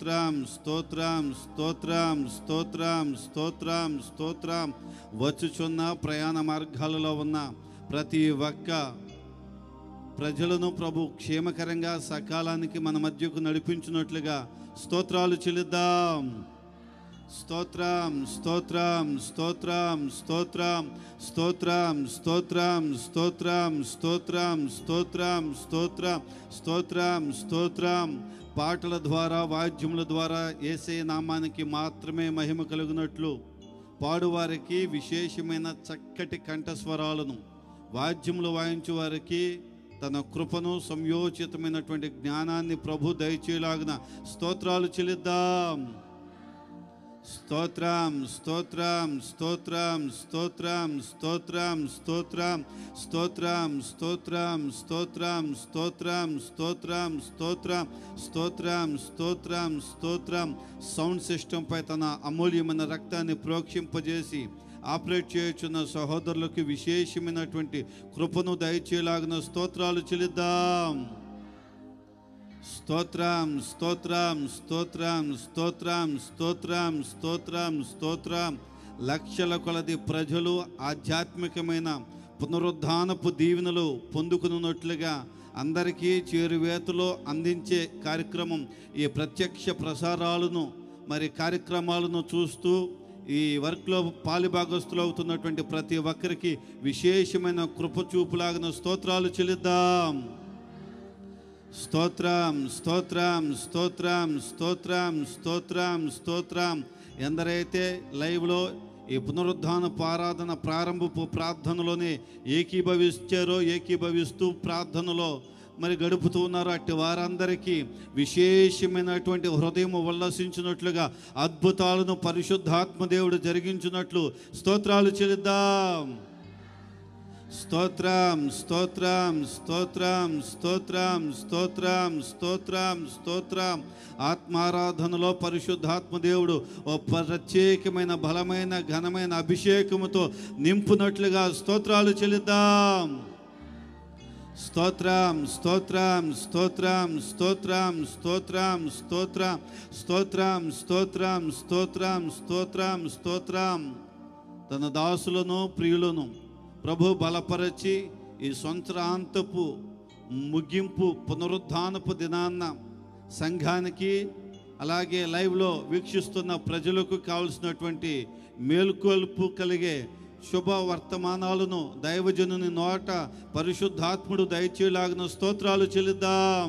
స్తోత్రం స్తోత్రం స్తోత్రం స్తోత్రం స్తోత్రం స్తోత్రం వచ్చుచున్న ప్రయాణ మార్గాలలో ఉన్న ప్రతి ఒక్క ప్రజలను ప్రభు క్షేమకరంగా సకాలానికి మన మధ్యకు నడిపించినట్లుగా స్తోత్రాలు చెల్లిద్దాం స్తోత్రం స్తోత్రం స్తోత్రం స్తోత్రం స్తోత్రం స్తోత్రం స్తోత్రం స్తోత్రం స్తోత్రం స్తోత్రం స్తోత్రం స్తోత్రం పాటల ద్వారా వాద్యముల ద్వారా ఏసే నామానికి మాత్రమే మహిమ కలుగునట్లు పాడువారికి విశేషమైన చక్కటి కంఠస్వరాలను వాద్యములు వాయించు వారికి తన కృపను సంయోచితమైనటువంటి జ్ఞానాన్ని ప్రభు దయచేలాగిన స్తోత్రాలు చెల్లిద్దాం స్తోత్రం స్తోత్రం స్తోత్రం స్తోత్రం స్తోత్రం స్తోత్రం స్తోత్రం స్తోత్రం స్తోత్రం స్తోత్రం స్తోత్రం స్తోత్రం స్తోత్రం స్తోత్రం స్తోత్రం సౌండ్ సిస్టంపై తన అమూల్యమైన రక్తాన్ని ప్రోక్షింపజేసి ఆపరేట్ చేయుచున్న సహోదరులకు విశేషమైనటువంటి కృపను దయచేలాగిన స్తోత్రాలు చెల్లిద్దాం స్తోత్రం స్తోత్రం స్తోత్రం స్తోత్రం స్తోత్రం స్తోత్రం స్తోత్రం లక్షల కొలది ప్రజలు ఆధ్యాత్మికమైన పునరుద్ధానపు దీవెనలు పొందుకున్నట్లుగా అందరికీ చేరువేతలో అందించే కార్యక్రమం ఈ ప్రత్యక్ష ప్రసారాలను మరి కార్యక్రమాలను చూస్తూ ఈ వర్క్లో పాలిభాగస్తులు అవుతున్నటువంటి ప్రతి ఒక్కరికి విశేషమైన కృప చూపులాగిన స్తోత్రాలు చెల్లిద్దాం స్తోత్రం స్తోత్రం స్తోత్రం స్తోత్రం స్తోత్రం స్తోత్రం ఎందరైతే లైవ్లో ఈ పునరుద్ధాన ఆరాధన ప్రారంభపు ప్రార్థనలోనే ఏకీభవించారో ఏకీభవిస్తూ ప్రార్థనలో మరి గడుపుతూ ఉన్నారు అట్టి వారందరికీ విశేషమైనటువంటి హృదయం ఉల్లసించినట్లుగా అద్భుతాలను పరిశుద్ధాత్మ దేవుడు జరిగించినట్లు స్తోత్రాలు చెల్లిద్దాం స్తోత్రం స్తోత్రం స్తోత్రం స్తోత్రం స్తోత్రం స్తోత్రం స్తోత్రం ఆత్మారాధనలో పరిశుద్ధాత్మ దేవుడు ఓ ప్రత్యేకమైన బలమైన ఘనమైన అభిషేకముతో నింపునట్లుగా స్తోత్రాలు చెల్లిద్దాం స్తోత్రం స్తోత్రం స్తోత్రం స్తోత్రం స్తోత్రం స్తోత్రం స్తోత్రం స్తోత్రం స్తోత్రం స్తోత్రం స్తోత్రం తన దాసులను ప్రియులను ప్రభు బలపరచి ఈ సంవత్సరాంతపు ముగింపు పునరుద్ధానపు దినాన్న సంఘానికి అలాగే లైవ్లో వీక్షిస్తున్న ప్రజలకు కావలసినటువంటి మేల్కొల్పు కలిగే శుభ వర్తమానాలను దైవజనుని నోట పరిశుద్ధాత్ముడు దయచేలాగిన స్తోత్రాలు చెల్లిద్దాం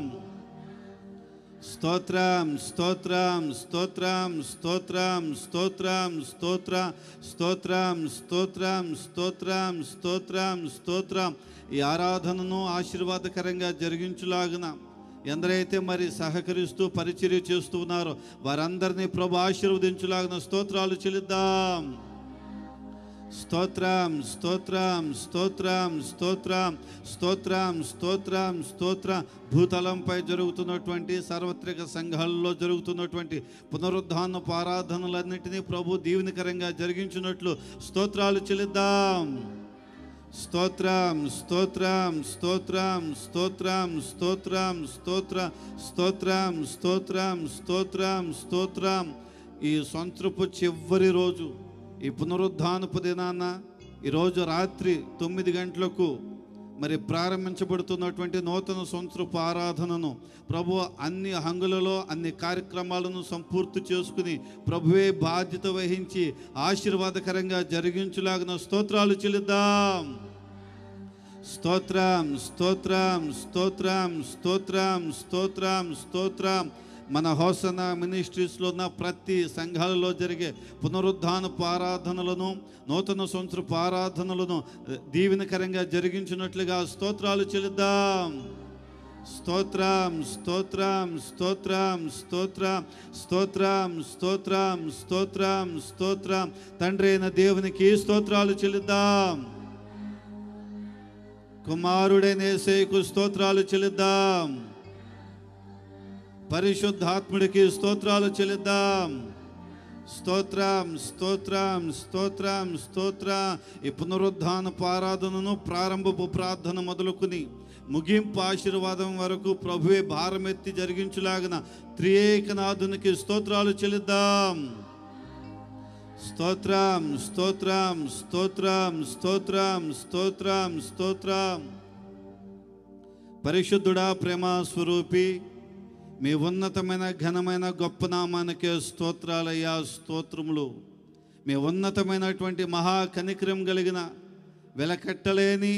స్తోత్రం స్తోత్రం స్తోత్రం స్తోత్రం స్తోత్రం స్తోత్ర స్తోత్రం స్తోత్రం స్తోత్రం స్తోత్రం స్తోత్రం ఈ ఆరాధనను ఆశీర్వాదకరంగా జరిగించులాగిన ఎందరైతే మరి సహకరిస్తూ పరిచర్య చేస్తూ ఉన్నారో వారందరినీ ప్రభు ఆశీర్వదించులాగిన స్తోత్రాలు చెల్లిద్దాం స్తోత్రం స్తోత్రం స్తోత్రం స్తోత్రం స్తోత్రం స్తోత్రం స్తోత్ర భూతలంపై జరుగుతున్నటువంటి సార్వత్రిక సంఘాలలో జరుగుతున్నటువంటి పునరుద్ధాన ఆరాధనలన్నింటినీ ప్రభు దీవెనకరంగా జరిగించినట్లు స్తోత్రాలు చెల్లిద్దాం స్తోత్రం స్తోత్రం స్తోత్రం స్తోత్రం స్తోత్రం స్తోత్ర స్తోత్రం స్తోత్రం స్తోత్రం స్తోత్రం ఈ సంవత్సరపు చివరి రోజు ఈ పునరుద్ధానపు దినాన ఈరోజు రాత్రి తొమ్మిది గంటలకు మరి ప్రారంభించబడుతున్నటువంటి నూతన సంవత్సరపు ఆరాధనను ప్రభు అన్ని హంగులలో అన్ని కార్యక్రమాలను సంపూర్తి చేసుకుని ప్రభువే బాధ్యత వహించి ఆశీర్వాదకరంగా జరిగించులాగిన స్తోత్రాలు చెల్లిద్దాం స్తోత్రం స్తోత్రం స్తోత్రం స్తోత్రం స్తోత్రం స్తోత్రం మన హోసన మినిస్ట్రీస్లో ఉన్న ప్రతి సంఘాలలో జరిగే పునరుద్ధానపు ఆరాధనలను నూతన సంవత్సరపు ఆరాధనలను దీవెనకరంగా జరిగించినట్లుగా స్తోత్రాలు చెల్లిద్దాం స్తోత్రం స్తోత్రం స్తోత్రం స్తోత్రం స్తోత్రం స్తోత్రం స్తోత్రం స్తోత్రం తండ్రి అయిన దేవునికి స్తోత్రాలు చెల్లిద్దాం కుమారుడైన యేసయ్యకు స్తోత్రాలు చెల్లిద్దాం పరిశుద్ధాత్ముడికి స్తోత్రాలు చెల్లిద్దాం స్తోత్రం స్తోత్రం స్తోత్రం స్తోత్ర ఈ పునరుద్ధాన ఆరాధనను ప్రారంభపు ప్రార్థన మొదలుకుని ముగింపు ఆశీర్వాదం వరకు ప్రభువే భారమెత్తి జరిగించులాగిన త్రియేకనాథునికి స్తోత్రాలు చెల్లిద్దాం స్తోత్రం స్తోత్రం స్తోత్రం స్తోత్రం స్తోత్రం స్తోత్రం పరిశుద్ధుడా ప్రేమ స్వరూపి మీ ఉన్నతమైన ఘనమైన గొప్ప నామానికే స్తోత్రాలయ్యా స్తోత్రములు మీ ఉన్నతమైనటువంటి మహా కనికరం కలిగిన వెలకట్టలేని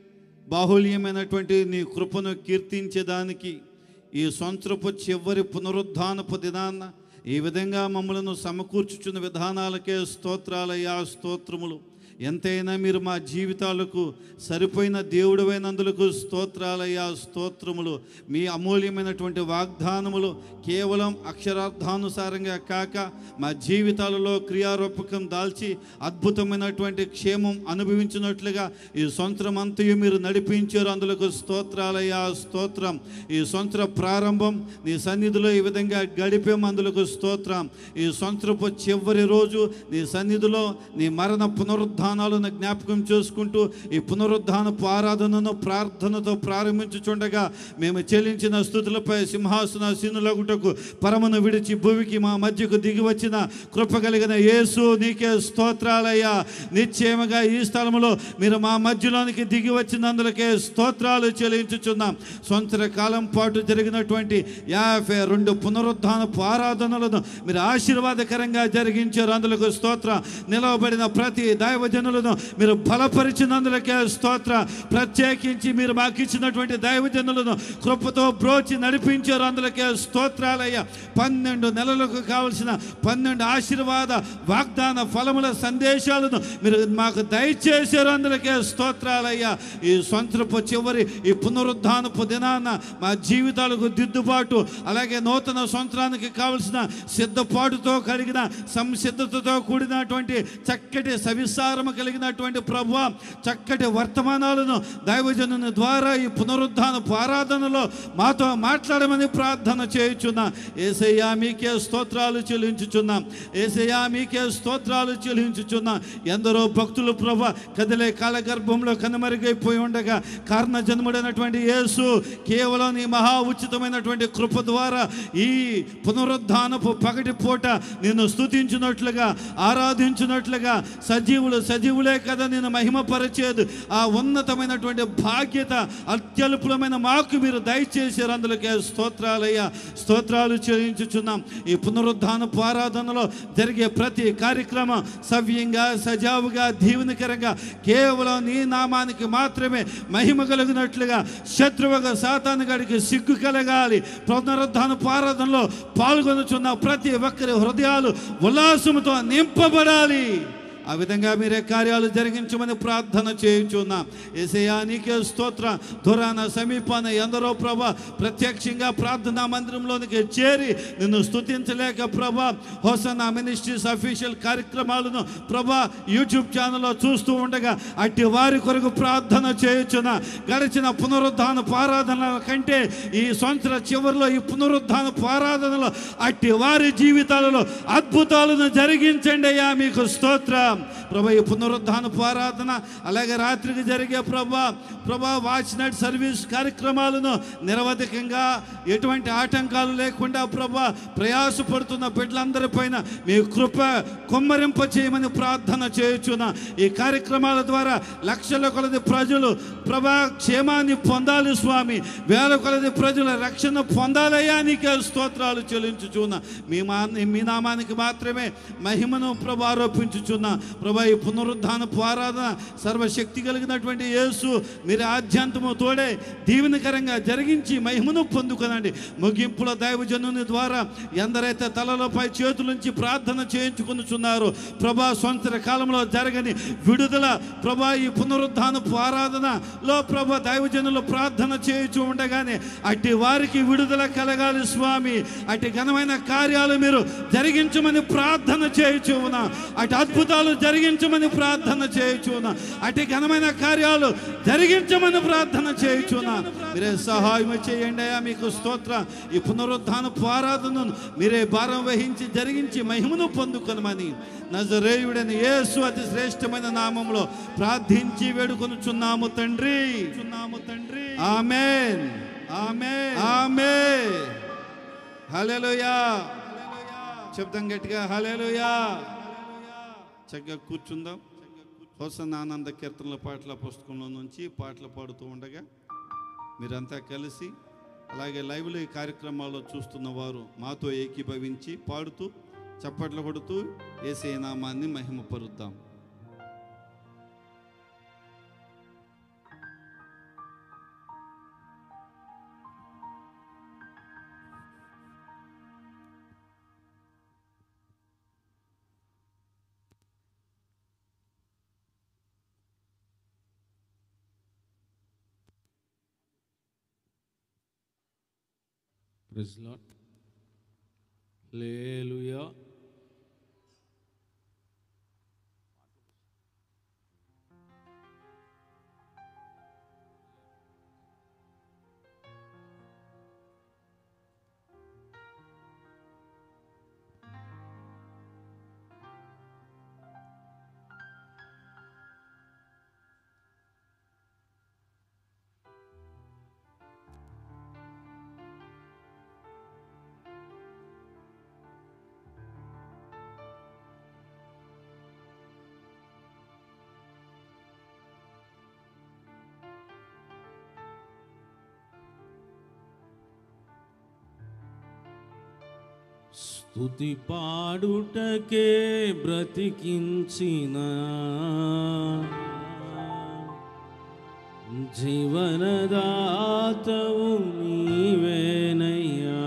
బాహుల్యమైనటువంటి నీ కృపను కీర్తించేదానికి ఈ సంవత్సరపు చివరి పునరుద్ధానపు దినాన్న ఈ విధంగా మమ్మలను సమకూర్చుచున్న విధానాలకే స్తోత్రాలయ్యా స్తోత్రములు ఎంతైనా మీరు మా జీవితాలకు సరిపోయిన దేవుడైనందులకు స్తోత్రాలయ్యా స్తోత్రములు మీ అమూల్యమైనటువంటి వాగ్దానములు కేవలం అక్షరార్థానుసారంగా కాక మా జీవితాలలో క్రియారూపకం దాల్చి అద్భుతమైనటువంటి క్షేమం అనుభవించినట్లుగా ఈ సంవత్సరం అంతయు మీరు నడిపించారు అందులకు స్తోత్రాలయ్యా స్తోత్రం ఈ సంవత్సర ప్రారంభం నీ సన్నిధిలో ఈ విధంగా గడిపే అందులకు స్తోత్రం ఈ సంవత్సరపు చివరి రోజు నీ సన్నిధిలో నీ మరణ పునరుద్ధానాలను జ్ఞాపకం చేసుకుంటూ ఈ పునరుద్ధానపు ఆరాధనను ప్రార్థనతో ప్రారంభించుచుండగా మేము చెల్లించిన స్థుతులపై సింహాసన సీనులగుటకు పరమును విడిచి భూమికి మా మధ్యకు దిగి వచ్చిన కృప కలిగిన యేసు నీకే స్తోత్రాలయ్యా నిశ్చయముగా ఈ స్థలములో మీరు మా మధ్యలోనికి దిగి వచ్చినందులకే స్తోత్రాలు చెల్లించుచున్నాం సంవత్సర కాలం పాటు జరిగినటువంటి యాభై రెండు పునరుద్ధానపు ఆరాధనలను మీరు ఆశీర్వాదకరంగా జరిగించారు అందులకు స్తోత్ర నిలవబడిన ప్రతి దైవజనులను మీరు బలపరిచినందులకే స్తోత్ర ప్రత్యేకించి మీరు మాకు ఇచ్చినటువంటి దైవజనులను కృపతో బ్రోచి నడిపించారు అందులకే స్తోత్రాలయ్య పన్నెండు నెలలకు కావలసిన పన్నెండు ఆశీర్వాద వాగ్దాన ఫలముల సందేశాలను మీరు మాకు దయచేశారు అందులకే స్తోత్రాలయ్యా ఈ సంవత్సరపు చివరి ఈ పునరుద్ధానపు దినాన మా జీవితాలకు దిద్దుబాటు అలాగే నూతన సంవత్సరానికి కావలసిన సిద్ధపాటుతో కలిగిన సంసిద్ధతతో కూడినటువంటి చక్కటి సవిస్తారము కలిగినటువంటి ప్రభు చక్కటి వర్తమానాలను దైవజనుని ద్వారా ఈ పునరుద్ధాన ఆరాధనలో మాతో మాట్లాడమని ప్రార్థన చేయుచున్నా ఏసయ్యా మీకే స్తోత్రాలు చెల్లించుచున్నాం ఏసయ్యా మీకే స్తోత్రాలు చెల్లించుచున్నాం ఎందరో భక్తులు ప్రభ కదిలే కాలగర్భంలో కనుమరుగైపోయి ఉండగా కారణ జన్ముడైనటువంటి యేసు కేవలం నీ మహా ఉచితమైనటువంటి కృప ద్వారా ఈ పునరుద్ధానపు పగటి పూట నిన్ను స్తుతించినట్లుగా ఆరాధించినట్లుగా సజీవులు సజీవులే కదా నేను మహిమపరిచేది ఆ ఉన్నతమైనటువంటి బాధ్యత అత్యల్పులమైన మాకు మీరు దయచేసారు అందులోకే స్తోత్రాలయ్యా స్తోత్రాలు చెల్లించుచున్నాం ఈ పునరుద్ధానపు ఆరాధనలో జరిగే ప్రతి కార్యక్రమం సవ్యంగా సజావుగా దీవెనకరంగా కేవలం నీ నామానికి మాత్రమే మహిమ కలిగినట్లుగా శత్రువుగా సాతాను గడికి సిగ్గు కలగాలి పునరుద్ధానపు ఆరాధనలో పాల్గొనుచున్న ప్రతి ఒక్కరి హృదయాలు ఉల్లాసముతో నింపబడాలి ఆ విధంగా మీరే కార్యాలు జరిగించమని ప్రార్థన చేయుచున్నాం ఏసయ్యా నీకే స్తోత్ర దురాన సమీపాన ఎందరో ప్రభ ప్రత్యక్షంగా ప్రార్థనా మందిరంలోనికి చేరి నిన్ను స్తుతించలేక ప్రభ హోసన్న మినిస్ట్రీస్ అఫీషియల్ కార్యక్రమాలను ప్రభ యూట్యూబ్ ఛానల్లో చూస్తూ ఉండగా అట్టి వారి కొరకు ప్రార్థన చేయుచున్న గడిచిన పునరుద్ధాన ఆరాధనల కంటే ఈ సంవత్సర చివరిలో ఈ పునరుద్ధాన ఆరాధనలో అట్టి వారి జీవితాలలో అద్భుతాలను జరిగించండి అయ్యా మీకు స్తోత్రం ప్రభా ఈ పునరుద్ధాన ఆరాధన అలాగే రాత్రికి జరిగే ప్రభా ప్రభా వాచ్ నైట్ సర్వీస్ కార్యక్రమాలను నిరవధికంగా ఎటువంటి ఆటంకాలు లేకుండా ప్రభా ప్రయాసపడుతున్న బిడ్డలందరిపైన మీ కృప కుమ్మరింప చేయమని ప్రార్థన చేయుచున్న ఈ కార్యక్రమాల ద్వారా లక్షల కొలది ప్రజలు ప్రభా క్షేమాన్ని పొందాలి స్వామి వేల కొలది ప్రజల రక్షణ పొందాలయ్యా నీకే స్తోత్రాలు చెల్లించుచున్న మీ మా మీ నామానికి మాత్రమే మహిమను ప్రభా ఆరోపించుచున్న ప్రభా ఈ పునరుద్ధాన ఆరాధన సర్వశక్తి కలిగినటువంటి యేసు మీరు ఆద్యంతము తోడే దీవెనకరంగా జరిగించి మహిమను పొందుకొనండి ముగింపుల దైవజనుని ద్వారా ఎందరైతే తలలపై చేతులుంచి ప్రార్థన చేయించుకునిచున్నారు ప్రభా సంవత్సర కాలంలో జరగని విడుదల ప్రభా ఈ పునరుద్ధాన ఆరాధనలో ప్రభా దైవజనులు ప్రార్థన చేయించు ఉండగానే అట్టి వారికి విడుదల కలగాలి స్వామి అట్టి ఘనమైన కార్యాలు మీరు జరిగించమని ప్రార్థన చేయించు ఉన్నా అటు అద్భుతాలు జరిగించమని ప్రార్థన చేయుచున్నా అటు ఘనమైన కార్యాలు జరిగించమని ప్రార్థన చేయుచున్నా మీరే సహాయం చేయండి అయ్యా మీకు స్తోత్ర ఈ పునరుద్ధాన ఆరాధనను మీరే భారం వహించి జరిగించి మహిమను పొందుకొనమని నజరేయుడని యేసు అతి శ్రేష్టమైన నామంలో ప్రార్థించి వేడుకొనుచున్నాము తండ్రి తండ్రి ఆమెన్ ఆమెన్ ఆమెన్ హల్లెలూయా చెప్తాం గట్టిగా హల్లెలూయా చక్కగా కూర్చుందాం హోసన్ ఆనంద కీర్తనల పాటల పుస్తకంలో నుంచి పాటలు పాడుతూ ఉండగా మీరంతా కలిసి అలాగే లైవ్లో ఈ కార్యక్రమాల్లో చూస్తున్న వారు మాతో ఏకీభవించి పాడుతూ చప్పట్లు కొడుతూ ఏసే నామాన్ని మహిమపరుద్దాం ప్రైజ్ లాట్ లేలుయా స్తుతి పాడుటకే బ్రతికించిన జీవనదాతవు నీవేనయ్యా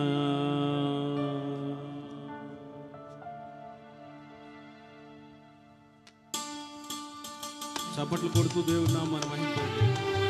చప్పట్లు కొడుతూ దేవుడు నామాన్ని మహింపడు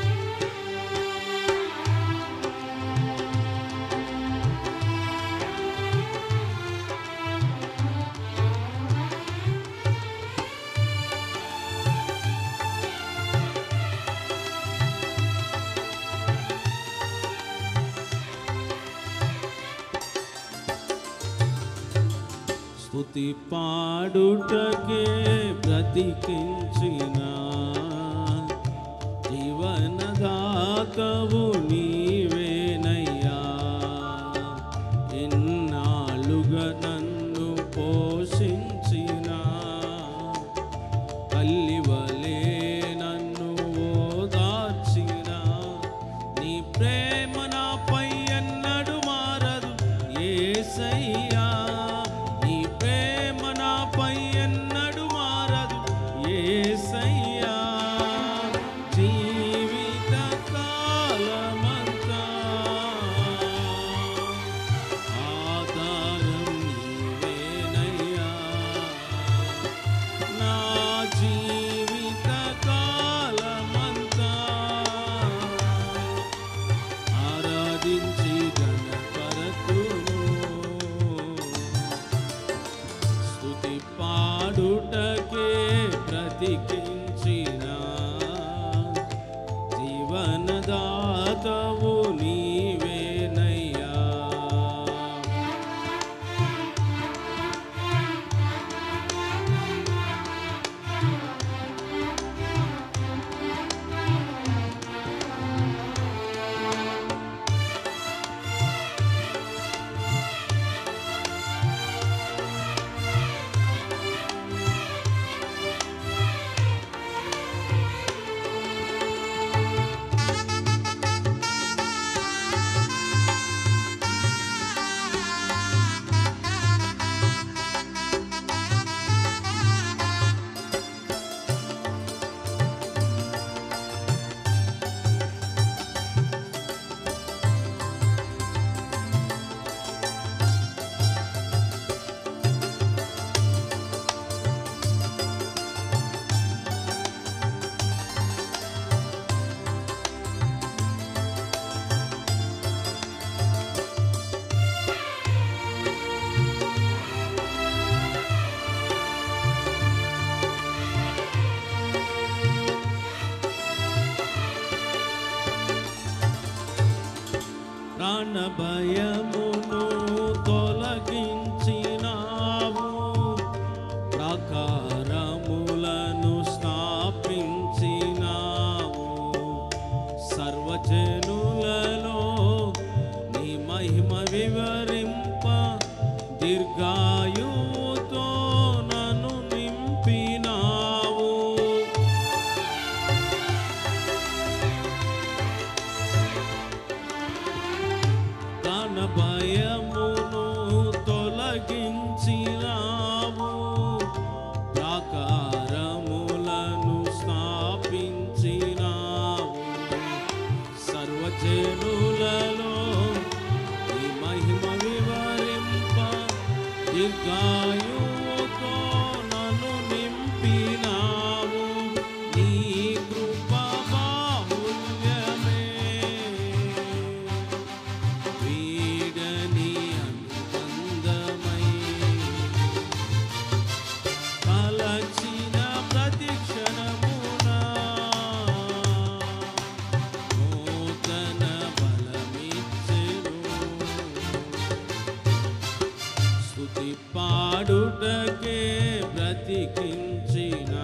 స్తుతి పాడుటకే బ్రతికించిన జీవనదాతవు నీవేనయ్యా ఎన్నాళ్ళుగా నన్ను పోషించిన తల్లివలే నన్ను ఓదార్చిన నీ ప్రేమ నాపై ఎన్నడు మారదు ఏసయ్యా నీ ప్రేమ నాపై ఎన్నడు మారదు ఏసయ్యా జీవిత కాలమంతా ఆధారం నీవేనయ్యా నా జీవిత కాలమంతా ఆరాధించి గణపరతును స్తుతి పాడుటకే బ్రతికించిన జీవనదాతవు నీవేనయ్యా తొలగించినావు ప్రాకారములను స్థాపించినావు సర్వజనులలో నీ మహిమ వివరింప దీర్ఘాయువుతో నన్ను నింపినావు నీ కృప బాహుల్యమే వీడని అనుబంధమై కలచిన ప్రతి క్షణమున నూతన బలమిచ్చెను స్తుతి పాడుటకే బ్రతికించిన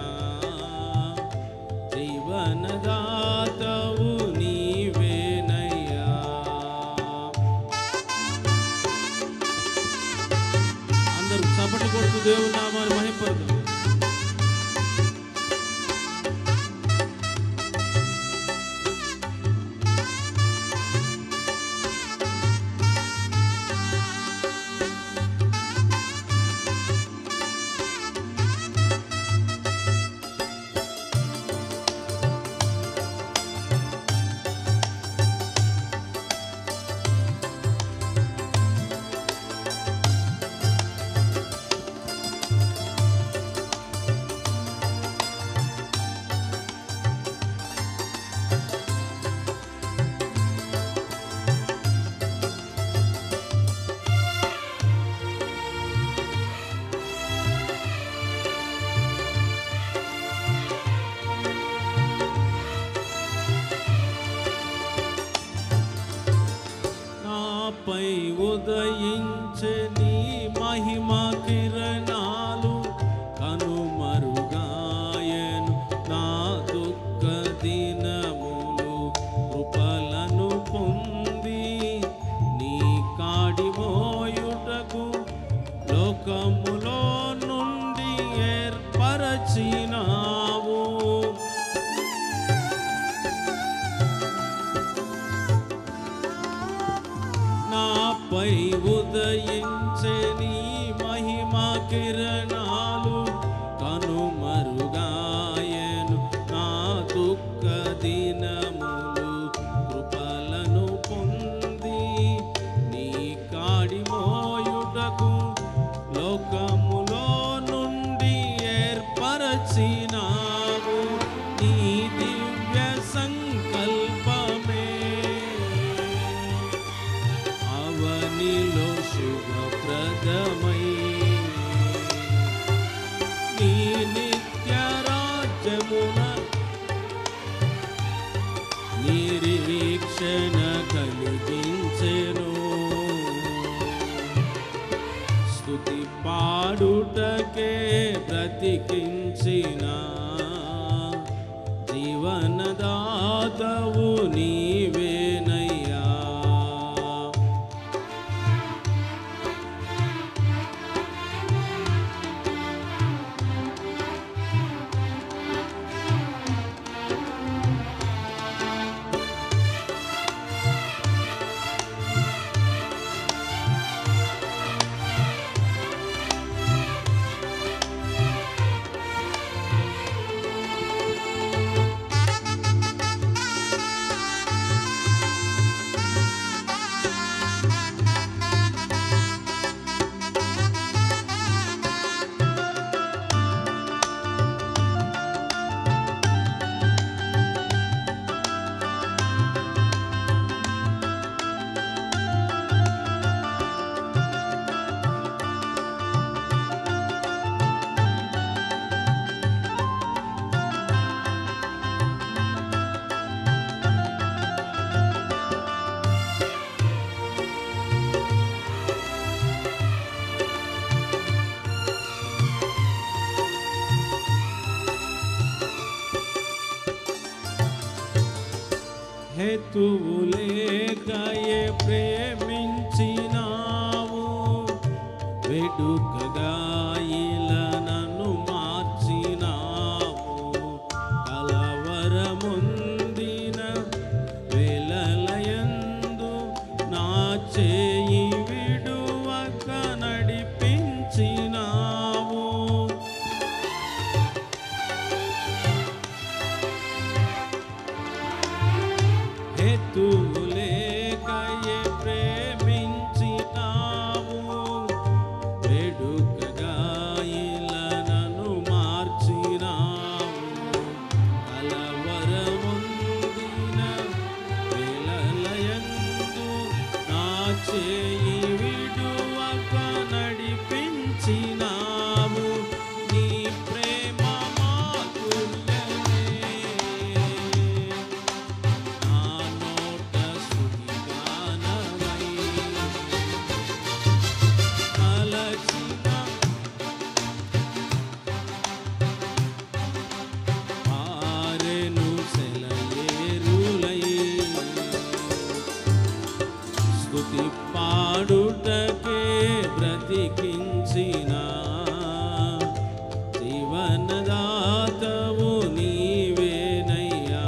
జీవనదాతవు నీవేనయ్యా అందరూ చప్పట్లు కొడుతూ దేవుని నామాన్ని మహింపడతాం నాపై ఉదయించే నీ మహిమ కిరణాలు కనుమరుగాయను నా దుఃఖ దినములు కృపలను పొంది నీ కాడి మోయుటకు లోకములో నుండి ఏర్పరచినావు నాపై ఉదయించే నీ మహిమ కిరణాలు కనుమరుగాయను నా దుఃఖ దినములు కృపలను పొంది నీ కాడి మోయుటకు లోకములో నుండి ఏర్పరచినావు నీ దివ్య సంకల్పమే అవనిలో శుభప్రదమై నీ నిత్య రాజ్యమున నిరీక్షణ కలిగించెను స్తుతి పాడుటకే బ్రతికించిన జీవనదాతవు నీవేనయ్యా హేతువు లేకయే ప్రేమించినావు వేడుకగా ఇలా నన్ను మార్చినావు కలవరముందిన వేలలయందు నా చేయి విడువక నడిపి కాచినావు నీ ప్రేమ మాధుర్యమే నా నోట స్తుతి గానమై అలచిన ఆరెను సెలయేరులై స్తుతి పాడుటకే బ్రతికించిన జీవనదాతవు నీవేనయ్యా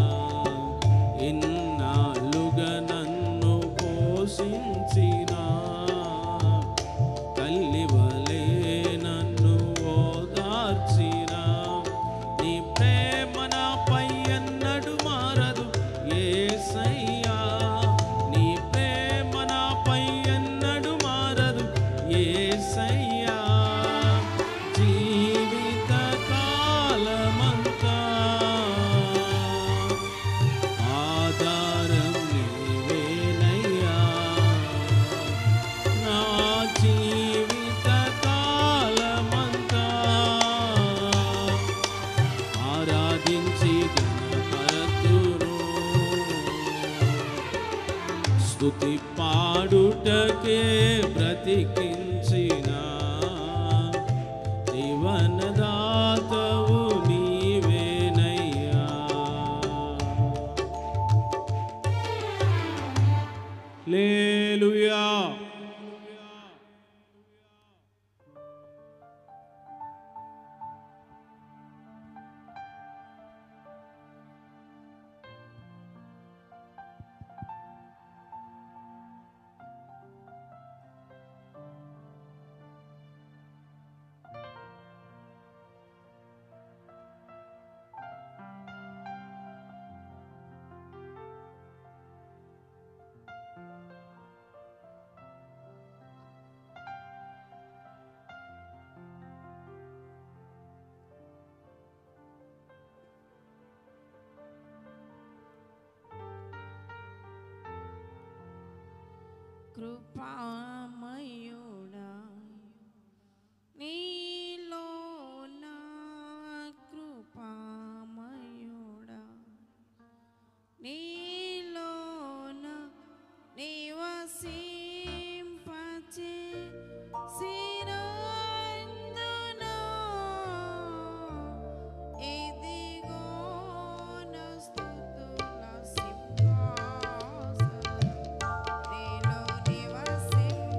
ఇన్నాళ్ళుగా నన్ను పోషించిన తల్లివలే నన్ను ఓదార్చిన నీ ప్రేమ నాపై ఎన్నడు మారదు ఏసయ్యా నీ ప్రేమ నాపై ఎన్నడు మారదు ఏసయ్యా జీవిత కాలమంతా ఆధారం నీవేనయ్యా నా జీవిత కాలమంతా ఆరాధించి గణపరతురు స్తుతి పాడుటకే బ్రతికించిన జీవనదాతవు నీవేనయ్యా లేలుయా కృపామయుడా నీలో నా కృపామయుడా నీలో నా నివసింపచే సిరందునా ఇదిగో నా స్తుతుల సింహాసనం నీలో నివసింప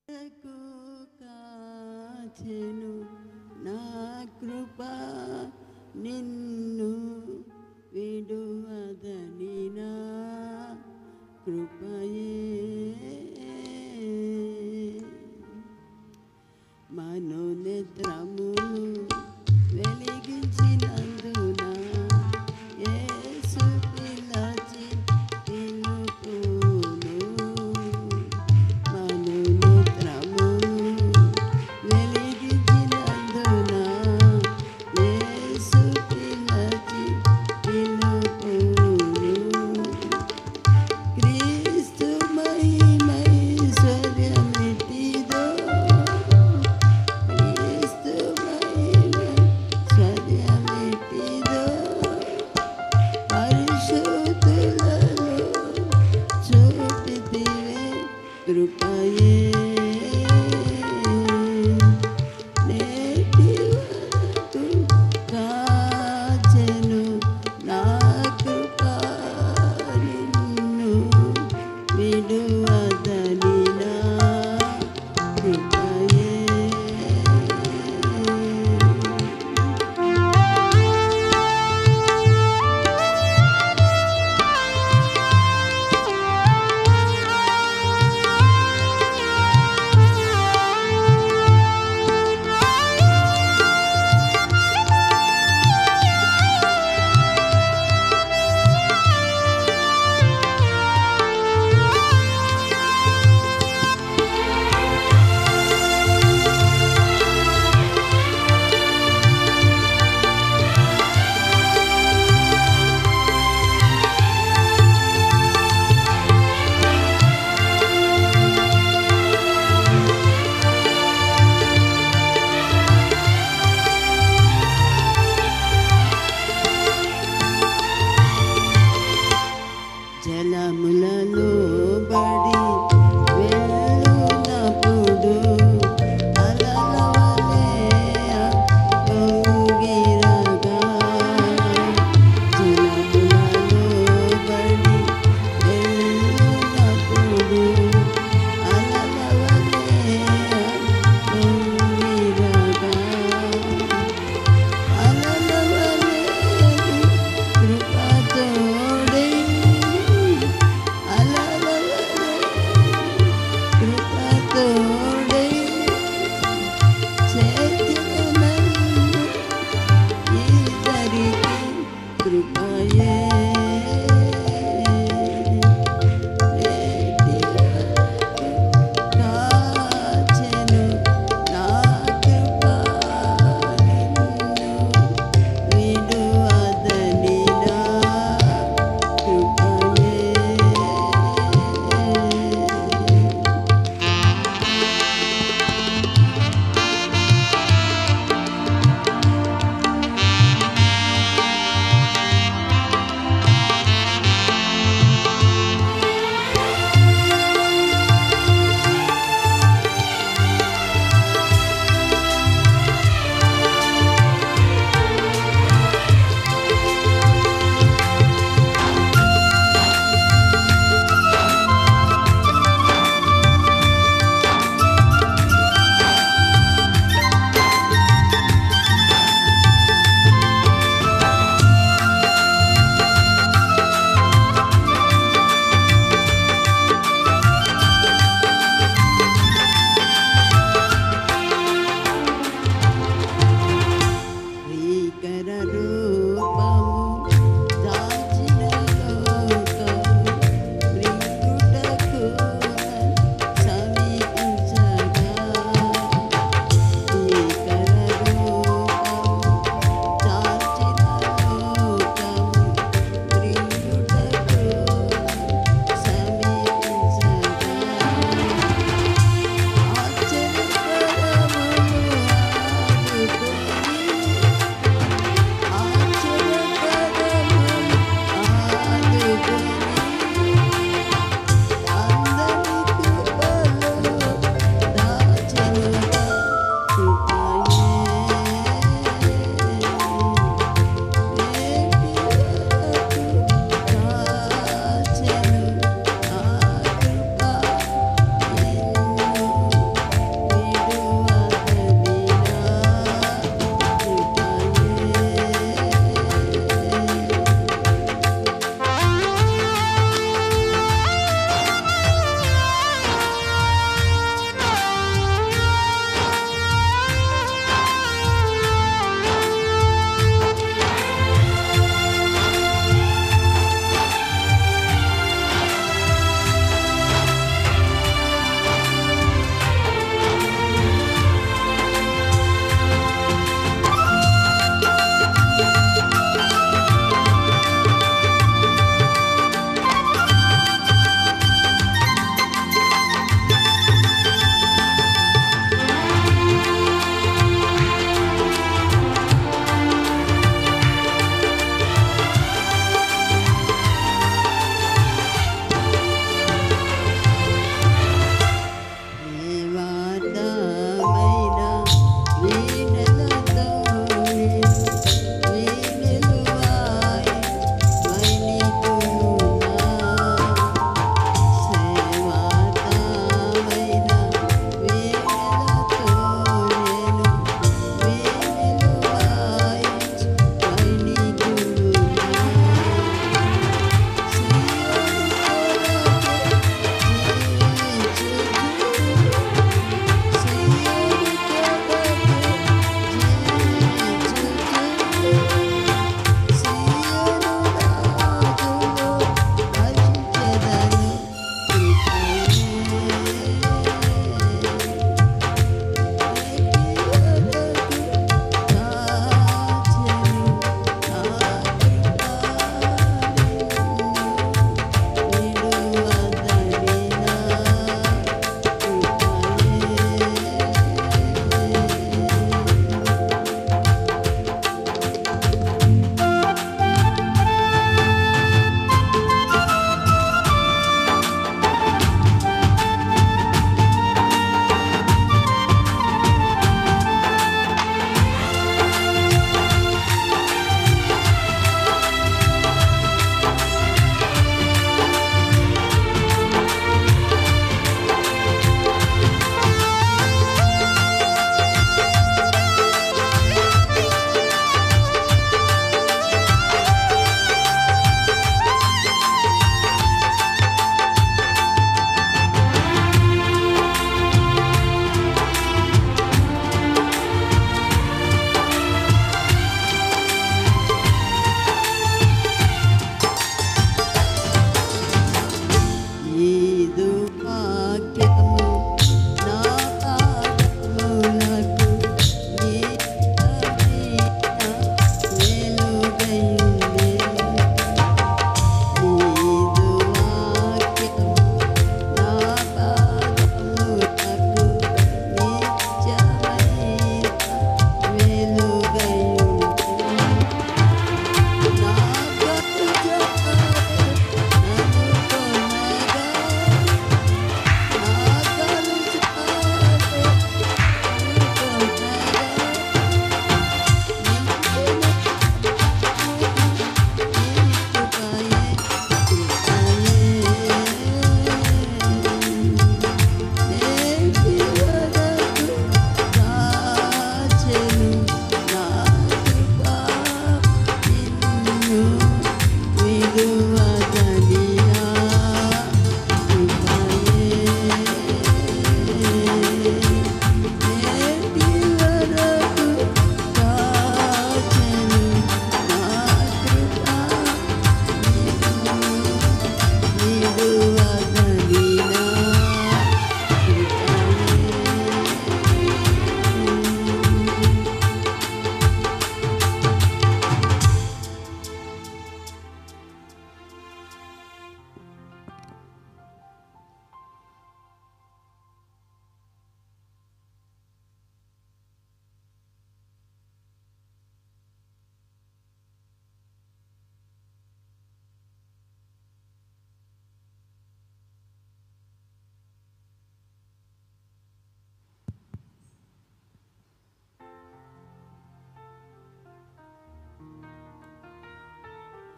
కు కాచెను నా కృప నిన్ను విడువదని నా కృపయే మనోనేత్రమును వెలిగించినందున యేసు పిలచి పిలుపును మనోనేత్రమును వెలిగించినందున యేసు పిలచి పిలుపును క్రీస్తు మహిమైశ్వర్యమిటిదో క్రీస్తు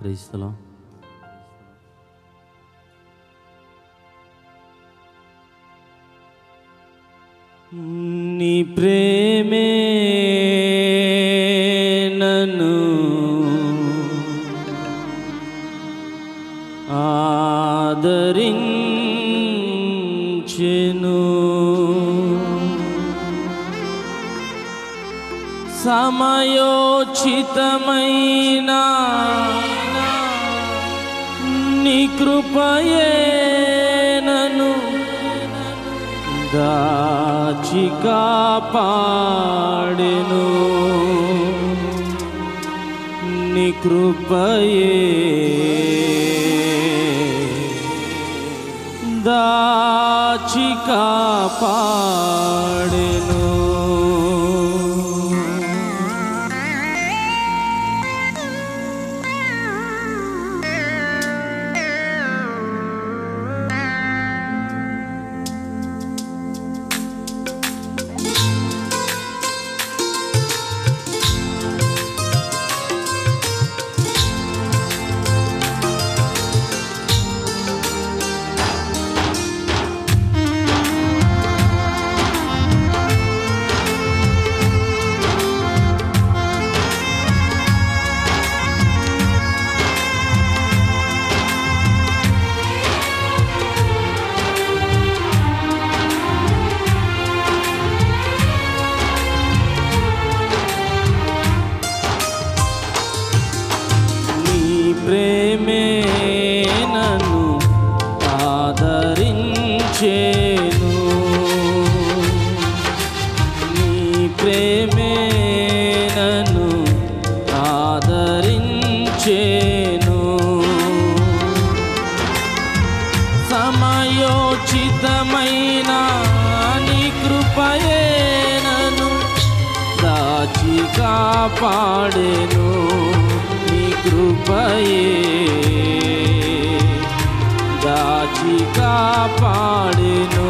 క్రైస్తలం నీ ప్రేమే నన్ను ఆదరించెను సమయోచితమైన నీ కృపయే నన్ను దాచి కాపాడెను నీ కృపయే దాచి కాపాడెను నీ ప్రేమే నన్ను ఆదరించేను నీ ప్రేమే నన్ను ఆదరించేను సమయోచితమైన నీ కృపయే నన్ను దాచి కాపాడెను నీ కృపయే దాచి కాపాడెను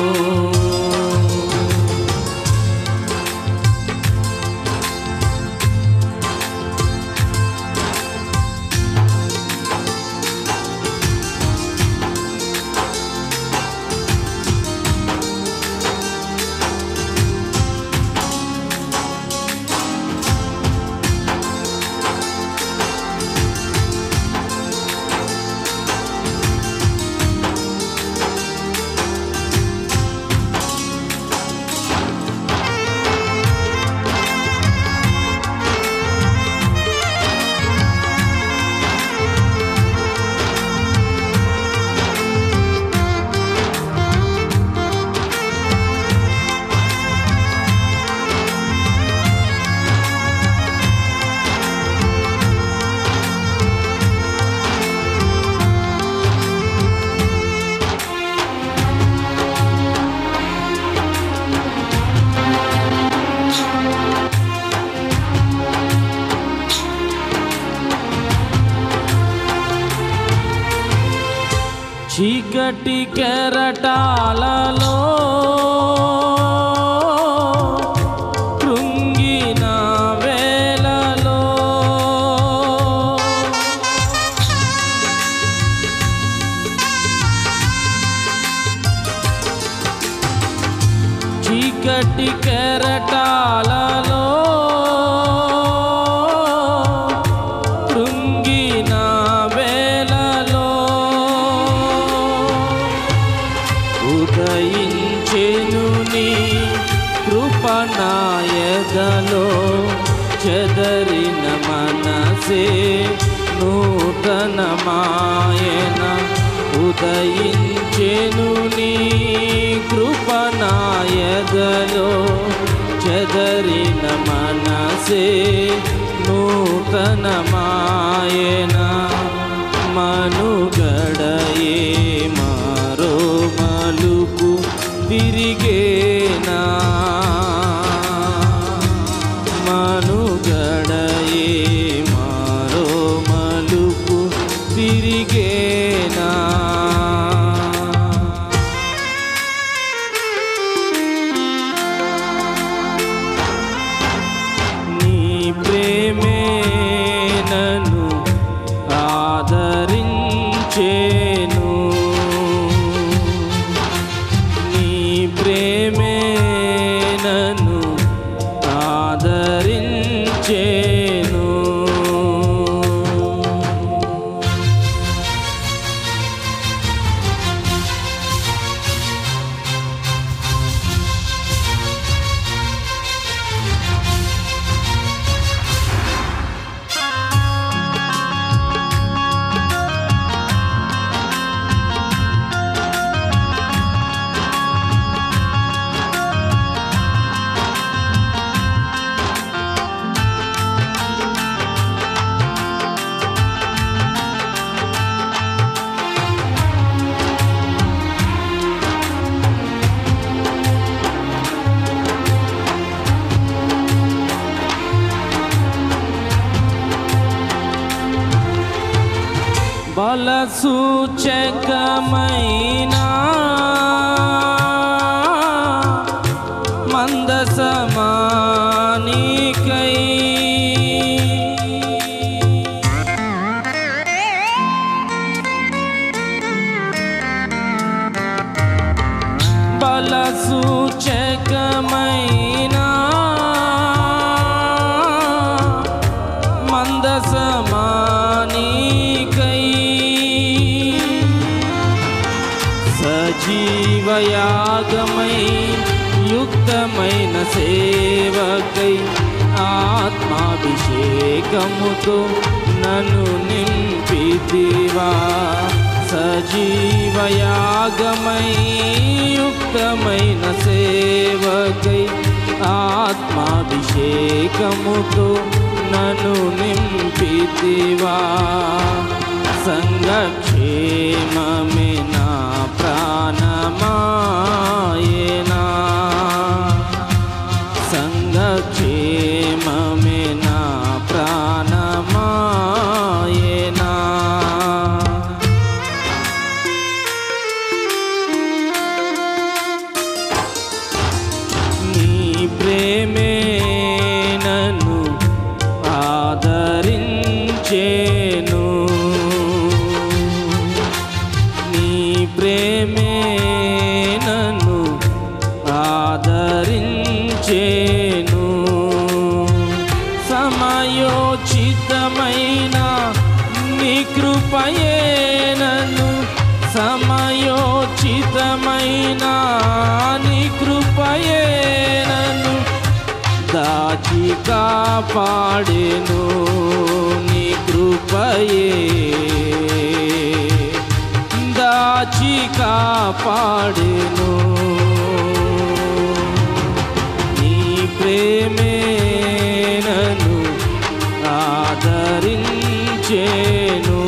చీకటి కెరటాలలో కృంగిన వేళలో చీకటి కెరటాలలో కృంగిన వేళలో ఉదయించెను నీ కృపణాయదలో చెదరిన మనసే నూతనమాయన ఉదయించెను నీ కృపణాయదలో చెదరిన మనసే నూతనమాయన మనుగడయే మారో మలుపు తిరిగేనా మనుగడయే మారో మలుపు తిరిగేనా నీ ప్రేమే నన్ను ధరించేను బల సూచకమైన మందసమానికై బల సూచకమైన మందసమానికై సజీవయాగమై యుక్తమైన సేవకై ఆత్మాభిషేకముతో నన్ను నింపితివా సజీవయాగమై యుక్తమైన సేవకై ఆత్మాభిషేకముతో నన్ను నింపితివా సంగక్షేమమే నా ప్రాణమాయేనా సంగక్షేమమే నా ప్రాణమాయేనా నీ ప్రేమే నన్ను ఆదరించేను నీ ప్రేమే నన్ను ఆదరించేను సమయోచితమైన నీ కృపయే నన్ను సమయోచితమైన నీ కృపయే నన్ను దాచి కాపాడెను నీ కృపయే దాచి కాపాడెను నీ ప్రేమే నన్ను ఆదరించేను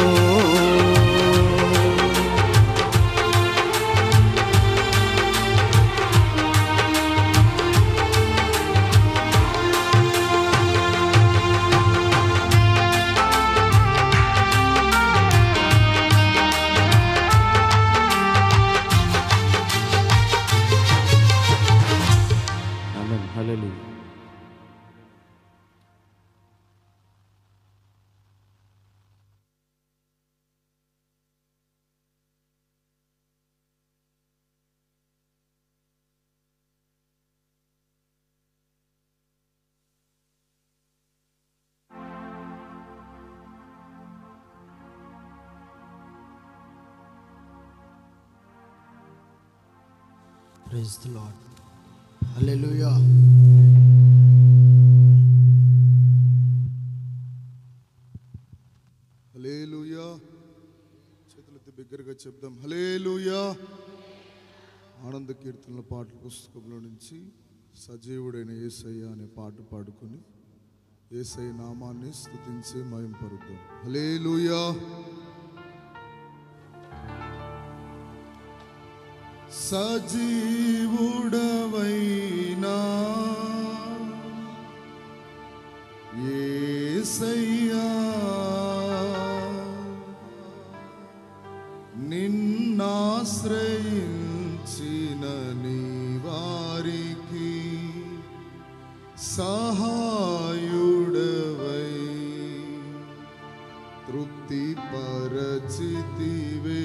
ఆమేన్ హల్లెలూయా Praise the Lord. Hallelujah. హలేలుయా చేతులెత్తి బిగ్గరగా చెప్దాం హలేలుయా ఆనంద కీర్తనల పాటల పుస్తకంలో నుంచి సజీవుడైన ఏసయ్య అనే పాట పాడుకొని ఏసయ్య నామాన్ని స్తుతించి మయంపరుద్దాం హలేలుయా సజీవుడవైనా ఏసయ్యా నిన్నాశ్రయించిన నీ వారికి సహాయుడవై తృప్తి పరచితివే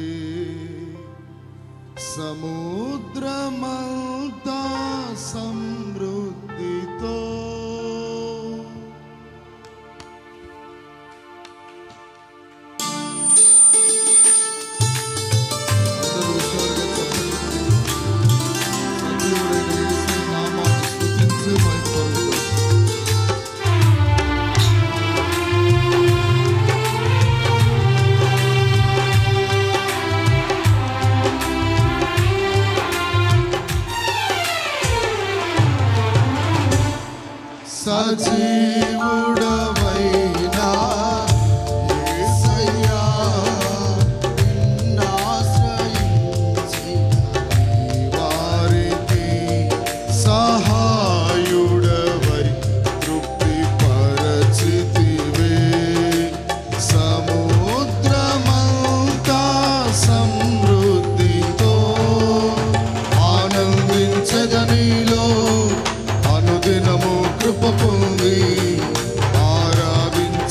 సముద్రమంతా సమృద్ధితో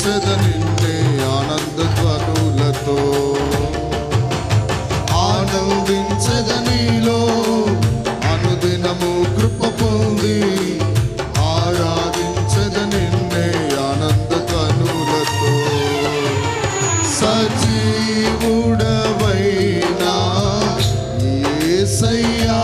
ఆరాధించద నిన్నే ఆనంద ధ్వనులతో ఆనందించద నీలో అనుదినము కృప పొంది ఆరాధించద నిన్నే ఆనంద ధ్వనులతో సజీవుడవైనా యేసయ్యా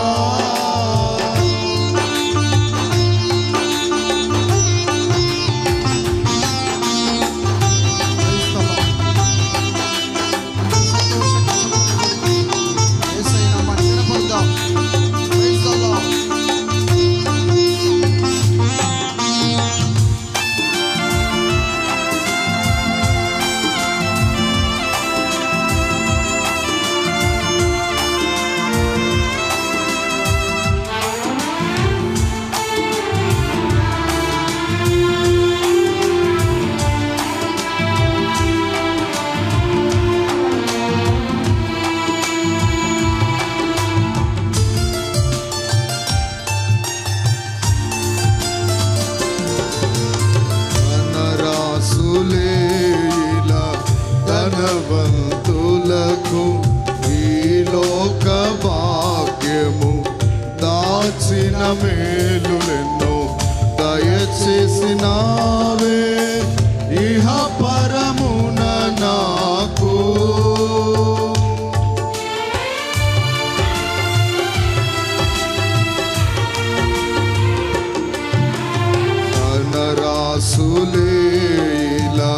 ధనరాసులే ఇలా ధనవంతులకు ఈ లోక భాగ్యము దాచిన మేలులెన్నో దయచేసినావే ఇహ పరమున నాకు ధనరాసులేలా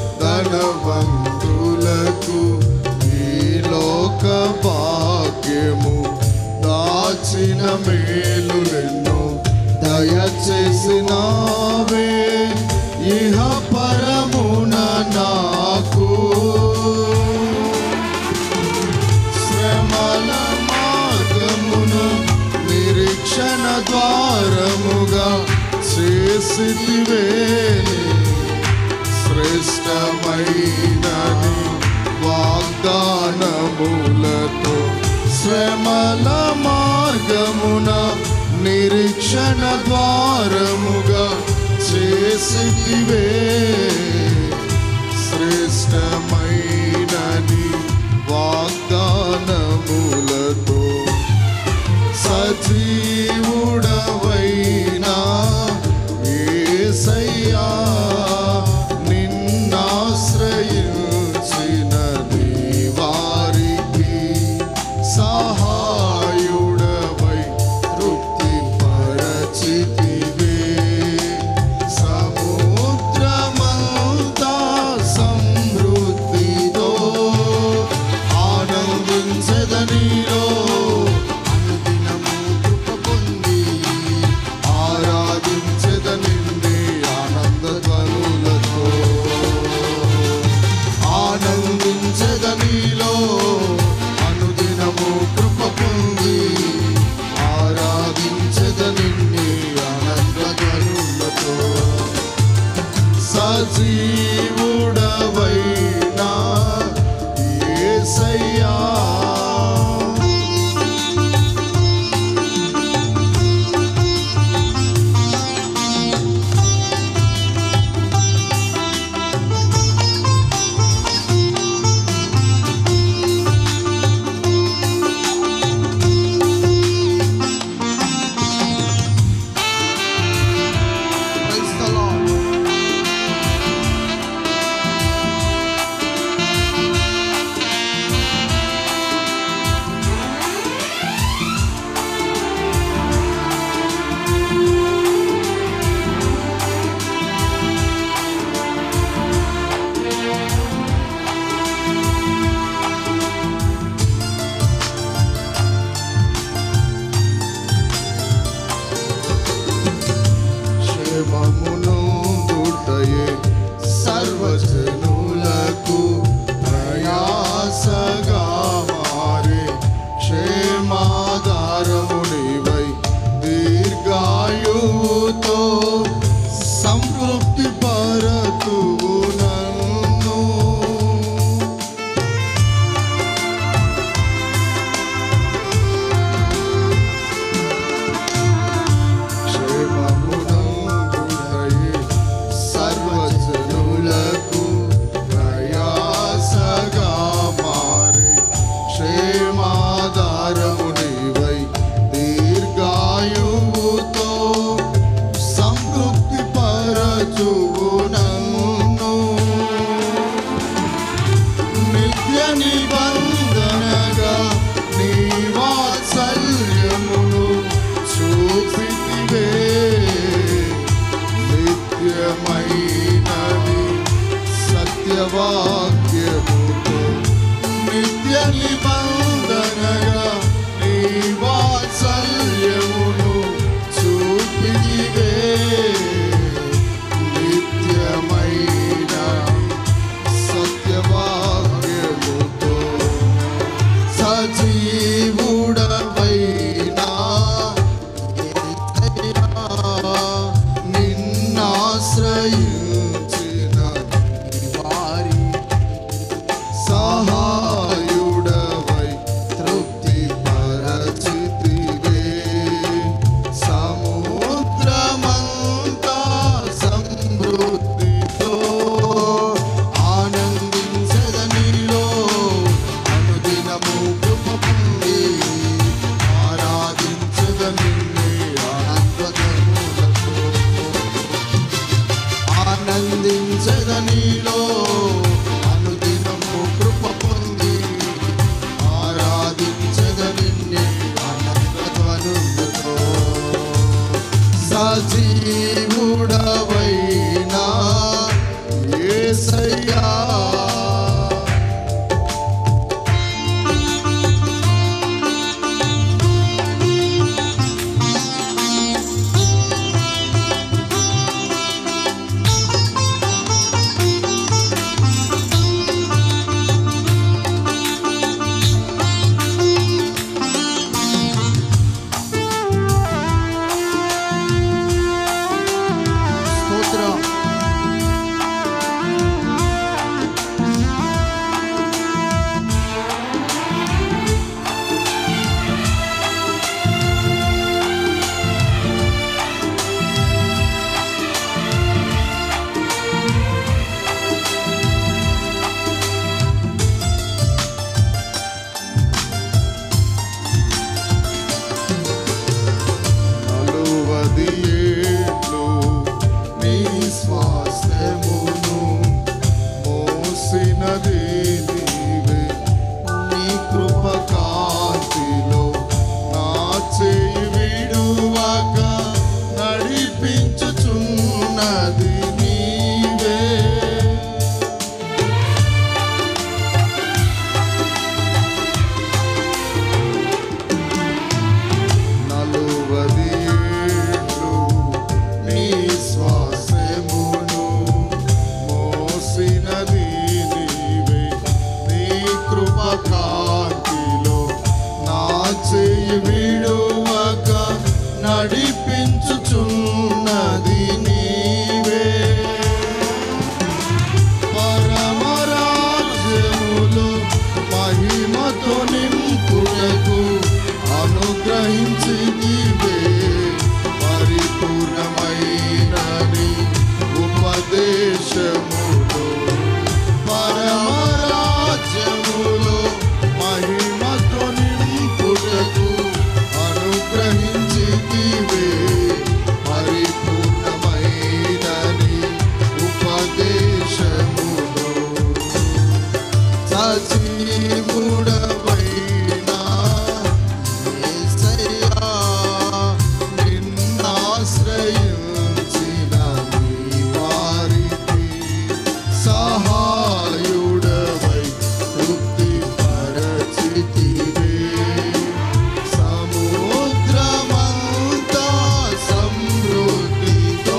ధనవంతులకు ఈ లోక భాగ్యము దాచిన మేలులెన్నో దయచేసినావే ఇహ పరమున నాకు శ్రమల మార్గమును నిరీక్షణ ద్వారముగా చేసివే శ్రేష్టమైనది వాగ్దానములతో శ్రమల మార్గమున నిరీక్షణ ద్వారముగా చేసివే శ్రేష్టమైనది వాగ్దానములతో సజీవుడవైనా ఏసయ్యా నిన్నాశ్రయించినది వారికి సహాయుడవై తృప్తి పరచితివే సముద్రమంతా సమృద్ధితో ఆనందించదనిలో అనుదినము కృప పొంది ఆరాధించద నిన్నే ఆనంద ధ్వనులతో ఆనందించద నీలో అనుదినము కృప పొంది ఆరాధించద నిన్నే ఆనంద ధ్వనులతో సజీవుడవైనా యేసయ్యా Praise the Lord. ఆనందించదనిలో అనుదినము కృప పొంది ఆరాధించదనిన్నే ఆనందధ్వనులతో సజీవుడవైనా యేసయ్యా స్తోత్రం నలువది ఏళ్ళు నీ స్వాస్థ్యమును మోసినది నీవే నీ కృప కాంతిలో నా చేయి విడువక నడిపించుచున్నది నీవే నలువది ఏళ్ళు నీ శ్వాసమును మోసినది నీవే నీ కృప కాంతిలో నా చేయి విడువక నడిపించుచున్నది నీవే పరమరాజ్యములో మహిమతో నింపుటకు అనుగ్రహించి నీవే పరిపూర్ణమైనని ఉపదేశములో పరమరాజ్యములో మహిమతో నింపుటకు అనుగ్రహించి నీవే పరిపూర్ణమైనని ఉపదేశములో సజీవుడవైనా యేసయ్యా, నిన్నాశ్రయించిన నీ వారికి సహాయుడవై తృప్తిపరచితివే. సముద్రమంతా సమృద్ధితో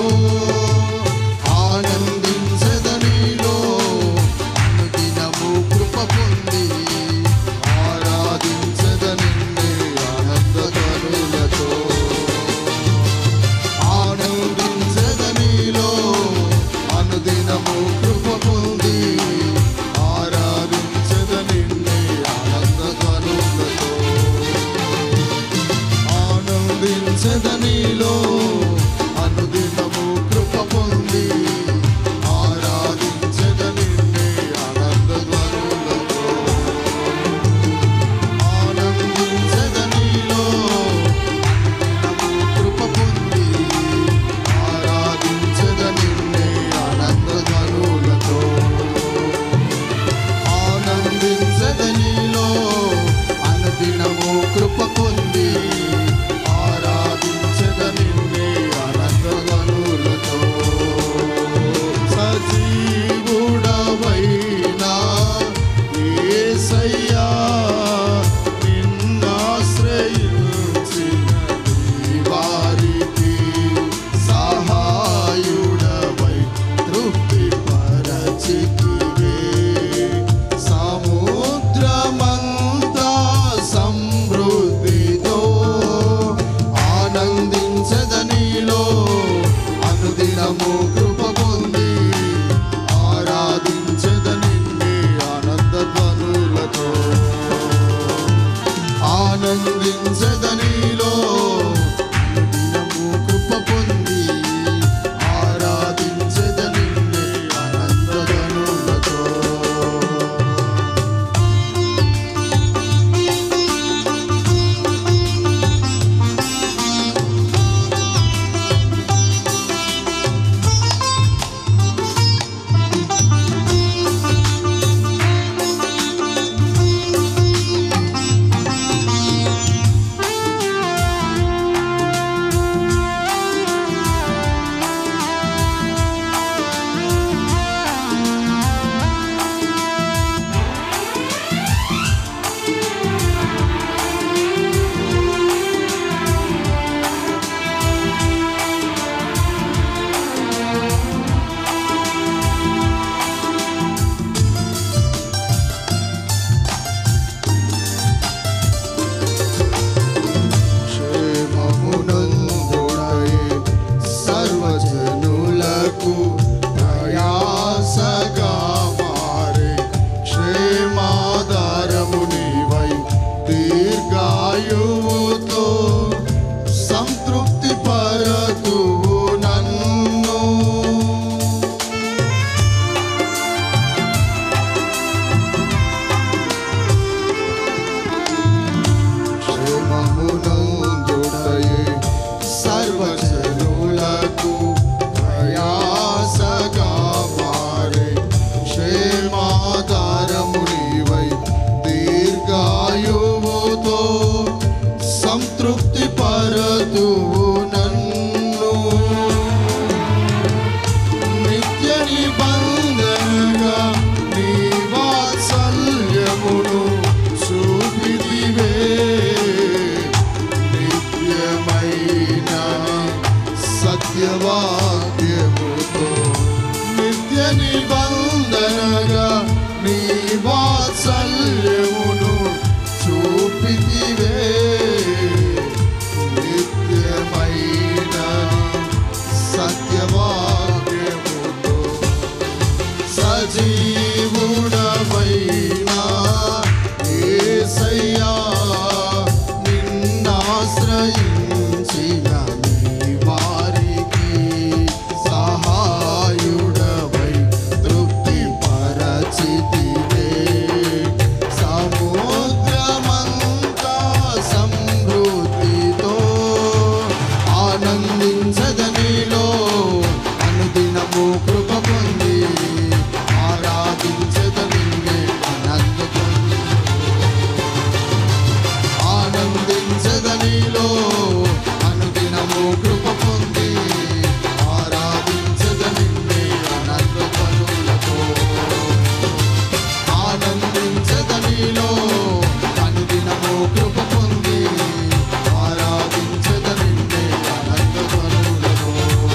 ఆనందించదనిలో అనుదినము కృప పొంది నిబంధనగా నీ వాత్సల్యమును చూపితివే నిత్యమైన సత్యవాక్యముతో సజీవుడమైనా యేసయ్యా నిన్నాశ్రయించిన నీ వారికి సహాయుడవై తృప్తి పరచితివే సముద్రమంతా సమృద్ధితో ఆనందించదనిలో అనుదినము కృప పొంది ఆరాధించదనిన్నే అనంత పొంది ఆనందించదనిలో అనుదినము కృప పొంది ఆరాధించదనిన్నే అనంత పనులతో ఆనందించదనిలో అనుదినము కృప పొంది ఆరాధించదనిన్నే అనంత పనులతో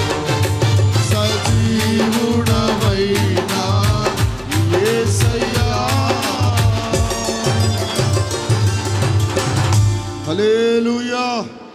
సజీవుడవైనా యేసయ్యా హల్లెలూయా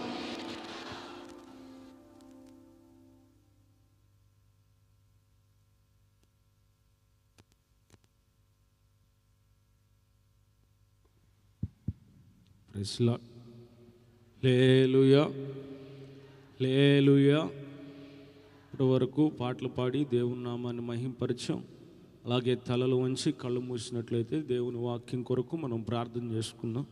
ప్రెస్లా లేలుయా లేలుయా ఇప్పటి వరకు పాటలు పాడి దేవుని నామాన్ని మహింపరిచాం అలాగే తలలు వంచి కళ్ళు మూసినట్లయితే దేవుని వాక్యం కొరకు మనం ప్రార్థన చేసుకుందాం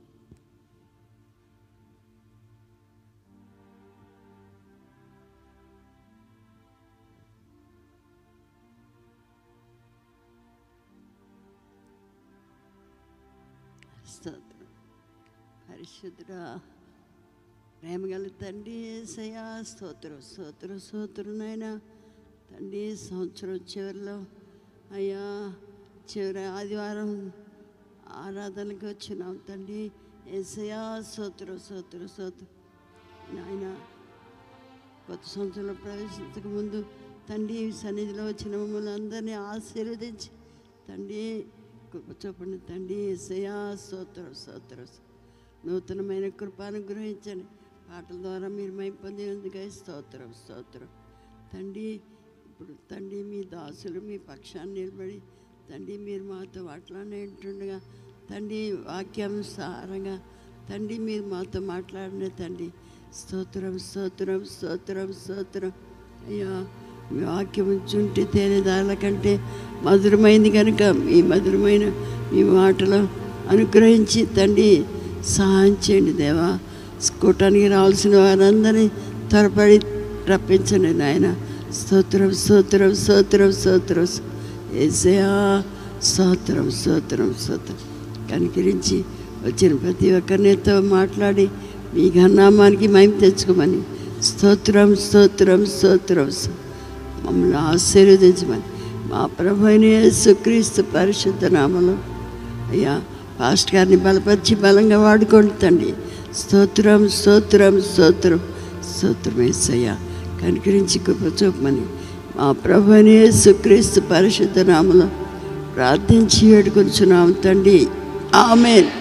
స్తోత్రం పరిశుద్ధుడా ప్రేమగల తండ్రి ఏసయ్యా స్తోత్రం స్తోత్రం స్తోత్రం నాయన తండ్రి సంవత్సరం చివరిలో అయ్యా చివరి ఆదివారం ఆరాధనకి వచ్చినాం తండ్రి ఏసయ్యా స్తోత్రం స్తోత్రం స్తోత్రం నాయన కొత్త సంవత్సరంలో ప్రవేశించక ముందు తండ్రి సన్నిధిలో వచ్చిన మమ్మల్ని అందరినీ ఆశీర్వదించి తండ్రి కృప చూపండి తండ్రి ఏసయ్యా స్తోత్రం స్తోత్రం నూతనమైన కృపను గ్రహించండి పాటల ద్వారా మీరు మై పొందినందుకే స్తోత్రం స్తోత్రం తండ్రి ఇప్పుడు తండ్రి మీ దాసులు మీ పక్షాన్ని నిలబడి తండ్రి మీరు మాతో మాట్లాడినట్టుండగా తండ్రి వాక్యానుసారంగా తండ్రి మీరు మాతో మాట్లాడిన తండ్రి స్తోత్రం స్తోత్రం స్తోత్రం స్తోత్రం అయ్యా మీ వాక్యం చుంటి తేనెదాల కంటే మధురమైంది కనుక మీ మధురమైన మీ మాటలు అనుగ్రహించి తండ్రి సహాయం చేయండి దేవా కూటానికి రావాల్సిన వారందరినీ త్వరపడి రప్పించండి నాయన స్తోత్రం స్తోత్రం స్తోత్రం స్తోత్రం ఏసయా స్తోత్రం స్తోత్రం స్తోత్రం కనికరించి వచ్చిన ప్రతి ఒక్కరినితో మాట్లాడి మీ ఘనామానికి మహిమ తెచ్చుకోమని స్తోత్రం స్తోత్రం స్తోత్రం మమ్మల్ని ఆశీర్వదించమని మా ప్రభు అయిన యేసుక్రీస్తు పరిశుద్ధ నామలో అయ్యా పాస్ట్ గారిని బలపరిచి బలంగా వాడుకోండి తండ్రి స్తోత్రం స్తోత్రం స్తోత్రం స్తోత్రం ఏసయ్యా కనికరించి కృప చూపమని మా ప్రభు అయిన యేసుక్రీస్తు పరిశుద్ధ నామలో ప్రార్థించి వేడుకొంచున్నాం తండ్రి amen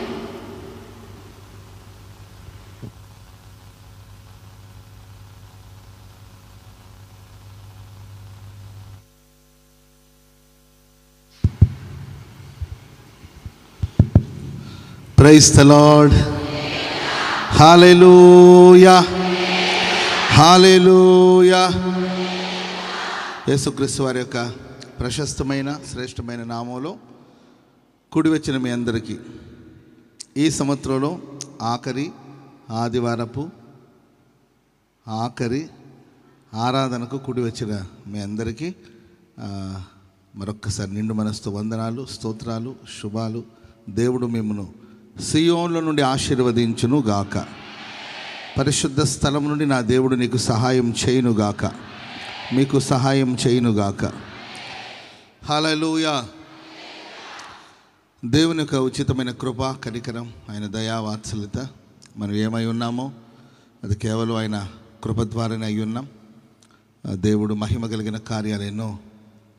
praise the Lord hallelujah hallelujah యేసుక్రీస్తు వారి యొక్క ప్రశస్తమైన శ్రేష్టమైన నామంలో కుడి వచ్చిన మీ అందరికీ ఈ సంవత్సరంలో ఆఖరి ఆదివారపు ఆఖరి ఆరాధనకు కుడి వచ్చిన మీ అందరికీ ఆ, మరొక్కసారి నిండు మనస్తో వందనాలు స్తోత్రాలు శుభాలు దేవుడు మిమ్మను సియోన్ల నుండి ఆశీర్వదించును గాక పరిశుద్ధ స్థలం నుండి నా దేవుడు నీకు సహాయం చేయునుగాక మీకు సహాయం చేయునుగాక హల్లెలూయా దేవుని యొక్క ఉచితమైన కృప కనికరం ఆయన దయా వాత్సల్యత మనం ఏమై ఉన్నామో అది కేవలం ఆయన కృప ద్వారానే అయి ఉన్నాం ఆ దేవుడు మహిమ కలిగిన కార్యాలు ఎన్నో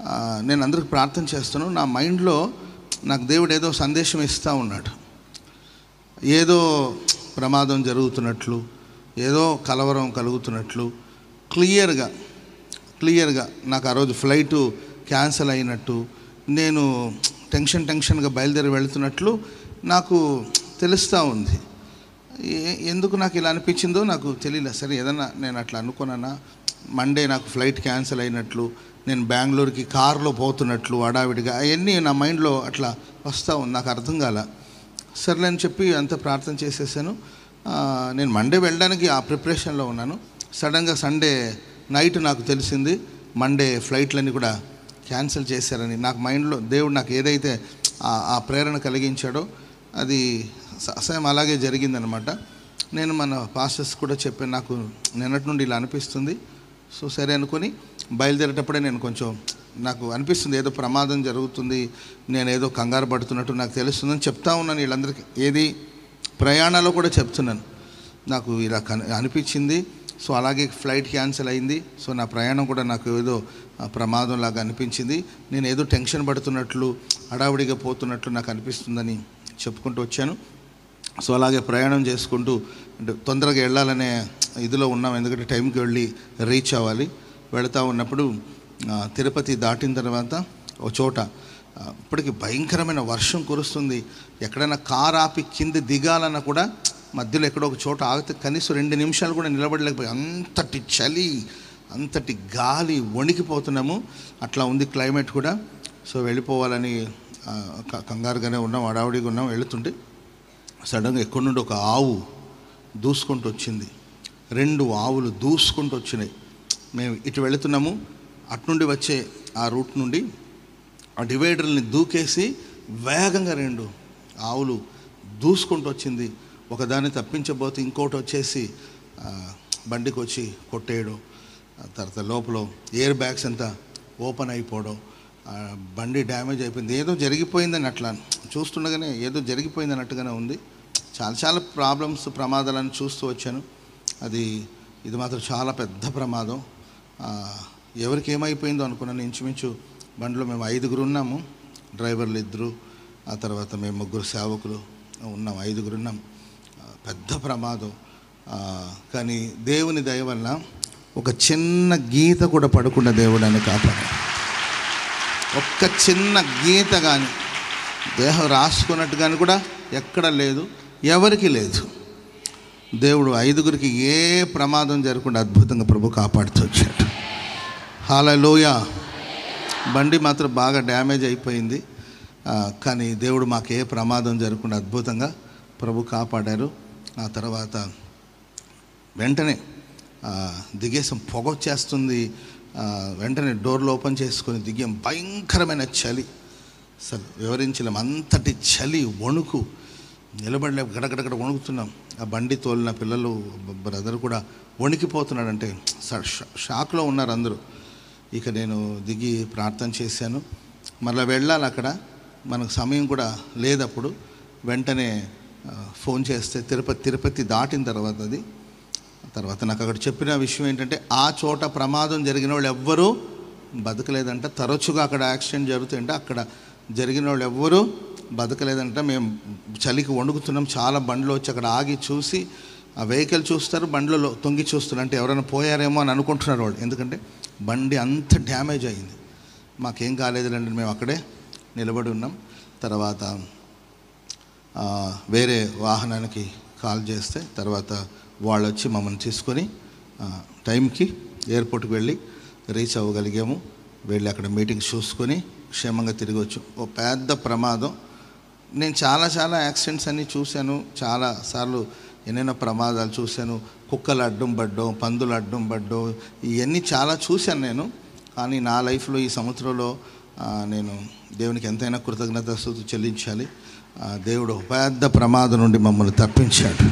ఆ, నేను అందరికి ప్రార్థన చేస్తాను నా మైండ్లో నాకు దేవుడు ఏదో సందేశం ఇస్తూ ఉన్నాడు ఏదో ప్రమాదం జరుగుతున్నట్లు ఏదో కలవరం కలుగుతున్నట్లు క్లియర్గా క్లియర్గా నాకు ఆ రోజు ఫ్లైటు క్యాన్సిల్ అయినట్టు నేను టెన్షన్ టెన్షన్గా బయలుదేరి వెళ్తున్నట్లు నాకు తెలుస్తూ ఉంది ఏ- ఎందుకు నాకు ఇలా అనిపించిందో నాకు తెలియలేదు సరే ఏదన్నా నేను అట్లా అనుకున్నానా మండే నాకు ఫ్లైట్ క్యాన్సిల్ అయినట్లు నేను బెంగళూరుకి కారులో పోతున్నట్లు హడావిడిగా అవన్నీ నా మైండ్లో అట్లా వస్తూ ఉంది నాకు అర్థం కాల సర్లే అని చెప్పి అంత ప్రార్థన చేసేసాను ఆ, నేను మండే వెళ్ళడానికి ఆ ప్రిపరేషన్లో ఉన్నాను సడన్గా సండే నైట్ నాకు తెలిసింది మండే ఫ్లైట్లన్నీ కూడా క్యాన్సిల్ చేశారని నాకు మైండ్లో దేవుడు నాకు ఏదైతే ఆ- ఆ ప్రేరణ కలిగించాడో అది స- సేమ్ అలాగే జరిగిందనమాట నేను మన పాస్టర్స్ కూడా చెప్పాను నాకు నిన్నటి నుండి ఇలా అనిపిస్తుంది సో సరే అనుకొని బయలుదేరేటప్పుడే నేను కొంచెం నాకు అనిపిస్తుంది ఏదో ప్రమాదం జరుగుతుంది నేను ఏదో కంగారు పడుతున్నట్టు నాకు తెలుస్తుందని చెప్తా ఉన్నాను వీళ్ళందరికీ ఏది ప్రయాణాల్లో కూడా చెప్తున్నాను నాకు ఇలా కని అనిపించింది సో అలాగే ఫ్లైట్ క్యాన్సిల్ అయింది సో నా ప్రయాణం కూడా నాకు ఏదో ఆ, ప్రమాదం లాగా అనిపించింది నేను ఏదో టెన్షన్ పడుతున్నట్లు హడావుడిగా పోతున్నట్లు నాకు అనిపిస్తుందని చెప్పుకుంటూ వచ్చాను సో అలాగే ప్రయాణం చేసుకుంటూ అంటే తొందరగా వెళ్ళాలనే ఇదిలో ఉన్నాం ఎందుకంటే టైంకి వెళ్ళి రీచ్ అవ్వాలి వెళతా ఉన్నప్పుడు ఆ, తిరుపతి దాటిన తర్వాత ఒక చోట ఆ, ఇప్పటికి భయంకరమైన వర్షం కురుస్తుంది ఎక్కడైనా కార్ ఆపి కింద దిగాలన్నా కూడా మధ్యలో ఎక్కడో ఒక చోట ఆగితే కనీసం రెండు నిమిషాలు కూడా నిలబడలేకపోయి అంతటి చలి అంతటి గాలి వణికిపోతున్నాము అట్లా ఉంది క్లైమేట్ కూడా సో వెళ్ళిపోవాలని ఆ, క- కంగారుగానే ఉన్నాం హడావుడిగా ఉన్నాం వెళుతుంటే సడన్గా ఎక్కడి నుండి ఒక ఆవు దూసుకుంటూ వచ్చింది రెండు ఆవులు దూసుకుంటూ వచ్చినాయి మేము ఇటు వెళుతున్నాము అటు నుండి వచ్చే ఆ రూట్ నుండి ఆ డివైడర్ని దూకేసి వేగంగా రెండు ఆవులు దూసుకుంటూ వచ్చింది ఒకదాన్ని తప్పించబోతే ఇంకోటి వచ్చేసి ఆ, బండికి వచ్చి కొట్టేయడం ఆ తర్వాత లోపల ఎయిర్ బ్యాగ్స్ అంతా ఓపెన్ అయిపోవడం ఆ, బండి డ్యామేజ్ అయిపోయింది ఏదో జరిగిపోయిందని అట్లా చూస్తుండగానే ఏదో జరిగిపోయింది అన్నట్టుగానే ఉంది చాలా చాలా ప్రాబ్లమ్స్ ప్రమాదాలను చూస్తూ వచ్చాను అది ఇది మాత్రం చాలా పెద్ద ప్రమాదం ఆ, ఎవరికి ఏమైపోయిందో అనుకున్నాను ఇంచుమించు బండిలో మేము ఐదుగురు ఉన్నాము డ్రైవర్లు ఇద్దరు ఆ తర్వాత మేము ముగ్గురు సేవకులు ఉన్నాం ఐదుగురు ఉన్నాం ఆ, పెద్ద ప్రమాదం ఆ, కానీ దేవుని దయ వల్ల ఒక చిన్న గీత కూడా పడకుండా దేవుడు అని కాపాడు ఒక్క చిన్న గీత కానీ దేహం రాసుకున్నట్టు కానీ కూడా ఎక్కడ లేదు ఎవరికి లేదు దేవుడు ఐదుగురికి ఏ ప్రమాదం జరగకుండా అద్భుతంగా ప్రభు కాపాడుతూ వచ్చాడు హాలలోయ బండి మాత్రం బాగా డ్యామేజ్ అయిపోయింది ఆ, కానీ దేవుడు మాకు ఏ ప్రమాదం జరగకుండా అద్భుతంగా ప్రభు కాపాడారు ఆ తర్వాత వెంటనే ఆ, దిగేసాం పొగ వచ్చేస్తుంది ఆ, వెంటనే డోర్లు ఓపెన్ చేసుకొని దిగాం భయంకరమైన చలి అసలు వివరించలేం అంతటి చలి వణుకు నిలబడలే గడగడగడ వణుకుతున్నాం ఆ బండి తోలిన పిల్లలు బ్రదర్ కూడా వణికిపోతున్నాడంటే స- షా- షాక్లో ఉన్నారు అందరూ ఇక నేను దిగి ప్రార్థన చేశాను మళ్ళీ వెళ్ళాలి అక్కడ మనకు సమయం కూడా లేదప్పుడు వెంటనే ఆ, ఫోన్ చేస్తే తిరుపతి తిరుపతి దాటిన తర్వాత అది తర్వాత నాకు అక్కడ చెప్పిన విషయం ఏంటంటే ఆ చోట ప్రమాదం జరిగిన వాళ్ళు ఎవ్వరూ బతకలేదంట తరచుగా అక్కడ యాక్సిడెంట్ జరుగుతుంటే అక్కడ జరిగిన వాళ్ళు ఎవ్వరూ బతకలేదంట మేము చలికి వణుకుతున్నాం చాలా బండ్లు వచ్చి అక్కడ ఆగి చూసి ఆ వెహికల్ చూస్తారు బండ్లలో తొంగి చూస్తున్నారు అంటే ఎవరైనా పోయారేమో అని అనుకుంటున్నారు వాళ్ళు ఎందుకంటే బండి అంత డ్యామేజ్ అయింది మాకేం కాలేదులేండి మేము అక్కడే నిలబడి ఉన్నాం తర్వాత ఆ, వేరే వాహనానికి కాల్ చేస్తే తర్వాత వాళ్ళు వచ్చి మమ్మల్ని తీసుకొని ఆ, టైంకి ఎయిర్పోర్ట్కి వెళ్ళి రీచ్ అవ్వగలిగాము వెళ్ళి అక్కడ మీటింగ్ చూసుకొని క్షేమంగా తిరిగి వచ్చాం ఓ పెద్ద ప్రమాదం నేను చాలా చాలా యాక్సిడెంట్స్ అన్నీ చూశాను చాలా సార్లు ఎన్నెన్నో ప్రమాదాలు చూశాను కుక్కలు అడ్డం పడ్డం పందులు అడ్డం పడ్డం ఇవన్నీ చాలా చూశాను నేను కానీ నా లైఫ్లో ఈ సంవత్సరంలో ఆ, నేను దేవునికి ఎంతైనా కృతజ్ఞత స్తుతి చెల్లించాలి ఆ, దేవుడు ఒక పెద్ద ప్రమాదం నుండి మమ్మల్ని తప్పించాడు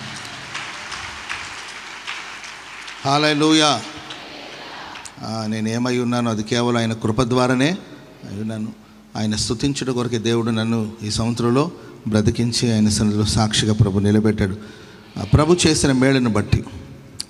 హాలూయా నేను ఏమై ఉన్నానో అది కేవలం ఆయన కృప ద్వారానే అయి ఉన్నాను ఆయన స్తుతించుట కొరకే దేవుడు నన్ను ఈ సంవత్సరంలో బ్రతికించి ఆయన సన్నిధిలో సాక్షిగా ప్రభు నిలబెట్టాడు ఆ ప్రభు చేసిన మేలును బట్టి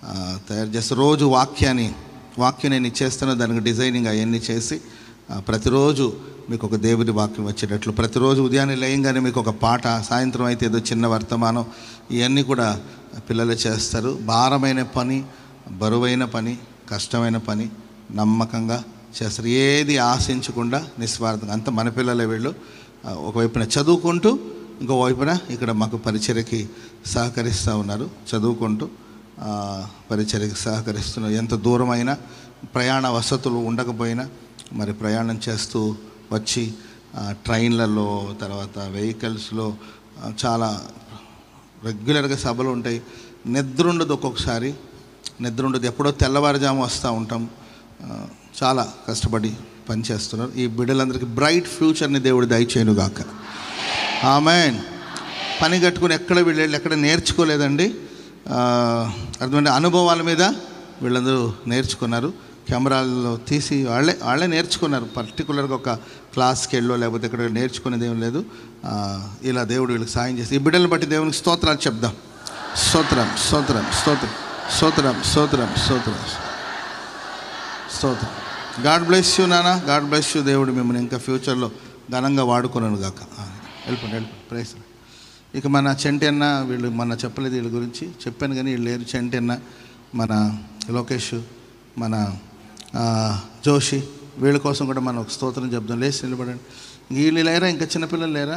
ఆ, తయారు చేస్తే రోజు వాక్యాన్ని వాక్యం నేను ఇచ్చేస్తాను దానికి డిజైనింగ్ అవన్నీ చేసి ఆ, ప్రతిరోజు మీకు ఒక దేవుడి వాక్యం వచ్చేటట్లు ప్రతిరోజు ఉదయాన్నే లేయంగానే మీకు ఒక పాట సాయంత్రం అయితే ఏదో చిన్న వర్తమానం ఇవన్నీ కూడా పిల్లలు చేస్తారు భారమైన పని బరువైన పని కష్టమైన పని నమ్మకంగా చేస్తారు ఏది ఆశించకుండా నిస్వార్థంగా అంత మన పిల్లలే వీళ్ళు ఆ, ఒకవైపున చదువుకుంటూ ఇంకో వైపున ఇక్కడ మాకు పరిచర్యకి సహకరిస్తూ ఉన్నారు చదువుకుంటూ ఆ, పరిచర్యకి సహకరిస్తున్నారు ఎంత దూరమైనా ప్రయాణ వసతులు ఉండకపోయినా మరి ప్రయాణం చేస్తూ వచ్చి ఆ, ట్రైన్లలో తర్వాత వెహికల్స్లో ఆ, చాలా రెగ్యులర్గా సభలు ఉంటాయి నిద్ర ఉండదు ఒక్కొక్కసారి నిద్ర ఉండదు ఎప్పుడో తెల్లవారుజాము వస్తూ ఉంటాం ఆ, చాలా కష్టపడి పనిచేస్తున్నారు ఈ బిడ్డలందరికీ బ్రైట్ ఫ్యూచర్ని దేవుడు దయచేయనుగాక ఆమెన్ పని కట్టుకుని ఎక్కడ వీళ్ళు వెళ్ళి ఎక్కడ నేర్చుకోలేదండి ఆ, అర్థమంటే అనుభవాల మీద వీళ్ళందరూ నేర్చుకున్నారు కెమెరాల్లో తీసి వాళ్ళే వాళ్ళే నేర్చుకున్నారు పర్టికులర్గా ఒక క్లాస్కి వెళ్ళో లేకపోతే ఇక్కడ నేర్చుకునేది ఏం లేదు ఆ, ఇలా దేవుడు వీళ్ళకి సాయం చేసి ఈ బిడ్డలను బట్టి దేవునికి స్తోత్రాలు చెప్దాం స్తోత్రం స్తోత్రం స్తోత్రం స్తోత్రం స్తోత్రం స్తోత్రం స్తోత్రం గాడ్ బ్లెస్ యూ నాన్న గాడ్ బ్లెస్ యూ దేవుడు మిమ్మల్ని ఇంకా ఫ్యూచర్లో ఘనంగా వాడుకున్నాను గాక ఆ, వెళ్ళిపోండి వెళ్ళిపోండి ప్రైస్ ఇక మన చెంటి అన్న వీళ్ళు మన చెప్పలేదు వీళ్ళ గురించి చెప్పాను కానీ వీళ్ళు లేరు చెంటి అన్న మన లోకేష్ మన ఆ, జోషి వీళ్ళ కోసం కూడా మనం ఒక స్తోత్రం చెప్దాం లేచి నిలబడండి వీళ్ళు లేరా ఇంకా చిన్నపిల్లలు లేరా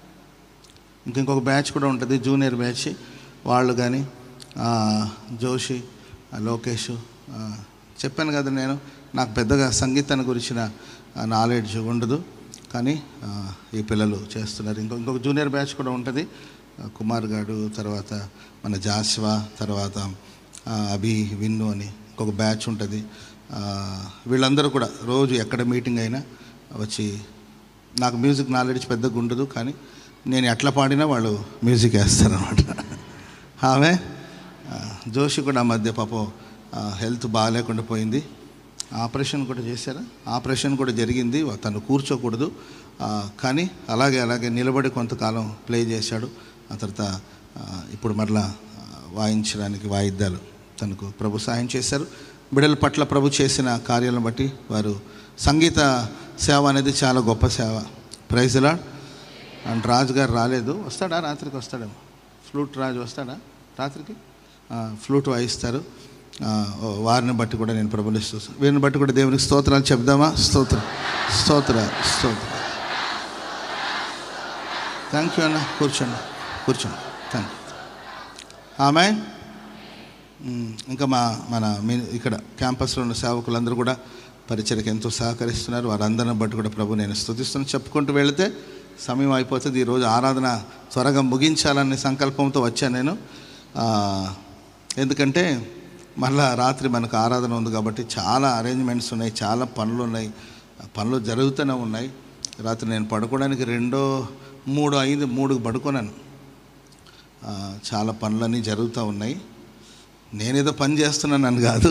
ఇంక ఇంకొక బ్యాచ్ కూడా ఉంటుంది జూనియర్ బ్యాచ్ వాళ్ళు కానీ ఆ, జోషి ఆ, లోకేష్ ఆ, చెప్పాను కదా నేను నాకు పెద్దగా సంగీతాన్ని గురించిన నాలెడ్జ్ ఉండదు కానీ ఆ, ఈ పిల్లలు చేస్తున్నారు ఇంకో ఇంకొక జూనియర్ బ్యాచ్ కూడా ఉంటుంది ఆ, కుమార్ గారు తర్వాత మన జాస్వా తర్వాత ఆ, అభి విన్ను అని ఇంకొక బ్యాచ్ ఉంటుంది ఆ, వీళ్ళందరూ కూడా రోజు ఎక్కడ మీటింగ్ అయినా వచ్చి నాకు మ్యూజిక్ నాలెడ్జ్ పెద్దగా ఉండదు కానీ నేను ఎట్లా పాడినా వాళ్ళు మ్యూజిక్ వేస్తారనమాట ఆమె ఆ, జోషి కూడా ఆ మధ్య పాపం ఆ, హెల్త్ బాగాలేకుండా పోయింది ఆపరేషన్ కూడా చేశారా ఆపరేషన్ కూడా జరిగింది తను కూర్చోకూడదు ఆ, కానీ అలాగే అలాగే నిలబడి కొంతకాలం ప్లే చేశాడు ఆ తర్వాత ఆ, ఇప్పుడు మరలా ఆ, వాయించడానికి వాయిద్యాలు తనకు ప్రభు సహాయం చేశారు బిడ్డల పట్ల ప్రభు చేసిన కార్యాలను బట్టి వారు సంగీత సేవ అనేది చాలా గొప్ప సేవ ప్రైజ్లా అండ్ రాజు గారు రాలేదు వస్తాడా రాత్రికి వస్తాడేమో ఫ్లూట్ రాజు వస్తాడా రాత్రికి ఆ, ఫ్లూట్ వాయిస్తారు ఆ, ఓ, వారిని బట్టి కూడా నేను ప్రబలిస్తూ వీరిని బట్టి కూడా దేవునికి స్తోత్రాలు చెప్దామా స్తోత్రం స్తోత్ర స్తోత్ర థ్యాంక్ యూ అన్న కూర్చోండి కూర్చోండి థ్యాంక్ యూ ఆమె మ్, ఇంకా మా మన మీ ఇక్కడ క్యాంపస్లో ఉన్న సేవకులందరూ కూడా పరిచయకు ఎంతో సహకరిస్తున్నారు వారందరిని బట్టి కూడా ప్రభు నేను స్తుతిస్తున్నాను చెప్పుకుంటూ వెళితే సమయం అయిపోతుంది ఈరోజు ఆరాధన త్వరగా ముగించాలనే సంకల్పంతో వచ్చాను నేను ఆ, ఎందుకంటే మళ్ళా రాత్రి మనకు ఆరాధన ఉంది కాబట్టి చాలా అరేంజ్మెంట్స్ ఉన్నాయి చాలా పనులు ఉన్నాయి ఆ పనులు జరుగుతూనే ఉన్నాయి రాత్రి నేను పడుకోవడానికి రెండో మూడు ఐదు మూడుకు పడుకున్నాను ఆ, చాలా పనులన్నీ జరుగుతూ ఉన్నాయి నేనేదో పని చేస్తున్నాను అని కాదు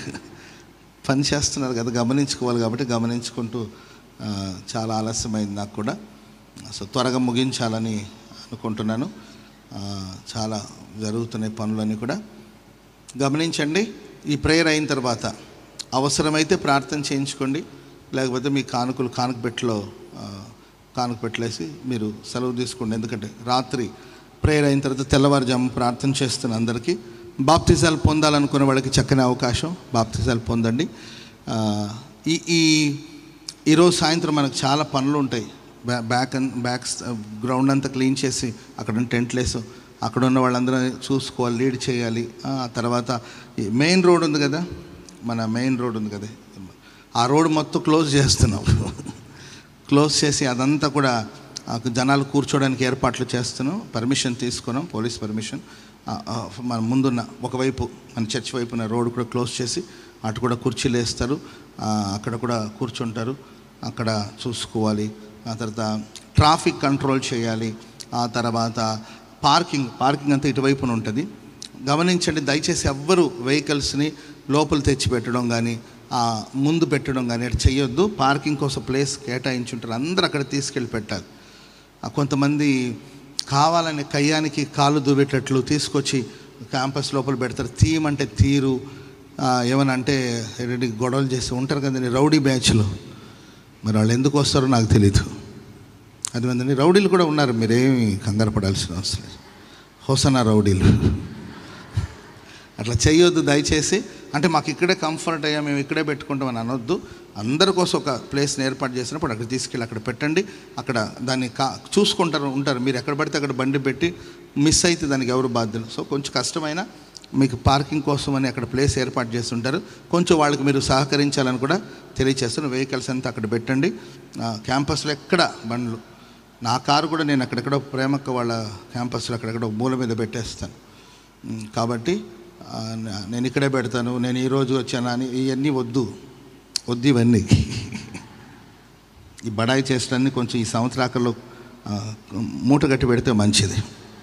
పని చేస్తున్నారు కదా గమనించుకోవాలి కాబట్టి గమనించుకుంటూ ఆ, చాలా ఆలస్యమైంది నాకు కూడా సో త్వరగా ముగించాలని అనుకుంటున్నాను ఆ, చాలా జరుగుతున్నాయి పనులన్నీ కూడా గమనించండి ఈ ప్రేయర్ అయిన తర్వాత అవసరమైతే ప్రార్థన చేయించుకోండి లేకపోతే మీ కానుకలు కానుకపెట్టలో ఆ, కానుకపెట్టలేసి మీరు సెలవు తీసుకోండి ఎందుకంటే రాత్రి ప్రేయర్ అయిన తర్వాత తెల్లవారుజాము ప్రార్థన చేస్తున్న అందరికీ బాప్తిజాలు పొందాలనుకునే వాళ్ళకి చక్కని అవకాశం బాప్తిజాలు పొందండి ఆ, ఈ ఈ ఈరోజు సాయంత్రం మనకు చాలా పనులు ఉంటాయి బ్యా బ్యాక్ అండ్ బ్యాక్ గ్రౌండ్ అంతా క్లీన్ చేసి అక్కడ టెంట్లు వేసి అక్కడ ఉన్న వాళ్ళందరూ చూసుకోవాలి లీడ్ చేయాలి ఆ తర్వాత ఈ మెయిన్ రోడ్ ఉంది కదా మన మెయిన్ రోడ్ ఉంది కదా ఆ రోడ్ మొత్తం క్లోజ్ చేస్తున్నాం క్లోజ్ చేసి అదంతా కూడా ఆ జనాలు కూర్చోడానికి ఏర్పాట్లు చేస్తున్నాం పర్మిషన్ తీసుకున్నాం పోలీస్ పర్మిషన్ ఆ, ఆ, మన ముందున్న ఒకవైపు మన చర్చ్ వైపున రోడ్ కూడా క్లోజ్ చేసి అటు కూడా కుర్చీలు వేస్తారు ఆ, అక్కడ కూడా కూర్చుంటారు అక్కడ చూసుకోవాలి ఆ తర్వాత ట్రాఫిక్ కంట్రోల్ చేయాలి ఆ తర్వాత పార్కింగ్ పార్కింగ్ అంతా ఇటువైపున ఉంటుంది గమనించండి దయచేసి ఎవ్వరు వెహికల్స్ని లోపల తెచ్చి పెట్టడం కానీ ఆ, ముందు పెట్టడం కానీ అటు చేయొద్దు పార్కింగ్ కోసం ప్లేస్ కేటాయించుంటారు అందరూ అక్కడ తీసుకెళ్ళి పెట్టాలి ఆ, కొంతమంది కావాలని కయ్యానికి కాలు దువ్వేటట్లు తీసుకొచ్చి క్యాంపస్ లోపల పెడతారు థీమ్ అంటే తీరు ఆ, ఏమని అంటే ఏంటంటే గొడవలు చేసి ఉంటారు కదండి రౌడీ బ్యాచ్లో మరి వాళ్ళు ఎందుకు వస్తారో నాకు తెలీదు అది మంది రౌడీలు కూడా ఉన్నారు మీరేమి కంగారు పడాల్సిన అవసరం లేదు హోసనా రౌడీలు అట్లా చేయొద్దు దయచేసి అంటే మాకు ఇక్కడే కంఫర్ట్ అయ్యా మేము ఇక్కడే పెట్టుకుంటామని అనొద్దు అందరి కోసం ఒక ప్లేస్ని ఏర్పాటు చేసినప్పుడు అక్కడ తీసుకెళ్ళి అక్కడ పెట్టండి అక్కడ దాన్ని కా చూసుకుంటారు ఉంటారు మీరు ఎక్కడ పడితే అక్కడ బండి పెట్టి మిస్ అయితే దానికి ఎవరు బాధ్యులు సో కొంచెం కష్టమైన మీకు పార్కింగ్ కోసం అని అక్కడ ప్లేస్ ఏర్పాటు చేస్తుంటారు కొంచెం వాళ్ళకి మీరు సహకరించాలని కూడా తెలియచేస్తాను వెహికల్స్ అంతా అక్కడ పెట్టండి ఆ, క్యాంపస్లో ఎక్కడ బండ్లు నా కారు కూడా నేను అక్కడెక్కడో ప్రేమక్క వాళ్ళ క్యాంపస్లో అక్కడెక్కడో మూల మీద పెట్టేస్తాను ఉమ్, కాబట్టి ఆ, న- నేను ఇక్కడే పెడతాను నేను ఈరోజు వచ్చాను అని ఇవన్నీ వద్దు వద్దు ఇవన్నీ ఈ బడాయి చేసడాన్ని కొంచెం ఈ సంవత్సరాకల్లో ఆ, మూట కట్టి పెడితే మంచిది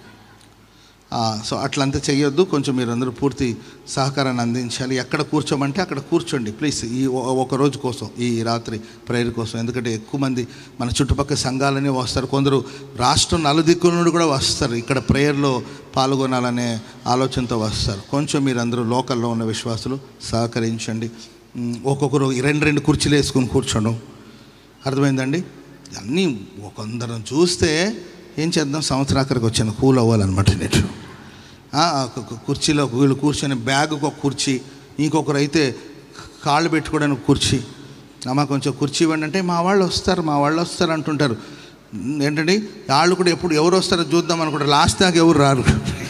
ఆ, సో అట్లంతా చేయొద్దు కొంచెం మీరు అందరూ పూర్తి సహకారాన్ని అందించాలి ఎక్కడ కూర్చోమంటే అక్కడ కూర్చోండి ప్లీజ్ ఈ ఒ- ఒక రోజు కోసం ఈ రాత్రి ప్రేయర్ కోసం ఎందుకంటే ఎక్కువ మంది మన చుట్టుపక్కల సంఘాలనే వస్తారు కొందరు రాష్ట్రం నలుదిక్కుల నుండి కూడా వస్తారు ఇక్కడ ప్రేయర్లో పాల్గొనాలనే ఆలోచనతో వస్తారు కొంచెం మీరు అందరూ లోకల్లో ఉన్న విశ్వాసులు సహకరించండి ఉమ్, ఒక్కొక్కరు రెండు రెండు కుర్చీలు వేసుకుని కూర్చోడం అర్థమైందండి అన్నీ కొందరం చూస్తే ఏం చేద్దాం సంవత్సరాఖరికి వచ్చాను కూల్ అవ్వాలన్నమాట నేను ఆ, ఒక- ఒక కుర్చీలో వీళ్ళు కూర్చొని బ్యాగ్కి ఒక కుర్చీ ఇంకొకరు అయితే కాళ్ళు పెట్టుకోవడానికి కుర్చీ అమ్మ కొంచెం కుర్చీ ఇవ్వండి అంటే మా వాళ్ళు వస్తారు మా వాళ్ళు వస్తారు అంటుంటారు ఏంటండి వాళ్ళు కూడా ఎప్పుడు ఎవరు వస్తారో చూద్దాం అనుకుంటారు లాస్ట్ దాకా ఎవరు రారు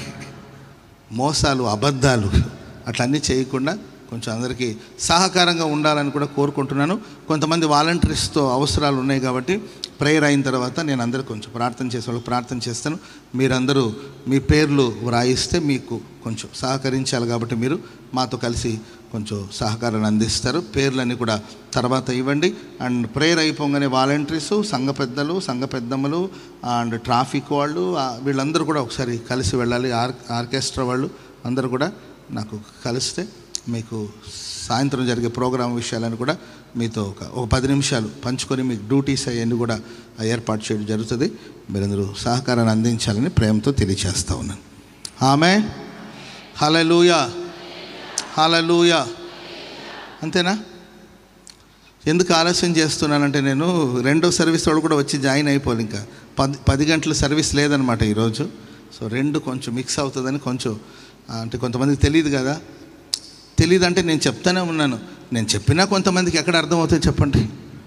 మోసాలు అబద్ధాలు అట్లన్నీ చేయకుండా కొంచెం అందరికీ సహకారంగా ఉండాలని కూడా కోరుకుంటున్నాను కొంతమంది వాలంటీర్స్తో అవసరాలు ఉన్నాయి కాబట్టి ప్రేయర్ అయిన తర్వాత నేను అందరూ కొంచెం ప్రార్థన చేసే వాళ్ళకి ప్రార్థన చేస్తాను మీరందరూ మీ పేర్లు వ్రాయిస్తే మీకు కొంచెం సహకరించాలి కాబట్టి మీరు మాతో కలిసి కొంచెం సహకారాన్ని అందిస్తారు పేర్లన్నీ కూడా తర్వాత ఇవ్వండి అండ్ ప్రేయర్ అయిపోగానే వాలంటీర్స్ సంఘ పెద్దలు సంఘ పెద్దమ్మలు అండ్ ట్రాఫిక్ వాళ్ళు ఆ, వీళ్ళందరూ కూడా ఒకసారి కలిసి వెళ్ళాలి ఆర్ ఆర్కెస్ట్రా వాళ్ళు అందరూ కూడా నాకు కలిస్తే మీకు సాయంత్రం జరిగే ప్రోగ్రాం విషయాలను కూడా మీతో ఒక ఒక పది నిమిషాలు పంచుకొని మీకు డ్యూటీస్ అవన్నీ కూడా ఏర్పాటు చేయడం జరుగుతుంది మీరందరూ సహకారాన్ని అందించాలని ప్రేమతో తెలియచేస్తా ఉన్నాను ఆమె హలలుయా హలలుయా అంతేనా ఎందుకు ఆలస్యం చేస్తున్నానంటే నేను రెండో సర్వీస్ వాళ్ళు కూడా వచ్చి జాయిన్ అయిపోవాలి ఇంకా పది పది గంటల సర్వీస్ లేదనమాట ఈరోజు సో రెండు కొంచెం మిక్స్ అవుతుందని కొంచెం ఆ, అంటే కొంతమందికి తెలియదు కదా తెలియదు అంటే నేను చెప్తానే ఉన్నాను నేను చెప్పినా కొంతమందికి ఎక్కడ అర్థమవుతుంది చెప్పండి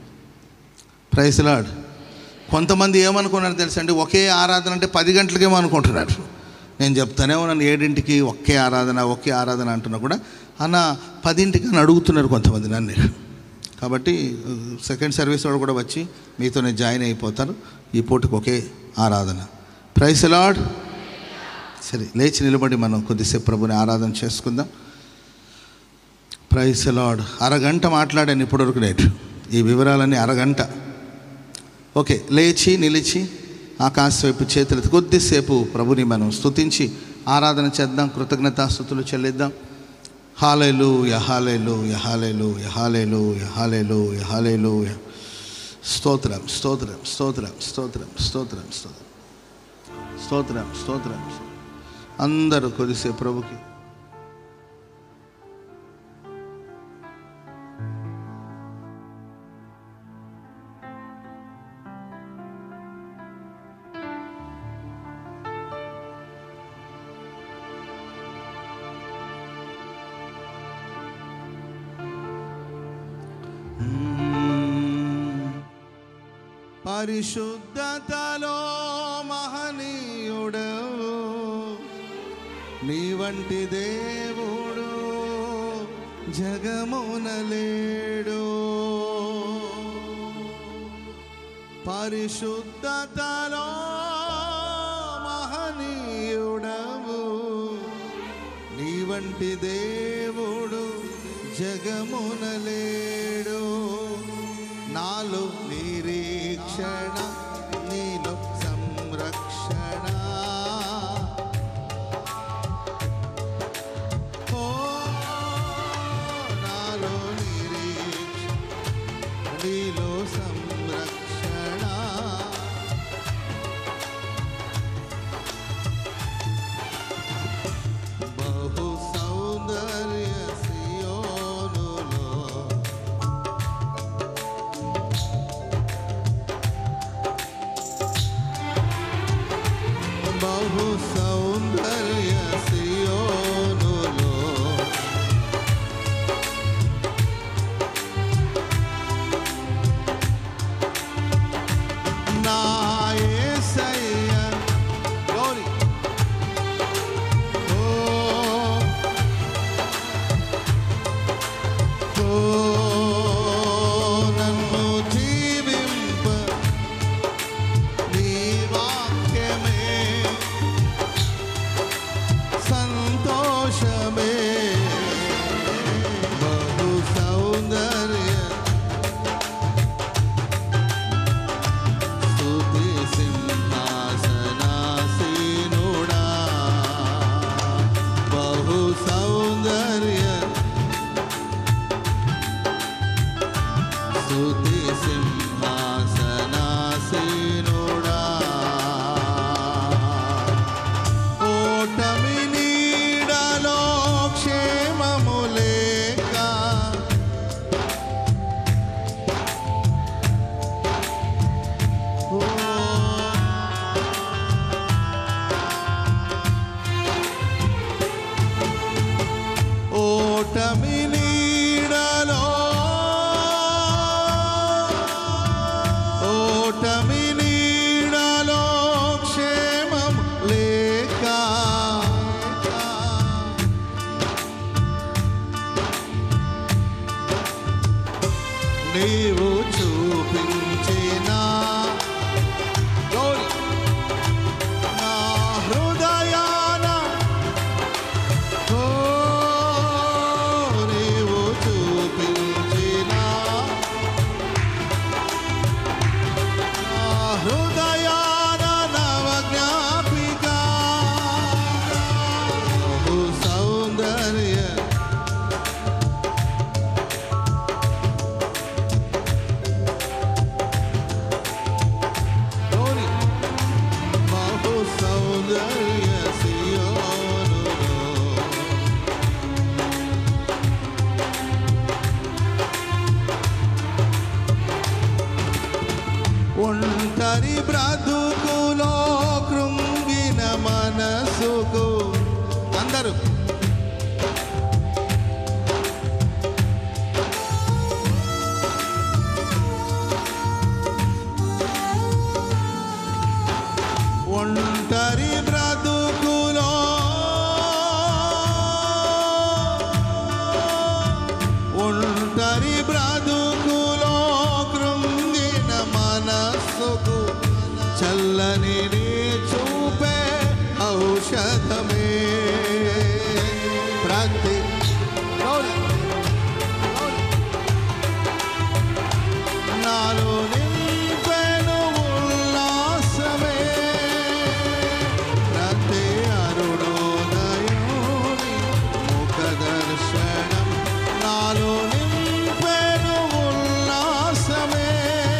ప్రైస్ లాడ్ కొంతమంది ఏమనుకున్నారు తెలుసండి ఒకే ఆరాధన అంటే పది గంటలకేమో అనుకుంటున్నారు నేను చెప్తానే ఉన్నాను ఏడింటికి ఒకే ఆరాధన ఒకే ఆరాధన అంటున్నా కూడా అన్న పదింటికి అని అడుగుతున్నారు కొంతమంది నన్ను కాబట్టి సెకండ్ సర్వీస్ వాళ్ళు కూడా వచ్చి మీతోనే జాయిన్ అయిపోతారు ఈ పూటకు ఒకే ఆరాధన ప్రైస్ లాడ్ సరే లేచి నిలబడి మనం కొద్దిసేపు ప్రభుని ఆరాధన చేసుకుందాం ప్రైస్ లాడ్ అరగంట మాట్లాడాను ఇప్పటివరకు నేను ఈ వివరాలన్నీ అరగంట ఓకే లేచి నిలిచి ఆకాశ వైపు చేతులెత్తి కొద్దిసేపు ప్రభుని మనం స్తుతించి ఆరాధన చేద్దాం కృతజ్ఞతాస్థుతులు చెల్లిద్దాం హాలేలు యహాలేలు యహాలేలు యహాలేలు యహాలేలు యహాలేలు స్తోత్రం స్తోత్రం స్తోత్రం స్తోత్రం స్తోత్రం స్తోత్రం స్తోత్రం స్తోత్రం అందరూ కొద్దిసేపు ప్రభుకి పరిశుద్ధతలో మహనీయుడవు నీ వంటి దేవుడు జగమునలేడు పరిశుద్ధతలో మహనీయుడవు నీ వంటి దేవుడు జగమునలేడు నాలో నిరీక్షణ నీలో సంరక్షణ ఓ, నాలో నిరీక్షణ నీలో సంరక్షణ బహు సౌందర్య సియోనులో నా యేసయ్య గౌరీ ఓ ఓ నన్ను జీవింప నీ వాక్యమే సంతోషమే బహు సౌందర్య స్తుతి సింహాసనాసీనుడా బహు సౌందర్య స్తుతి సింహాసనాసీనుడా ఓటమి నీడలో క్షేమము లేక ఓ ఓటమి నీడలో ఓటమి నీడలో క్షేమం లేక నీవు చూపించిన గౌరీ నా హృదయాన ఓ నీవు చూపించిన నా హృదయాన నవ జ్ఞాపిక బహు సౌందర్య గౌరీ బహు సౌందర్య సియోనులో ఒంటరి బ్రతుకులో కృంగిన మనసుకు అందరూ ఒంటరి బ్రతుకులో ఒంటరి బ్రతుకులో కృంగిన మనస్సుకు చల్లని నీ చూపే ఔషధమే ప్రతి గౌరీ, గౌరీ. నాలో నింపెను ఉల్లాసమే ప్రతి అరుణోదయోని ముఖ దర్శనం నాలో నింపెను ఉల్లాసమే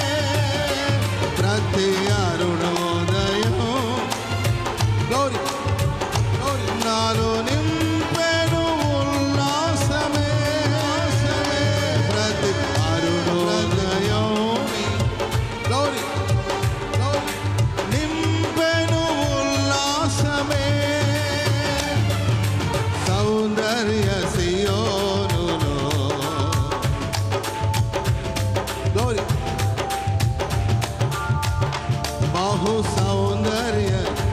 ప్రతి అరుణోదయం గౌరీ గౌరీ నాలో నింపెను ఉల్లాసమే ప్రతి అరుణోదయం గౌరీ గౌరీ నింపెను ఉల్లాసమే సౌందర్య సియోనులో గౌరీ బహు సౌందర్య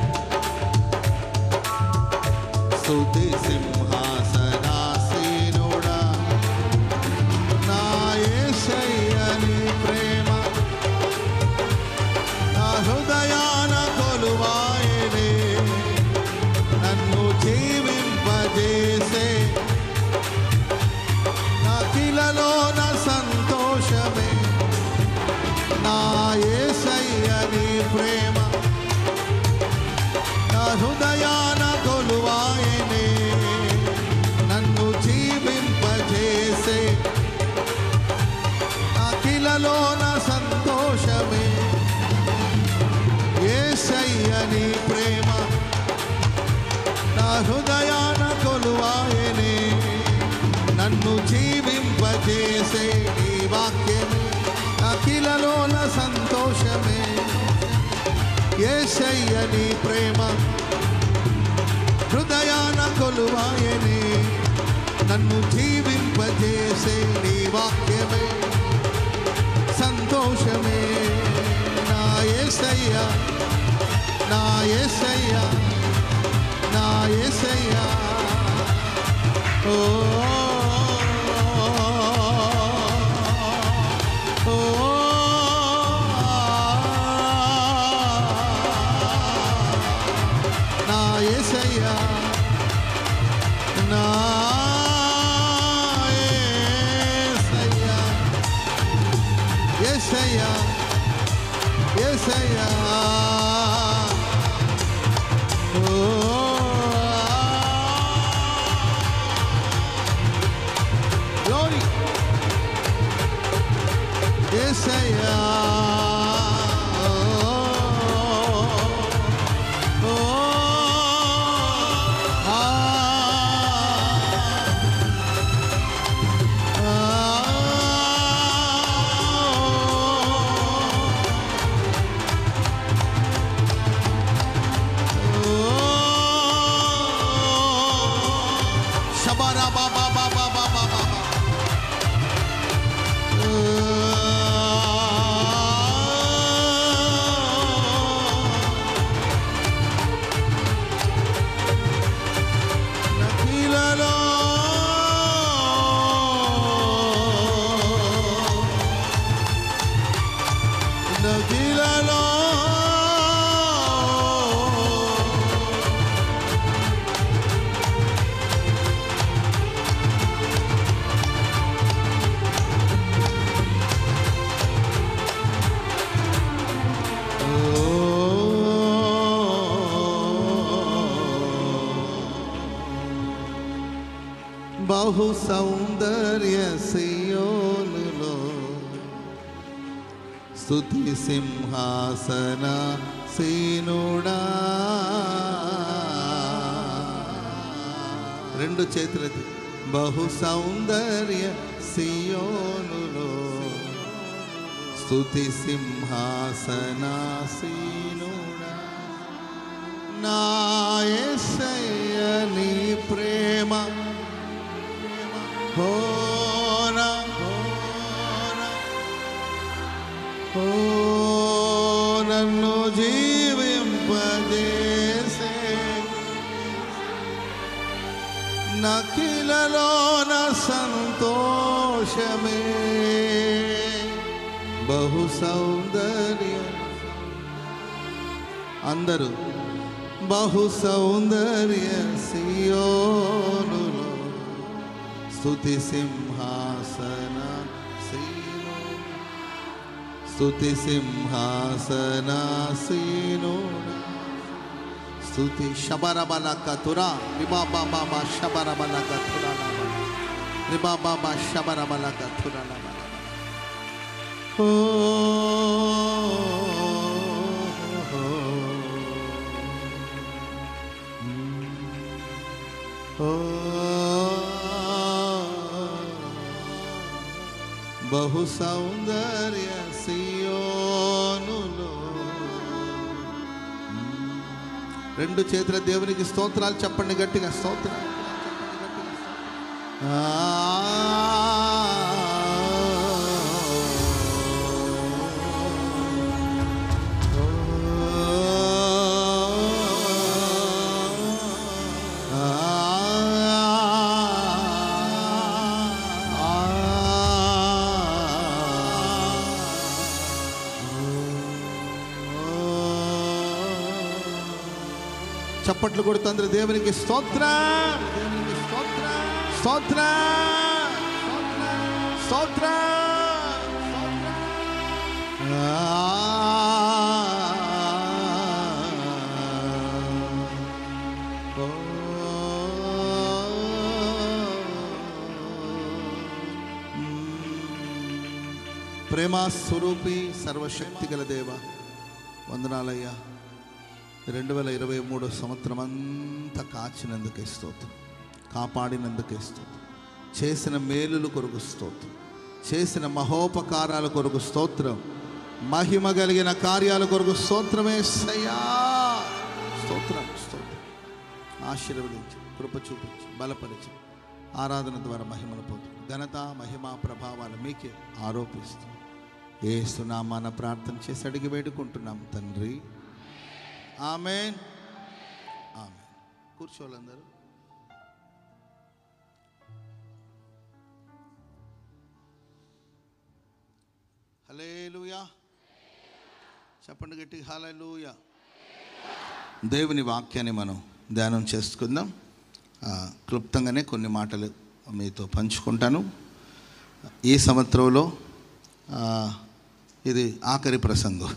స్తుతి సింహాసనాసీనుడా నా యేసయ్యని ప్రేమ నా హృదయాన కొలువాయనే నన్ను జీవింపజేసే నా కిలలో నా సంతోషమే నా యేసయ్యని ప్రేమ నా హృదయాన కొలువాయనే నన్ను జీవింపజేసే నా కిలలో నా సంతోషమే ఏసయ్యని ప్రేమ నా హృదయాన కొలువాయనే నన్ను జీవింపజేసే నీ వాక్యమే అఖిలలోన సంతోషమే ఏసయ్య నీ ప్రేమ నన్ను జీవింపజేసే నీ వాక్యమే సంతోషమే నా యేసయ్యా నా యేసయ్యా నా యేసయ్యా ఓ ఓ నా యేసయ్యా నా యేసయ్యా యేసయ్యా యేసయ్యా ఓ గ్లోరీ యేసయ్యా ఓ ఆ Shabara ba ba ba ba ba ba ba ba. Nakilala. Nakilala. బహు సౌందర్య సియోనులో స్తుతి సింహాసన సీనుడా రెండు చేతులది బహు సౌందర్య సియోనులో స్తుతి సింహాసనాసీనుడా నా యేసయ్య నీ ప్రేమ హోన హోన ఓ నన్ను జీవింపజేసే నకిలలోన సంతోషమే బహు సౌందర్య అందరూ బహు సౌందర్య సియోనులో స్తుతి సింహాసన సీను స్తుతి సింహాసన సీనుడా స్తుతి శబరబల కతురా రిబా బాబా శబరబల కతురా రిబా బాబా శబరబల కతురా ఓ ఓ బహు సౌందర్య సియోనులో రెండు చేతుల దేవునికి స్తోత్రాలు చెప్పండి గట్టిగా స్తోత్రాలు ఆ. చప్పట్లు కొడుతుంది దేవునికి స్తోత్ర దేవునికి స్తోత్ర స్తోత్ర స్తోత్ర ప్రేమ స్వరూపి సర్వశక్తి గల దేవ వందనాలయ్యా రెండు వేల ఇరవై మూడు సంవత్సరం అంతా కాచినందుకే స్తోత్రం కాపాడినందుకే స్తోత్రం చేసిన మేలులు కొరకు స్తోత్రం చేసిన మహోపకారాల కొరకు స్తోత్రం మహిమ కలిగిన కార్యాల కొరకు స్తోత్రమే సయ్యా స్తోత్రం స్తోత్రం ఆశీర్వదించి కృప చూపించి బలపరిచి ఆరాధన ద్వారా మహిమను పొందు ఘనత మహిమ ప్రభావాలు మీకే ఆరోపిస్తూ ఏ సునామాన ప్రార్థన చేసి అడిగి వేడుకుంటున్నాం తండ్రి ఆమెన్ ఆమెన్ కూర్చోవాలందరూ హలేలుయా చెప్పండి గట్టి హలేలుయా దేవుని వాక్యాన్ని మనం ధ్యానం చేసుకుందాం ఆ, క్లుప్తంగానే కొన్ని మాటలు మీతో పంచుకుంటాను ఈ సంవత్సరంలో ఆ, ఇది ఆఖరి ప్రసంగం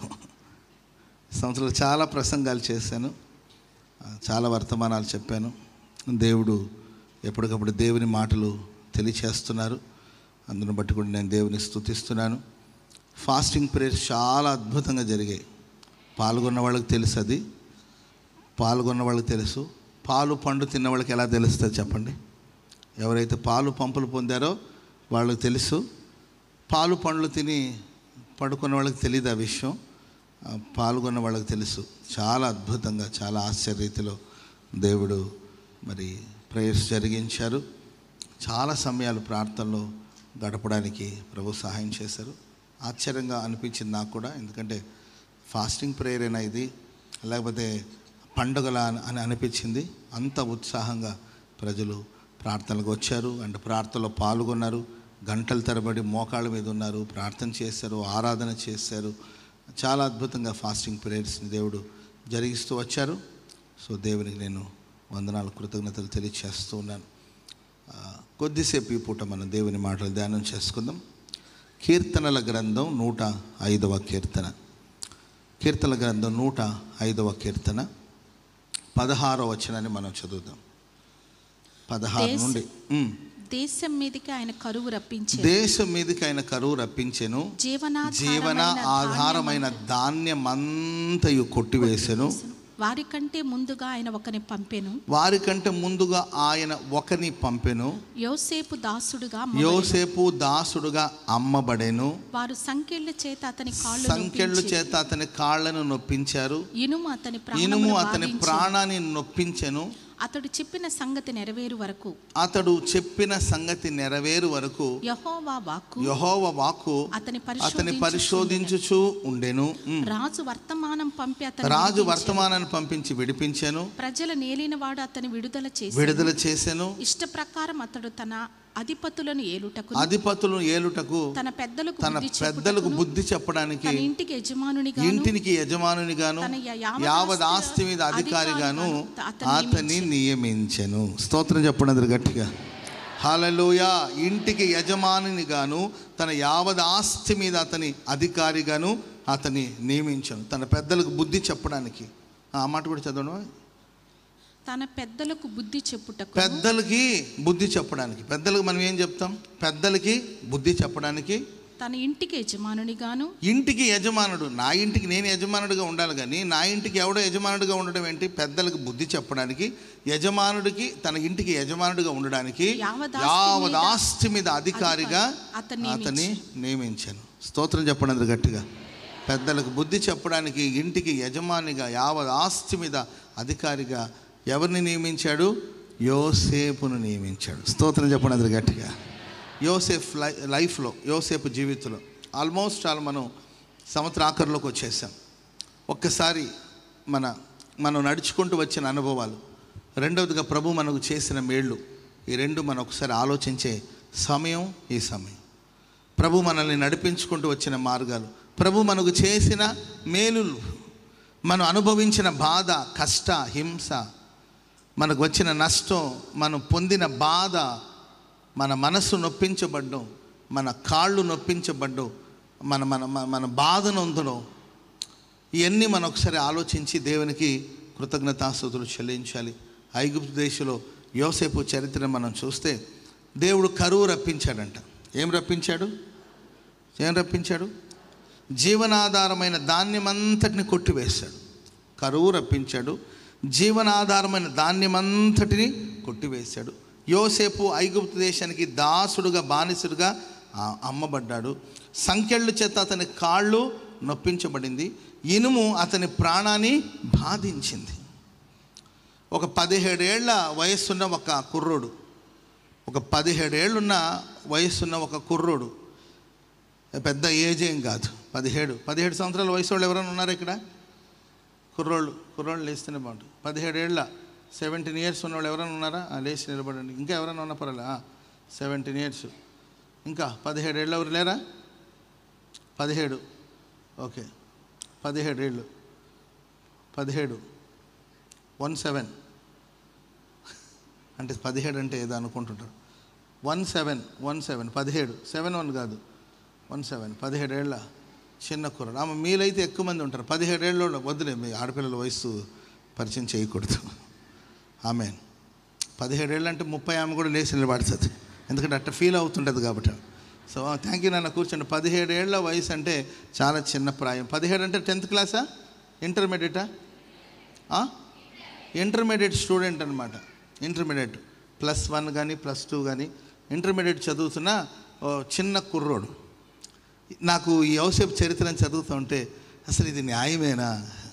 ఈ సంవత్సరంలో చాలా ప్రసంగాలు చేశాను ఆ, చాలా వర్తమానాలు చెప్పాను దేవుడు ఎప్పటికప్పుడు దేవుని మాటలు తెలియచేస్తున్నారు అందును బట్టి కూడా నేను దేవుని స్తుతిస్తున్నాను ఫాస్టింగ్ ప్రేయర్స్ చాలా అద్భుతంగా జరిగాయి పాల్గొన్న వాళ్ళకి తెలుసు అది పాల్గొన్న వాళ్ళకి తెలుసు పాలు పండు తిన్న వాళ్ళకి ఎలా తెలుస్తుంది చెప్పండి ఎవరైతే పాలు పంపులు పొందారో వాళ్ళకి తెలుసు పాలు పండ్లు తిని పడుకున్న వాళ్ళకి తెలియదు ఆ విషయం ఆ, పాల్గొన్న వాళ్ళకి తెలుసు చాలా అద్భుతంగా చాలా ఆశ్చర్యరీతిలో దేవుడు మరి ప్రేయర్స్ జరిగించారు చాలా సమయాలు ప్రార్థనలో గడపడానికి ప్రభు సహాయం చేశారు ఆశ్చర్యంగా అనిపించింది నాకు కూడా ఎందుకంటే ఫాస్టింగ్ ప్రేయర్ అయినా ఇది లేకపోతే పండుగల అని- అని అనిపించింది అంత ఉత్సాహంగా ప్రజలు ప్రార్థనలకు వచ్చారు అండ్ ప్రార్థనలో పాల్గొన్నారు గంటల తరబడి మోకాళ్ళ మీద ఉన్నారు ప్రార్థన చేశారు ఆరాధన చేశారు చాలా అద్భుతంగా ఫాస్టింగ్ ప్రేయర్స్ని దేవుడు జరిగిస్తూ వచ్చారు సో దేవునికి నేను వందనాలు కృతజ్ఞతలు తెలియచేస్తూ ఉన్నాను ఆ, కొద్దిసేపు ఈ పూట మనం దేవుని మాటలు ధ్యానం చేసుకుందాం కీర్తనల గ్రంథం నూట ఐదవ కీర్తన కీర్తనల గ్రంథం నూట ఐదవ కీర్తన పదహారవ వచనాన్ని మనం చదువుదాం పదహారు దేశ- నుండి ఉమ్. దేశం మీదకి ఆయన కరువు రప్పించే దేశం మీదకి ఆయన కరువు రప్పించెను జీవన ఆధారమైన ధాన్యమంతయు కొట్టివేసెను వారికంటే ముందుగా ఆయన ఒకని పంపెను వారికంటే ముందుగా ఆయన ఒకని పంపెను యోసేపు దాసుడుగా అమ్మబడెను. యోసేపు దాసుడుగా అమ్మబడెను వారు సంకెళ్ళ చేత అతని కాళ్ళు సంకెళ్ళు నొప్పించి, చేత అతని కాళ్ళను నొప్పించారు ఇనుము అతని ఇనుము ప్రాణమును అతని బాధించెను. ప్రాణాన్ని నొప్పించెను అతడు చెప్పిన సంగతి నెరవేరు వరకు అతడు చెప్పిన సంగతి నెరవేరు వరకు యహోవా వాక్కు యహోవ వాక్కు అతని అతని పరిశోధించుచుండెను. పరిశోధించుచు ఉండెను ఉమ్. రాజు వర్తమానం పంపి అతని రాజు విడిపించెను. వర్తమానాన్ని పంపించి విడిపించెను ప్రజల నేలినవాడు అతని విడుదల చేసి విడుదల చేసెను ఇష్ట ప్రకారం అతడు తన అధిపతులను ఏలుటకు అధిపతులు ఏలుటకు తన పెద్దలకు తన బుద్ధి పెద్దలకు చెప్పుటకును, బుద్ధి చెప్పడానికి తన ఇంటికి యజమానునిగా ఇంటినికి యజమానునిగాను తన యావదాస్తి యావద్ ఆస్తి మీద అధికారిగాను అధికారిగాను అతన్ని నియమించెను స్తోత్రం చెప్పండి అందరు గట్టిగా హాలలోయ ఇంటికి యజమానునిగాను తన యావద్ ఆస్తి మీద అతని అధికారిగాను అతన్ని నియమించను తన పెద్దలకు బుద్ధి చెప్పడానికి ఆ మాట కూడా చదవడం తన పెద్దలకు బుద్ధి చెప్పుటకు పెద్దలకి బుద్ధి చెప్పడానికి పెద్దలకు మనం ఏం చెప్తాం పెద్దలకి బుద్ధి చెప్పడానికి తన ఇంటికి యజమానునిగాను ఇంటికి యజమానుడు నా ఇంటికి నేను యజమానుడిగా ఉండాలి కానీ నా ఇంటికి ఎవడో యజమానుడిగా ఉండడం ఏంటి పెద్దలకు బుద్ధి చెప్పడానికి యజమానుడికి తన ఇంటికి యజమానుడిగా ఉండడానికి యావదాస్తి యావద్ మీద ఆస్తి మీద అధికారిగా అతన్ని అతన్ని నియమించాను స్తోత్రం చెప్పండి అందరు గట్టిగా పెద్దలకు బుద్ధి చెప్పడానికి ఇంటికి యజమానిగా యావద్ ఆస్తి మీద అధికారిగా ఎవరిని నియమించాడు యోసేపును నియమించాడు స్తోత్రం చెప్పండి అందరు గట్టిగా యోసేఫ్ లై లైఫ్లో యోసేపు జీవితంలో ఆల్మోస్ట్ ఆల్ మనం సంవత్సర ఆఖరిలోకి వచ్చేసాం ఒక్కసారి మన మనం నడుచుకుంటూ వచ్చిన అనుభవాలు రెండవదిగా ప్రభు మనకు చేసిన మేళ్ళు ఈ రెండు మనం ఒకసారి ఆలోచించే సమయం ఈ సమయం ప్రభు మనల్ని నడిపించుకుంటూ వచ్చిన మార్గాలు ప్రభు మనకు చేసిన మేలులు మనం అనుభవించిన బాధ కష్ట హింస మనకు వచ్చిన నష్టం మనం పొందిన బాధ మన మనస్సు నొప్పించబడ్డం మన కాళ్ళు నొప్పించబడ్డం మన మన మన- మన బాధ నొందడం ఇవన్నీ మనం ఒకసారి ఆలోచించి దేవునికి కృతజ్ఞతాస్తుతులు చెల్లించాలి ఐగుప్తు దేశంలో యోసేపు చరిత్ర మనం చూస్తే దేవుడు కరువు రప్పించాడంట ఏం రప్పించాడు ఏం రప్పించాడు జీవనాధారమైన ధాన్యమంతటిని కొట్టివేశాడు కరువు రప్పించాడు జీవనాధారమైన ధాన్యమంతటిని కొట్టివేశాడు యోసేపు ఐగుప్తు దేశానికి దాసుడుగా బానిసుడుగా ఆ, అమ్మబడ్డాడు సంఖ్యల చేత అతని కాళ్ళు నొప్పించబడింది ఇనుము అతని ప్రాణాన్ని బాధించింది ఒక పదిహేడేళ్ల వయస్సున్న ఒక కుర్రోడు ఒక పదిహేడేళ్ళున్న వయసున్న ఒక కుర్రోడు పెద్ద ఏజ్ ఏం కాదు పదిహేడు పదిహేడు సంవత్సరాల వయసు వాళ్ళు ఎవరైనా ఉన్నారా ఇక్కడ కుర్రోళ్ళు కుర్రోళ్ళు లేస్తేనే బాగుంటుంది పదిహేడేళ్ళ సెవెంటీన్ ఇయర్స్ ఉన్న వాళ్ళు ఎవరైనా ఉన్నారా ఆ, లేచి నిలబడండి ఇంకా ఎవరైనా ఉన్నా పర్వాలే సెవెంటీన్ ఇయర్స్ ఇంకా పదిహేడేళ్ళు ఎవరు లేరా పదిహేడు ఓకే పదిహేడు ఏళ్ళు పదిహేడు వన్ సెవెన్ అంటే పదిహేడు అంటే ఏదో అనుకుంటుంటారు వన్ సెవెన్ వన్ సెవెన్ పదిహేడు సెవెన్ వన్ కాదు వన్ సెవెన్ పదిహేడేళ్ళ చిన్న కుర్రాడు ఆమె మీలైతే ఎక్కువ మంది ఉంటారు పదిహేడేళ్ళు వద్దులే మీ ఆడపిల్లల వయసు పరిచయం చేయకూడదు ఆమె పదిహేడేళ్ళు అంటే ముప్పై ఆమె కూడా లేచి నిలబడుతుంది ఎందుకంటే అట్ట ఫీల్ అవుతుంటుంది కాబట్టి సో థ్యాంక్ యూ నాన్న కూర్చోండి పదిహేడేళ్ల వయసు అంటే చాలా చిన్న ప్రాయం పదిహేడు అంటే టెన్త్ క్లాసా ఇంటర్మీడియటా ఇంటర్మీడియట్ స్టూడెంట్ అనమాట ఇంటర్మీడియట్ ప్లస్ వన్ కానీ ప్లస్ టూ కానీ ఇంటర్మీడియట్ చదువుతున్న ఓ చిన్న కుర్రోడు నాకు ఈ యోసేపు చరిత్రను చదువుతుంటే అసలు ఇది న్యాయమేనా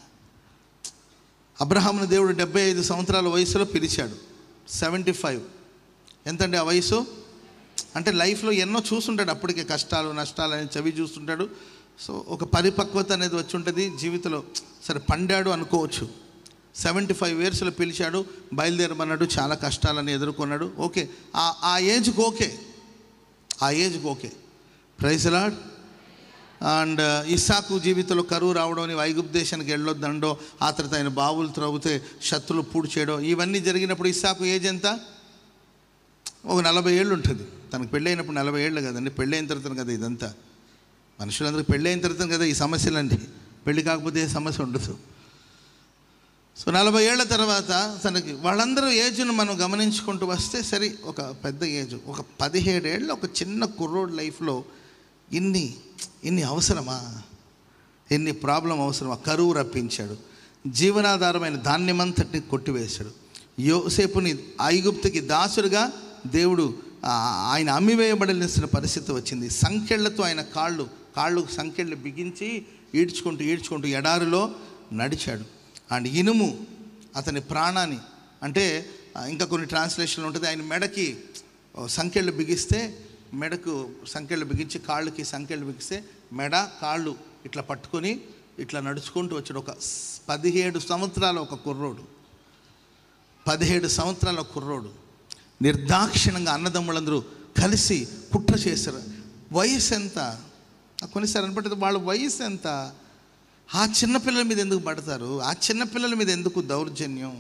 అబ్రహామును దేవుడు డెబ్బై ఐదు సంవత్సరాల వయసులో పిలిచాడు సెవెంటీ ఫైవ్ ఎంతండి ఆ వయసు అంటే లైఫ్లో ఎన్నో చూస్తుంటాడు అప్పటికే కష్టాలు నష్టాలు అని చవి చూస్తుంటాడు సో ఒక పరిపక్వత అనేది వచ్చి ఉంటుంది జీవితంలో సరే పండాడు అనుకోవచ్చు సెవెంటీ ఫైవ్ ఇయర్స్లో పిలిచాడు బయలుదేరమన్నాడు చాలా కష్టాలని ఎదుర్కొన్నాడు ఓకే ఆ ఆ ఏజ్కి ఓకే ఆ ఏజ్కి ఓకే ప్రైజ్ లాడ్ అండ్ ఇస్సాకు జీవితంలో కరువు రావడం వైగుప్ దేశానికి వెళ్ళొద్దండో ఆ తర్వాత ఆయన బావులు త్రవ్వితే శత్రులు పూడి చేయడం ఇవన్నీ జరిగినప్పుడు ఇస్సాకు ఏజ్ ఎంత ఒక నలభై ఏళ్ళు ఉంటుంది తనకు పెళ్ళైనప్పుడు నలభై ఏళ్ళు కదండి పెళ్ళైన తర్వాత కదా ఇదంతా మనుషులందరికీ పెళ్ళైన తర్వాత కదా ఈ సమస్యలండి పెళ్ళి కాకపోతే ఏ సమస్య ఉండదు సో నలభై ఏళ్ల తర్వాత తనకి వాళ్ళందరూ ఏజ్ను మనం గమనించుకుంటూ వస్తే సరే ఒక పెద్ద ఏజ్ ఒక పదిహేడేళ్ళ ఒక చిన్న కుర్రోడ్ లైఫ్లో ఇన్ని ఇన్ని అవసరమా ఎన్ని ప్రాబ్లం అవసరమా కరువు రప్పించాడు జీవనాధారమైన ధాన్యమంతటిని కొట్టివేశాడు యోసేపుని ఐగుప్తుకి దాసుడుగా దేవుడు ఆ, ఆయన అమ్మివేయబడలేసిన పరిస్థితి వచ్చింది సంఖ్యలతో ఆయన కాళ్ళు కాళ్ళు సంఖ్యలు బిగించి ఈడ్చుకుంటూ ఈడ్చుకుంటూ ఎడారిలో నడిచాడు అండ్ ఇనుము అతని ప్రాణాన్ని అంటే ఆ, ఇంకా కొన్ని ట్రాన్స్లేషన్లు ఉంటుంది ఆయన మెడకి ఓ, సంఖ్యలు బిగిస్తే మెడకు సంఖ్యలు బిగించి కాళ్ళకి సంఖ్యలు బిగిస్తే మెడ కాళ్ళు ఇట్లా పట్టుకొని ఇట్లా నడుచుకుంటూ వచ్చాడు ఒక స్- పదిహేడు సంవత్సరాల ఒక కుర్రోడు పదిహేడు సంవత్సరాల కుర్రోడు నిర్దాక్షిణంగా అన్నదమ్ములందరూ కలిసి కుట్ర చేశారు వయసు ఎంత నాకు కొన్నిసారి అనిపడుతుంది వాళ్ళ వయసు ఎంత ఆ చిన్నపిల్లల మీద ఎందుకు పడతారు ఆ చిన్నపిల్లల మీద ఎందుకు దౌర్జన్యం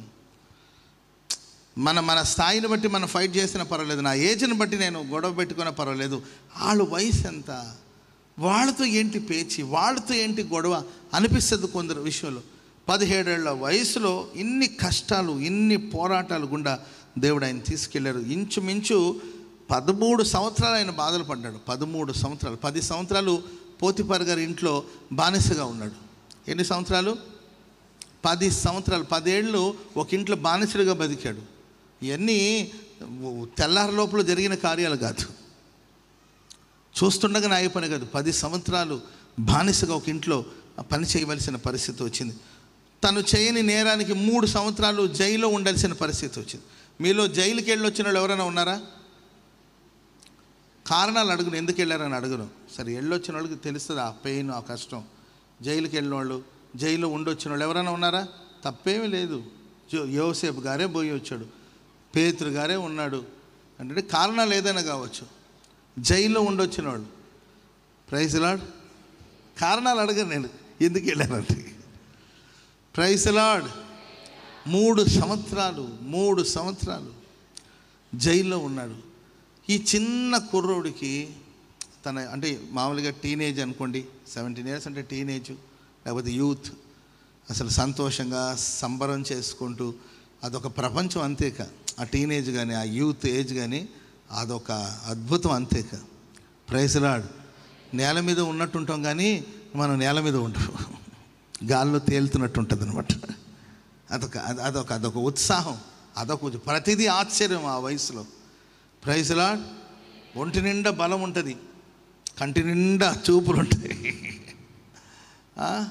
మన మన స్థాయిని బట్టి మనం ఫైట్ చేసినా పర్వాలేదు నా ఏజ్ని బట్టి నేను గొడవ పెట్టుకున్నా పర్వాలేదు వాళ్ళ వయసు ఎంత వాళ్ళతో ఏంటి పేచి వాళ్ళతో ఏంటి గొడవ అనిపిస్తుంది కొందరు విషయంలో పదిహేడేళ్ల వయసులో ఇన్ని కష్టాలు ఇన్ని పోరాటాలు గుండా దేవుడు ఆయన తీసుకెళ్లారు ఇంచుమించు పదమూడు సంవత్సరాలు ఆయన బాధలు పడ్డాడు పదమూడు సంవత్సరాలు పది సంవత్సరాలు పోతిపర్ గారి ఇంట్లో బానిసగా ఉన్నాడు ఎన్ని సంవత్సరాలు పది సంవత్సరాలు పదేళ్ళు ఒక ఇంట్లో బానిసలుగా బతికాడు ఇవన్నీ తెల్లారి లోపల జరిగిన కార్యాలు కాదు చూస్తుండగా నా పని కాదు పది సంవత్సరాలు బానిసగా ఒక ఇంట్లో పని చేయవలసిన పరిస్థితి వచ్చింది తను చేయని నేరానికి మూడు సంవత్సరాలు జైల్లో ఉండాల్సిన పరిస్థితి వచ్చింది మీలో జైలుకి వెళ్ళి వచ్చిన వాళ్ళు ఎవరైనా ఉన్నారా కారణాలు అడుగును ఎందుకు వెళ్ళారని అడుగును సరే వెళ్ళొచ్చిన వాళ్ళకి తెలుస్తుంది ఆ పెయిన్ ఆ కష్టం జైలుకి వెళ్ళిన వాళ్ళు జైల్లో ఉండొచ్చిన వాళ్ళు ఎవరైనా ఉన్నారా తప్పేమీ లేదు జో- యోసేపు గారే పోయి వచ్చాడు పేతురు గారే ఉన్నాడు అంటే కారణాలు ఏదైనా కావచ్చు జైల్లో ఉండొచ్చిన వాళ్ళు ప్రైజ్ లాడ్ కారణాలు అడగను నేను ఎందుకు వెళ్ళానంటే ప్రైజ్ లాడ్ మూడు సంవత్సరాలు మూడు సంవత్సరాలు జైల్లో ఉన్నాడు ఈ చిన్న కుర్రోడికి తన అంటే మామూలుగా టీనేజ్ అనుకోండి సెవెంటీన్ ఇయర్స్ అంటే టీనేజ్ లేకపోతే యూత్ అసలు సంతోషంగా సంబరం చేసుకుంటూ అదొక ప్రపంచం అంతేక ఆ టీనేజ్ కానీ ఆ యూత్ ఏజ్ కానీ అదొక అద్భుతం అంతేక ప్రైజ్లాడ్ నేల మీద ఉన్నట్టుంటాం కానీ మనం నేల మీద ఉంటాం గాల్లో తేలుతున్నట్టు ఉంటుంది అనమాట అదొక అది- అదొక అదొక ఉత్సాహం అదొక ఉత్స- ప్రతిదీ ఆశ్చర్యం ఆ వయసులో ప్రైజ్లాడ్ ఒంటి నిండా బలం ఉంటుంది కంటి నిండా చూపులు ఉంటాయి ఆ?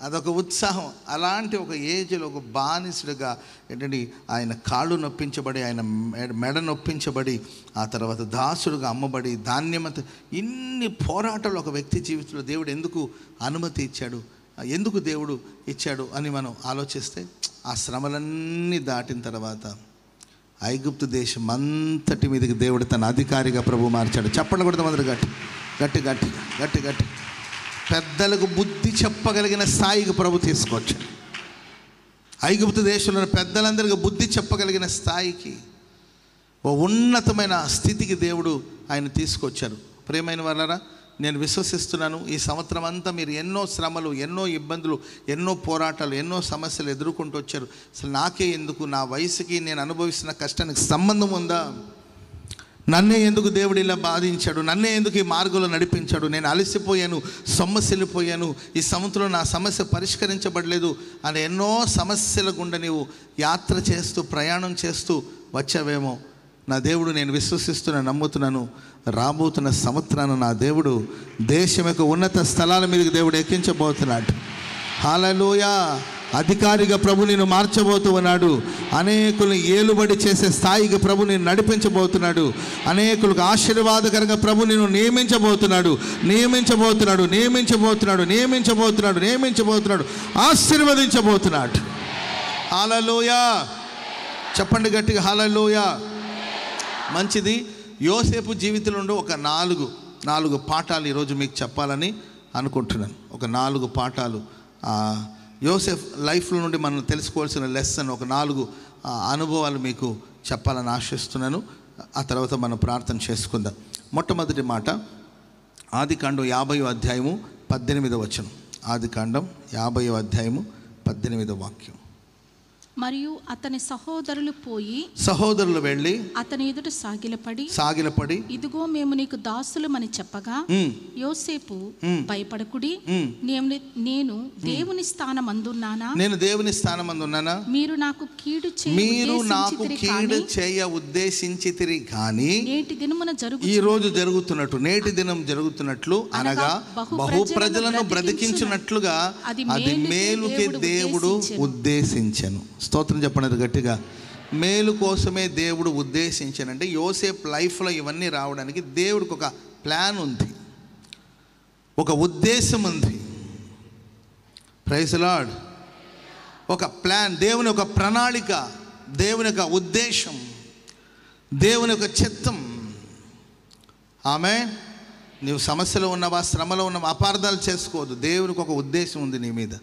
అదొక ఉత్సాహం అలాంటి ఒక ఏజ్లో ఒక బానిసుడిగా ఏంటంటే ఆయన కాళ్ళు నొప్పించబడి ఆయన మెడ- మెడ నొప్పించబడి ఆ తర్వాత దాసుడుగా అమ్మబడి ధాన్యమత ఇన్ని పోరాటాలు ఒక వ్యక్తి జీవితంలో దేవుడు ఎందుకు అనుమతి ఇచ్చాడు ఎందుకు దేవుడు ఇచ్చాడు అని మనం ఆలోచిస్తే ఆ శ్రమలన్నీ దాటిన తర్వాత ఐగుప్తు దేశం అంతటి మీదకి దేవుడు తన అధికారిగా ప్రభు మార్చాడు చెప్పండి కూడా మందరు గట్టి గట్టి గట్టి గట్టి గట్టి పెద్దలకు బుద్ధి చెప్పగలిగిన స్థాయికి ప్రభు తీసుకొచ్చాడు ఐగుప్తు దేశంలోని పెద్దలందరికీ బుద్ధి చెప్పగలిగిన స్థాయికి ఓ ఉన్నతమైన స్థితికి దేవుడు ఆయన తీసుకొచ్చారు ప్రేమైన వాళ్ళరా నేను విశ్వసిస్తున్నాను ఈ సంవత్సరం అంతా మీరు ఎన్నో శ్రమలు ఎన్నో ఇబ్బందులు ఎన్నో పోరాటాలు ఎన్నో సమస్యలు ఎదుర్కొంటూ వచ్చారు అసలు నాకే ఎందుకు నా వయసుకి నేను అనుభవిస్తున్న కష్టానికి సంబంధం ఉందా నన్నే ఎందుకు దేవుడు ఇలా బాధించాడు నన్నే ఎందుకు ఈ మార్గంలో నడిపించాడు నేను అలసిపోయాను సొమ్మసిల్లిపోయాను ఈ సంవత్సరం నా సమస్య పరిష్కరించబడలేదు అని ఎన్నో సమస్యల గుండా నీవు యాత్ర చేస్తూ ప్రయాణం చేస్తూ వచ్చావేమో నా దేవుడు నేను విశ్వసిస్తున్నాను నమ్ముతున్నాను రాబోతున్న సంవత్సరాన నా దేవుడు దేశం యొక్క ఉన్నత స్థలాల మీదకి దేవుడు ఎక్కించబోతున్నాడు హాలలోయ అధికారిగా ప్రభు నేను మార్చబోతూ ఉన్నాడు అనేకులను ఏలుబడి చేసే స్థాయికి ప్రభు నేను నడిపించబోతున్నాడు అనేకులకు ఆశీర్వాదకరంగా ప్రభు నేను నియమించబోతున్నాడు నియమించబోతున్నాడు నియమించబోతున్నాడు నియమించబోతున్నాడు నియమించబోతున్నాడు ఆశీర్వదించబోతున్నాడు హాలలోయ చెప్పండి గట్టిగా హాలలోయ మంచిది యోసేపు జీవితంలో ఉండే ఒక నాలుగు నాలుగు పాఠాలు ఈరోజు మీకు చెప్పాలని అనుకుంటున్నాను ఒక నాలుగు పాఠాలు ఆ, యోసేఫ్ లైఫ్లో నుండి మనం తెలుసుకోవాల్సిన లెసన్ ఒక నాలుగు ఆ, అనుభవాలు మీకు చెప్పాలని ఆశిస్తున్నాను ఆ తర్వాత మనం ప్రార్థన చేసుకుందాం మొట్టమొదటి మాట ఆది కాండం యాభైవ అధ్యాయము పద్దెనిమిదవ వచనం ఆది కాండం యాభైవ అధ్యాయము పద్దెనిమిదవ వాక్యం మరియు అతని సహోదరులు పోయి సహోదరులు వెళ్ళి అతని ఎదుట సాగిలపడి సాగిలపడి ఇదిగో మేము నీకు దాసులమని చెప్పగా "ఉమ్, యోసేపు భయపడకుడి ఉమ్. నేను నేను దేవుని స్థానమందున్నానా నేను దేవుని స్థానమందు ఉన్నానా మీరు నాకు కీడు చేయ మీరు నాకు ఉద్దేశించితిరి కీడు కాని చేయ ఉద్దేశించితిరి కానీ నేటి దినమున జరుగు ఈ రోజు జరుగుతున్నట్టు నేటి దినం జరుగుతున్నట్లు అనగా బహు బహు ప్రజలను ప్రజలను బ్రతికించున్నట్లుగా అది అది మేలుకే మేలుకి దేవుడు దేవుడు ఉద్దేశించను స్తోత్రం చెప్పండి గట్టిగా మేలు కోసమే దేవుడు ఉద్దేశించానంటే యోసేపు లైఫ్లో ఇవన్నీ రావడానికి దేవుడికి ఒక ప్లాన్ ఉంది ఒక ఉద్దేశం ఉంది ప్రైజ్ లాడ్ ఒక ప్లాన్ దేవుని ఒక ప్రణాళిక దేవుని యొక్క ఉద్దేశం దేవుని యొక్క చిత్తం ఆమె నీవు సమస్యలో ఉన్నావా శ్రమలో ఉన్నావా అపార్థాలు చేసుకోవద్దు దేవునికి ఒక ఉద్దేశం ఉంది నీ మీద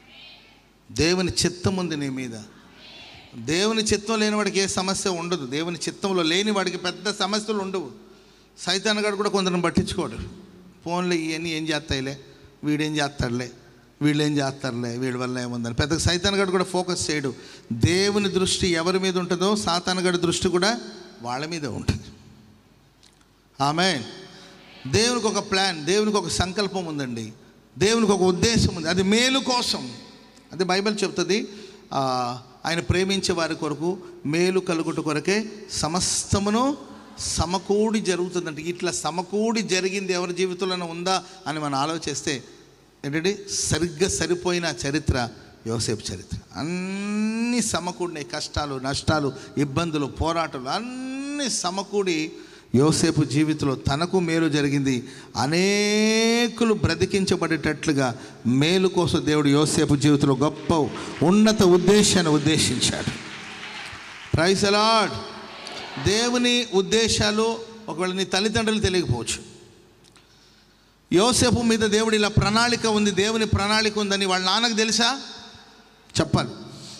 దేవుని చిత్తం ఉంది నీ మీద దేవుని చిత్తం లేని వాడికి ఏ సమస్య ఉండదు దేవుని చిత్తంలో లేని వాడికి పెద్ద సమస్యలు ఉండవు సైతాన్ గారు కూడా కొందరిని పట్టించుకోడు ఫోన్లో ఇవన్నీ ఏం చేస్తాయిలే వీడేం చేస్తాడులే వీళ్ళు ఏం చేస్తారులే వీడి వల్ల ఏముందని పెద్ద సైతాన్ గడు కూడా ఫోకస్ చేయడు దేవుని దృష్టి ఎవరి మీద ఉంటుందో సాతాన్ గడి దృష్టి కూడా వాళ్ళ మీదే ఉంటుంది ఆమె దేవునికి ఒక ప్లాన్ దేవునికి ఒక సంకల్పం ఉందండి దేవునికి ఒక ఉద్దేశం ఉంది అది మేలు కోసం అది బైబిల్ చెప్తుంది ఆ, ఆయన ప్రేమించే వారి కొరకు మేలు కలుగుట కొరకే సమస్తమును సమకూడి జరుగుతుందంటే ఇట్లా సమకూడి జరిగింది ఎవరి జీవితంలోనే ఉందా అని మనం ఆలోచిస్తే ఏంటంటే సరిగ్గా సరిపోయిన చరిత్ర యోసేపు చరిత్ర అన్ని సమకూడినాయి కష్టాలు నష్టాలు ఇబ్బందులు పోరాటాలు అన్ని సమకూడి యోసేపు జీవితంలో తనకు మేలు జరిగింది అనేకులు బ్రతికించబడేటట్లుగా మేలు కోసం దేవుడు యోసేపు జీవితంలో గొప్ప ఉన్నత ఉద్దేశాన్ని ఉద్దేశించాడు ప్రైస్ అలాడ్ దేవుని ఉద్దేశాలు ఒకవేళ నీ తల్లిదండ్రులు తెలియకపోవచ్చు యోసేపు మీద దేవుడు ఇలా ప్రణాళిక ఉంది దేవుని ప్రణాళిక ఉందని వాళ్ళ నాన్నకు తెలుసా చెప్పాలి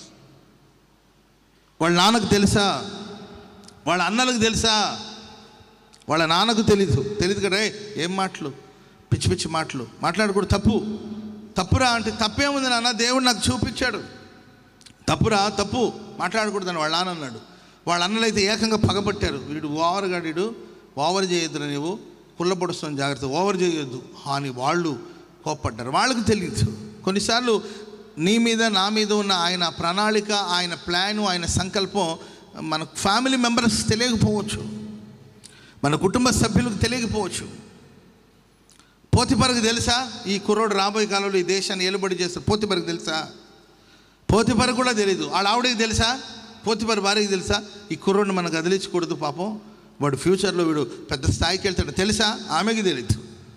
వాళ్ళ నాన్నకు తెలుసా వాళ్ళ అన్నలకు తెలుసా వాళ్ళ నాన్నకు తెలీదు తెలియదు కదా "ఏయ్, ఏం మాటలు పిచ్చి పిచ్చి మాటలు మాట్లాడకూడదు తప్పు తప్పురా అంటే తప్పేముంది నాన్న దేవుడు నాకు చూపించాడు తప్పురా తప్పు మాట్లాడకూడదని వాళ్ళ నాన్న అన్నాడు వాళ్ళ అన్నలైతే ఏకంగా పగబట్టారు వీడు ఓవర్గా వీడు ఓవర్ చేయొద్దురా నీవు కుళ్ళపొడుస్తాను జాగ్రత్త ఓవర్ చేయొద్దు అని వాళ్ళు కోప్పడ్డారు వాళ్ళకు తెలియదు కొన్నిసార్లు నీ మీద నా మీద ఉన్న ఆయన ప్రణాళిక ఆయన ప్లాను ఆయన సంకల్పం మన ఫ్యామిలీ మెంబర్స్ తెలియకపోవచ్చు మన కుటుంబ సభ్యులకు తెలియకపోవచ్చు పోతిపరకు తెలుసా ఈ కుర్రోడు రాబోయే కాలంలో ఈ దేశాన్ని ఏలుబడి చేస్తారు పోతిపరకు తెలుసా పోతిపరకు కూడా తెలీదు వాళ్ళ ఆవిడకి తెలుసా పోతిపరి భార్యకి తెలుసా ఈ కుర్రోడిని మనకు కదిలించకూడదు పాపం వాడు ఫ్యూచర్లో వీడు పెద్ద స్థాయికి వెళ్తాడు తెలుసా ఆమెకి తెలియదు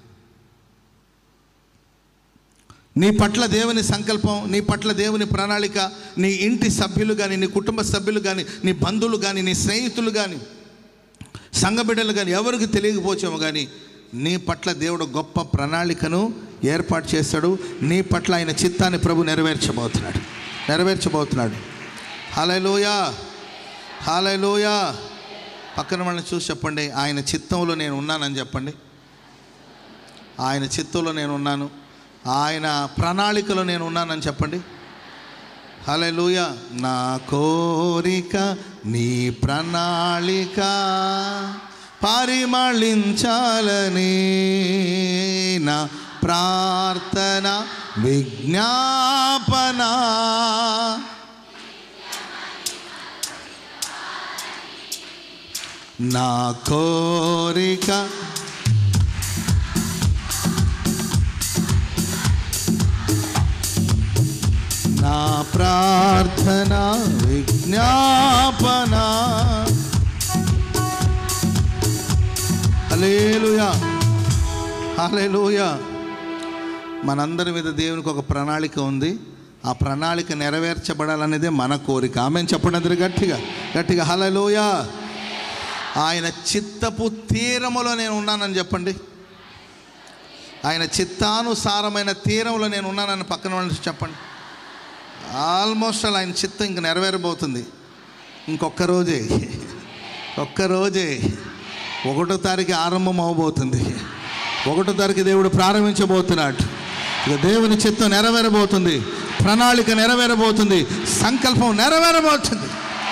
నీ పట్ల దేవుని సంకల్పం నీ పట్ల దేవుని ప్రణాళిక నీ ఇంటి సభ్యులు కానీ నీ కుటుంబ సభ్యులు కానీ నీ బంధువులు కానీ నీ స్నేహితులు కానీ సంఘ బిడ్డలు కానీ ఎవరికి తెలియకపోవచ్చేమో కానీ నీ పట్ల దేవుడు గొప్ప ప్రణాళికను ఏర్పాటు చేస్తాడు నీ పట్ల ఆయన చిత్తాన్ని ప్రభు నెరవేర్చబోతున్నాడు నెరవేర్చబోతున్నాడు హాలలోయా హాలలోయా పక్కన వాళ్ళని చూసి చెప్పండి ఆయన చిత్తంలో నేను ఉన్నానని చెప్పండి ఆయన చిత్తంలో నేను ఉన్నాను ఆయన ప్రణాళికలో నేను ఉన్నానని చెప్పండి హలెలూయ నా కోరిక నీ ప్రణాళిక పరిమళించాలని నా ప్రార్థన విజ్ఞాపన నా కోరిక నా ప్రార్థన విజ్ఞాపన హల్లెలూయా హల్లెలూయా మనందరి మీద దేవునికి ఒక ప్రణాళిక ఉంది ఆ ప్రణాళిక నెరవేర్చబడాలనేదే మన కోరిక ఆమె చెప్పండి అందరు గట్టిగా గట్టిగా హల్లెలూయా ఆయన చిత్తపు తీరములో నేను ఉన్నానని చెప్పండి ఆయన చిత్తానుసారమైన తీరంలో నేను ఉన్నానని పక్కన వాళ్ళని చెప్పండి ఆల్మోస్ట్ అలా ఆయన చిత్తం ఇంక నెరవేరబోతుంది ఇంకొక రోజే ఒక్క రోజే ఒకటో తారీఖు ఆరంభం అవబోతుంది ఒకటో తారీఖు దేవుడు ప్రారంభించబోతున్నాడు ఇక దేవుని చిత్తం నెరవేరబోతుంది ప్రణాళిక నెరవేరబోతుంది సంకల్పం నెరవేరబోతుంది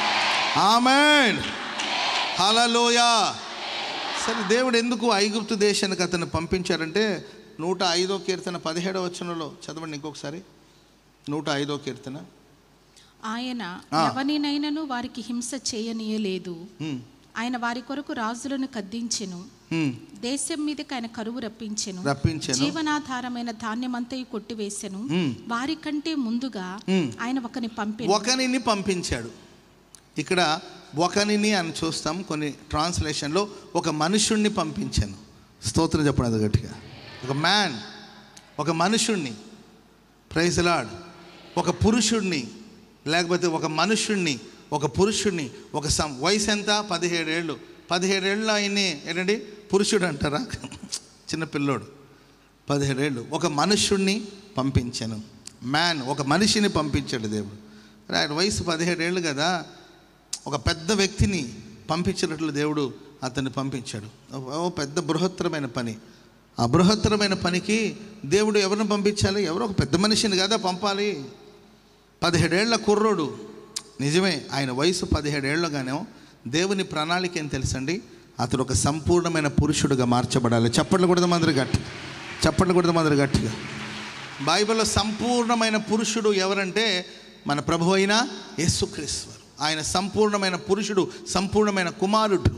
ఆమెన్ హలలోయా సరే దేవుడు ఎందుకు ఐగుప్తు దేశానికి అతను పంపించారంటే నూట ఐదో కీర్తన పదిహేడవ వచనంలో చదవండి ఇంకొకసారి నూట ఐదో కీర్తన ఆయన ఆ. ఎవరినైనను వారికి హింస చేయనీయలేదు హ్మ్, ఆయన వారి కొరకు రాజులను కద్దించెను హ్మ్, దేశం మీదకి ఆయన కరువు రప్పించెను రప్పించెను. జీవనాధారమైన ధాన్యమంతయు కొట్టివేసెను హ్మ్. వారి కంటే ముందుగా హ్మ్. ఆయన ఒకని పంపెను ఒకనిని పంపించాడు ఇక్కడ ఒకనిని అని చూస్తాం కొన్ని ట్రాన్స్లేషన్లో ఒక మనుషుణ్ణి పంపించాను స్తోత్రం చెప్పడం అది గట్టిగా ఒక మ్యాన్ ఒక మనుషుణ్ణి ప్రైజ్ లాడ్ ఒక పురుషుణ్ణి లేకపోతే ఒక మనుషుణ్ణి ఒక పురుషుణ్ణి ఒక సం వయసు ఎంత పదిహేడేళ్ళు పదిహేడేళ్ళు ఆయన్ని ఏంటండి పురుషుడు అంటారా చిన్న పిల్లోడు పదిహేడేళ్ళు ఒక మనుష్యుణ్ణి పంపించాను మ్యాన్ ఒక మనిషిని పంపించాడు దేవుడు మరి ఆయన వయసు పదిహేడేళ్ళు కదా ఒక పెద్ద వ్యక్తిని పంపించినట్లు దేవుడు అతన్ని పంపించాడు ఓ పెద్ద బృహత్తరమైన పని ఆ బృహత్తరమైన పనికి దేవుడు ఎవరిని పంపించాలి ఎవరో ఒక పెద్ద మనిషిని కదా పంపాలి పదిహేడేళ్ల కుర్రోడు నిజమే ఆయన వయసు పదిహేడేళ్ళగానే దేవుని ప్రణాళిక ఏం తెలుసండి అతడు ఒక సంపూర్ణమైన పురుషుడుగా మార్చబడాలి చప్పట్లు కొడదాం అందరు గట్టి చప్పట్లు కొడదాం అందరు గట్టిగా బైబిల్లో సంపూర్ణమైన పురుషుడు ఎవరంటే మన ప్రభు అయిన యేసుక్రీశ్వరు ఆయన సంపూర్ణమైన పురుషుడు సంపూర్ణమైన కుమారుడు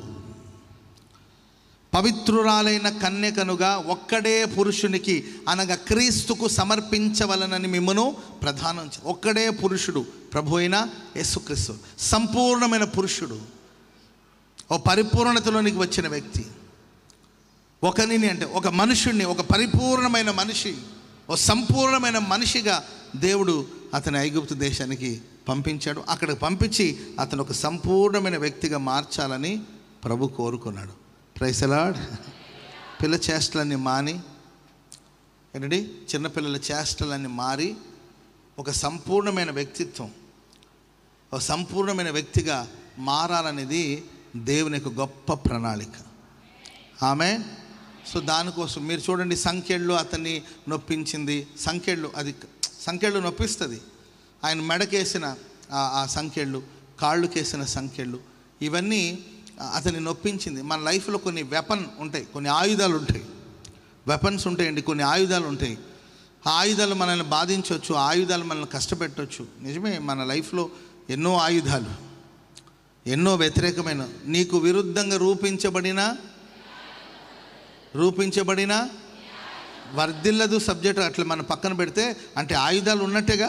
పవిత్రురాలైన కన్యకనుగా ఒక్కడే పురుషునికి అనగా క్రీస్తుకు సమర్పించవలనని మిమ్మను ప్రధానం చే- ఒక్కడే పురుషుడు ప్రభు అయిన యేసుక్రీస్తు సంపూర్ణమైన పురుషుడు ఓ పరిపూర్ణతలోనికి వచ్చిన వ్యక్తి ఒకనిని అంటే ఒక మనుషుణ్ణి ఒక పరిపూర్ణమైన మనిషి ఓ సంపూర్ణమైన మనిషిగా దేవుడు అతని ఐగుప్తు దేశానికి పంపించాడు అక్కడికి పంపించి అతను ఒక సంపూర్ణమైన వ్యక్తిగా మార్చాలని ప్రభు కోరుకున్నాడు ప్రైసలాడ్ పిల్ల చేష్టలన్నీ మాని ఏంటండి చిన్నపిల్లల చేష్టలన్నీ మారి ఒక సంపూర్ణమైన వ్యక్తిత్వం ఒక సంపూర్ణమైన వ్యక్తిగా మారాలనేది దేవుని యొక్క గొప్ప ప్రణాళిక ఆమె సో దానికోసం మీరు చూడండి సంఖ్యళ్ళు అతన్ని నొప్పించింది సంఖ్యళ్ళు అది సంఖ్యళ్ళు నొప్పిస్తుంది ఆయన మెడకేసిన ఆ- ఆ సంఖ్యళ్ళు కాళ్ళుకేసిన సంఖ్యళ్ళు ఇవన్నీ అతన్ని నొప్పించింది మన లైఫ్లో కొన్ని వెపన్ ఉంటాయి కొన్ని ఆయుధాలు ఉంటాయి వెపన్స్ ఉంటాయండి కొన్ని ఆయుధాలు ఉంటాయి ఆ ఆయుధాలు మనల్ని బాధించవచ్చు ఆ ఆయుధాలు మనల్ని కష్టపెట్టవచ్చు నిజమే మన లైఫ్లో ఎన్నో ఆయుధాలు ఎన్నో వ్యతిరేకమైన నీకు విరుద్ధంగా రూపించబడిన రూపించబడిన వర్ధిల్లదు సబ్జెక్ట్ అట్లా మన పక్కన పెడితే అంటే ఆయుధాలు ఉన్నట్టేగా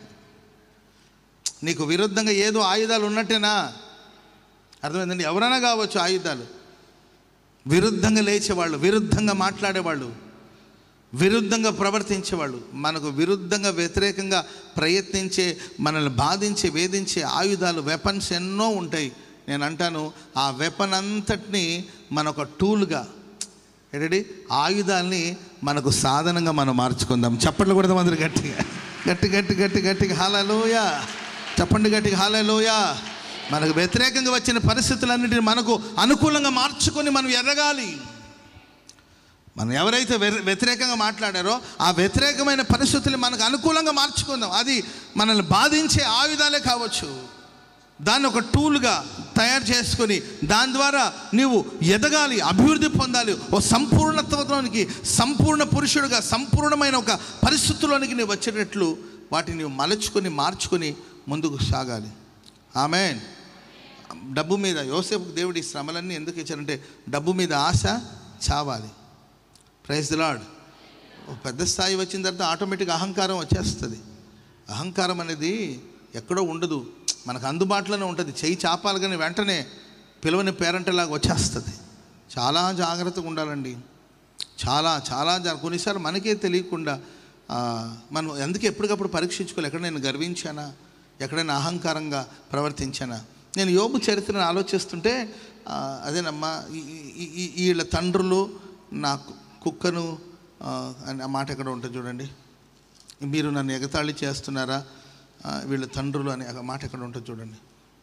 నీకు విరుద్ధంగా ఏదో ఆయుధాలు ఉన్నట్టేనా అర్థమైందండి ఎవరైనా కావచ్చు ఆయుధాలు విరుద్ధంగా లేచేవాళ్ళు విరుద్ధంగా మాట్లాడేవాళ్ళు విరుద్ధంగా ప్రవర్తించేవాళ్ళు మనకు విరుద్ధంగా వ్యతిరేకంగా ప్రయత్నించే మనల్ని బాధించే వేధించే ఆయుధాలు వెపన్స్ ఎన్నో ఉంటాయి నేను అంటాను ఆ వెపన్ అంతటిని మన ఒక టూల్గా ఏంటండి ఆయుధాల్ని మనకు సాధనంగా మనం మార్చుకుందాం చప్పట్లు కొడదాం అందరు గట్టిగా గట్టి గట్టి గట్టి గట్టిగా హాలలోయ చెప్పండి గట్టిగా హాలలోయ మనకు వ్యతిరేకంగా వచ్చిన పరిస్థితులన్నిటిని మనకు అనుకూలంగా మార్చుకొని మనం ఎదగాలి మనం ఎవరైతే వ్య- వ్యతిరేకంగా మాట్లాడారో ఆ వ్యతిరేకమైన పరిస్థితులు మనకు అనుకూలంగా మార్చుకుందాం అది మనల్ని బాధించే ఆయుధాలే కావచ్చు దాన్ని ఒక టూల్గా తయారు చేసుకొని దాని ద్వారా నీవు ఎదగాలి అభివృద్ధి పొందాలి ఓ సంపూర్ణత్వంలోనికి సంపూర్ణ పురుషుడుగా సంపూర్ణమైన ఒక పరిస్థితుల్లోనికి నీవు వచ్చేటట్లు వాటిని నీవు మలచుకొని మార్చుకొని ముందుకు సాగాలి ఆమె డబ్బు మీద యోసేపుకు దేవుడి శ్రమలన్నీ ఎందుకు ఇచ్చారంటే డబ్బు మీద ఆశ చావాలి ప్రైజ్ ది లార్డ్ ఒక పెద్ద స్థాయి వచ్చిన తర్వాత ఆటోమేటిక్ అహంకారం వచ్చేస్తుంది అహంకారం అనేది ఎక్కడో ఉండదు మనకు అందుబాటులోనే ఉంటుంది చెయ్యి చాపాలి కానీ వెంటనే పిలవని పేరంటలాగా వచ్చేస్తుంది చాలా జాగ్రత్తగా ఉండాలండి చాలా చాలా జా కొన్నిసార్లు మనకే తెలియకుండా ఆ, మనం ఎందుకు ఎప్పటికప్పుడు పరీక్షించుకోవాలి ఎక్కడ నేను గర్వించానా ఎక్కడైనా అహంకారంగా ప్రవర్తించానా నేను యోబు చరిత్రను ఆలోచిస్తుంటే ఆ, అదేనమ్మా ఈ- ఈ- ఈ- వీళ్ళ తండ్రులు నా కు- కుక్కను ఆ, అని ఆ మాట ఎక్కడ ఉంటుంది చూడండి మీరు నన్ను ఎగతాళి చేస్తున్నారా ఆ, వీళ్ళ తండ్రులు అనే ఆ మాట ఎక్కడ ఉంటుంది చూడండి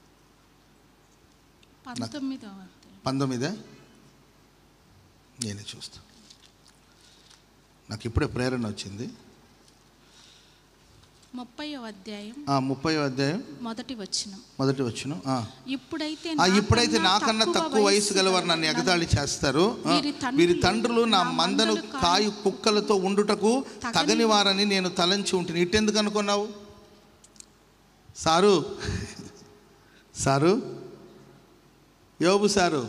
పంతొమ్మిదవ అధ్యాయం. పంతొమ్మిదే నేనే చూస్తా నాకు ఇప్పుడే ప్రేరణ వచ్చింది ముప్పైవ అధ్యాయం ఆ ముప్పై అధ్యాయం మొదటి వచనం మొదటి వచ్చును ఆ. ఇప్పుడైతే ఆ, ఇప్పుడైతే నాకన్నా తక్కువ వయసు గలవారు నన్ను ఎగతాళి చేస్తారు ఆ, వీరి తండ్రులు వీరి తండ్రులు నా నా మందను మందలు కాయు కుక్కలతో ఉండుటకు తగని- తగని వారని నేను తలంచి ఉంటుంది ఇట్టెందుకు అనుకున్నావు సారు సారు యోబు సారు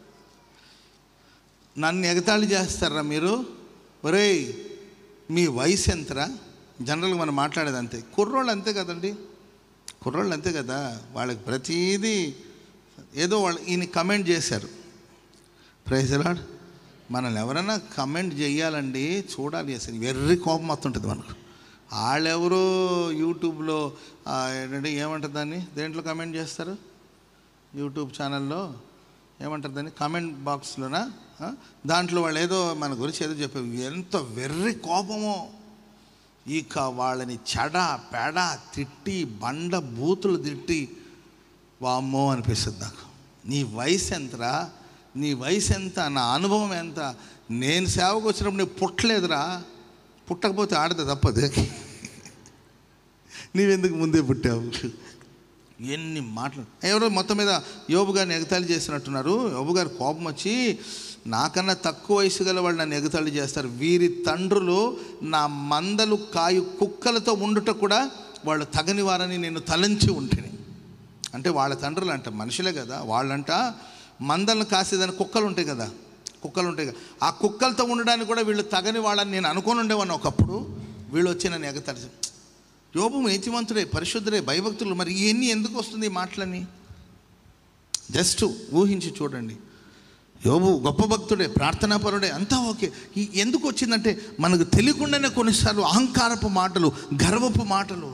నన్ను ఎగతాళి చేస్తారా మీరు ఒరేయ్ మీ వయసు ఎంతరా జనరల్గా మనం మాట్లాడేది అంతే కుర్రోళ్ళు అంతే కదండి కుర్రోళ్ళు అంతే కదా వాళ్ళకి ప్రతీదీ ఏదో వాళ్ళు ఈయన కమెంట్ చేశారు ప్రైజ్ లాడ్ మనల్ని ఎవరైనా కమెంట్ చేయాలండి చూడాలి అసలు వెర్రి కోపం వస్తుంటుంది మనకు వాళ్ళెవరో యూట్యూబ్లో ఆ, ఏంటంటే ఏమంటారు దాన్ని దేంట్లో కమెంట్ చేస్తారు యూట్యూబ్ ఛానల్లో ఏమంటారు దాన్ని కామెంట్ బాక్స్లోనా ఆ? దాంట్లో వాళ్ళు ఏదో మన గురించి ఏదో చెప్పారు ఎంత వెర్రి కోపమో ఇక వాళ్ళని చెడ పెడ తిట్టి బండ బూతులు తిట్టి వామ్మో అనిపిస్తుంది నాకు నీ వయసు ఎంతరా నీ వయసు ఎంత నా అనుభవం ఎంత నేను సేవకు వచ్చినప్పుడు నీకు పుట్టలేదురా పుట్టకపోతే ఆడదు తప్పదు నీవెందుకు ముందే పుట్టావు ఎన్ని మాటలు ఎవరో మొత్తం మీద యోబు గారిని ఎగతాళి చేసినట్టున్నారు యోబు గారి కోపం వచ్చి నాకన్నా తక్కువ వయసు గల వాళ్ళు నన్ను ఎగతాళి చేస్తారు వీరి తండ్రులు నా మందలు కాయు కుక్కలతో ఉండుట కూడా వాళ్ళు తగని వారని నేను తలంచి ఉంటేని అంటే వాళ్ళ తండ్రులు అంట మనుషులే కదా వాళ్ళంట మందలను కాసేదాని కుక్కలు ఉంటాయి కదా కుక్కలు ఉంటాయి కదా ఆ కుక్కలతో ఉండడానికి కూడా వీళ్ళు తగని వాళ్ళని నేను అనుకొని ఉండేవాడిని ఒకప్పుడు వీళ్ళు వచ్చి నన్ను ఎగతాడు యోబు నీతిమంతుడే పరిశుద్ధుడే భయభక్తులు మరి ఇవన్నీ ఎందుకు వస్తుంది ఈ మాటలన్నీ జస్ట్ ఊహించి చూడండి యోబు గొప్ప భక్తుడే ప్రార్థనాపరుడే అంతా ఓకే ఈ ఎందుకు వచ్చిందంటే మనకు తెలియకుండానే కొన్నిసార్లు అహంకారపు మాటలు గర్వపు మాటలు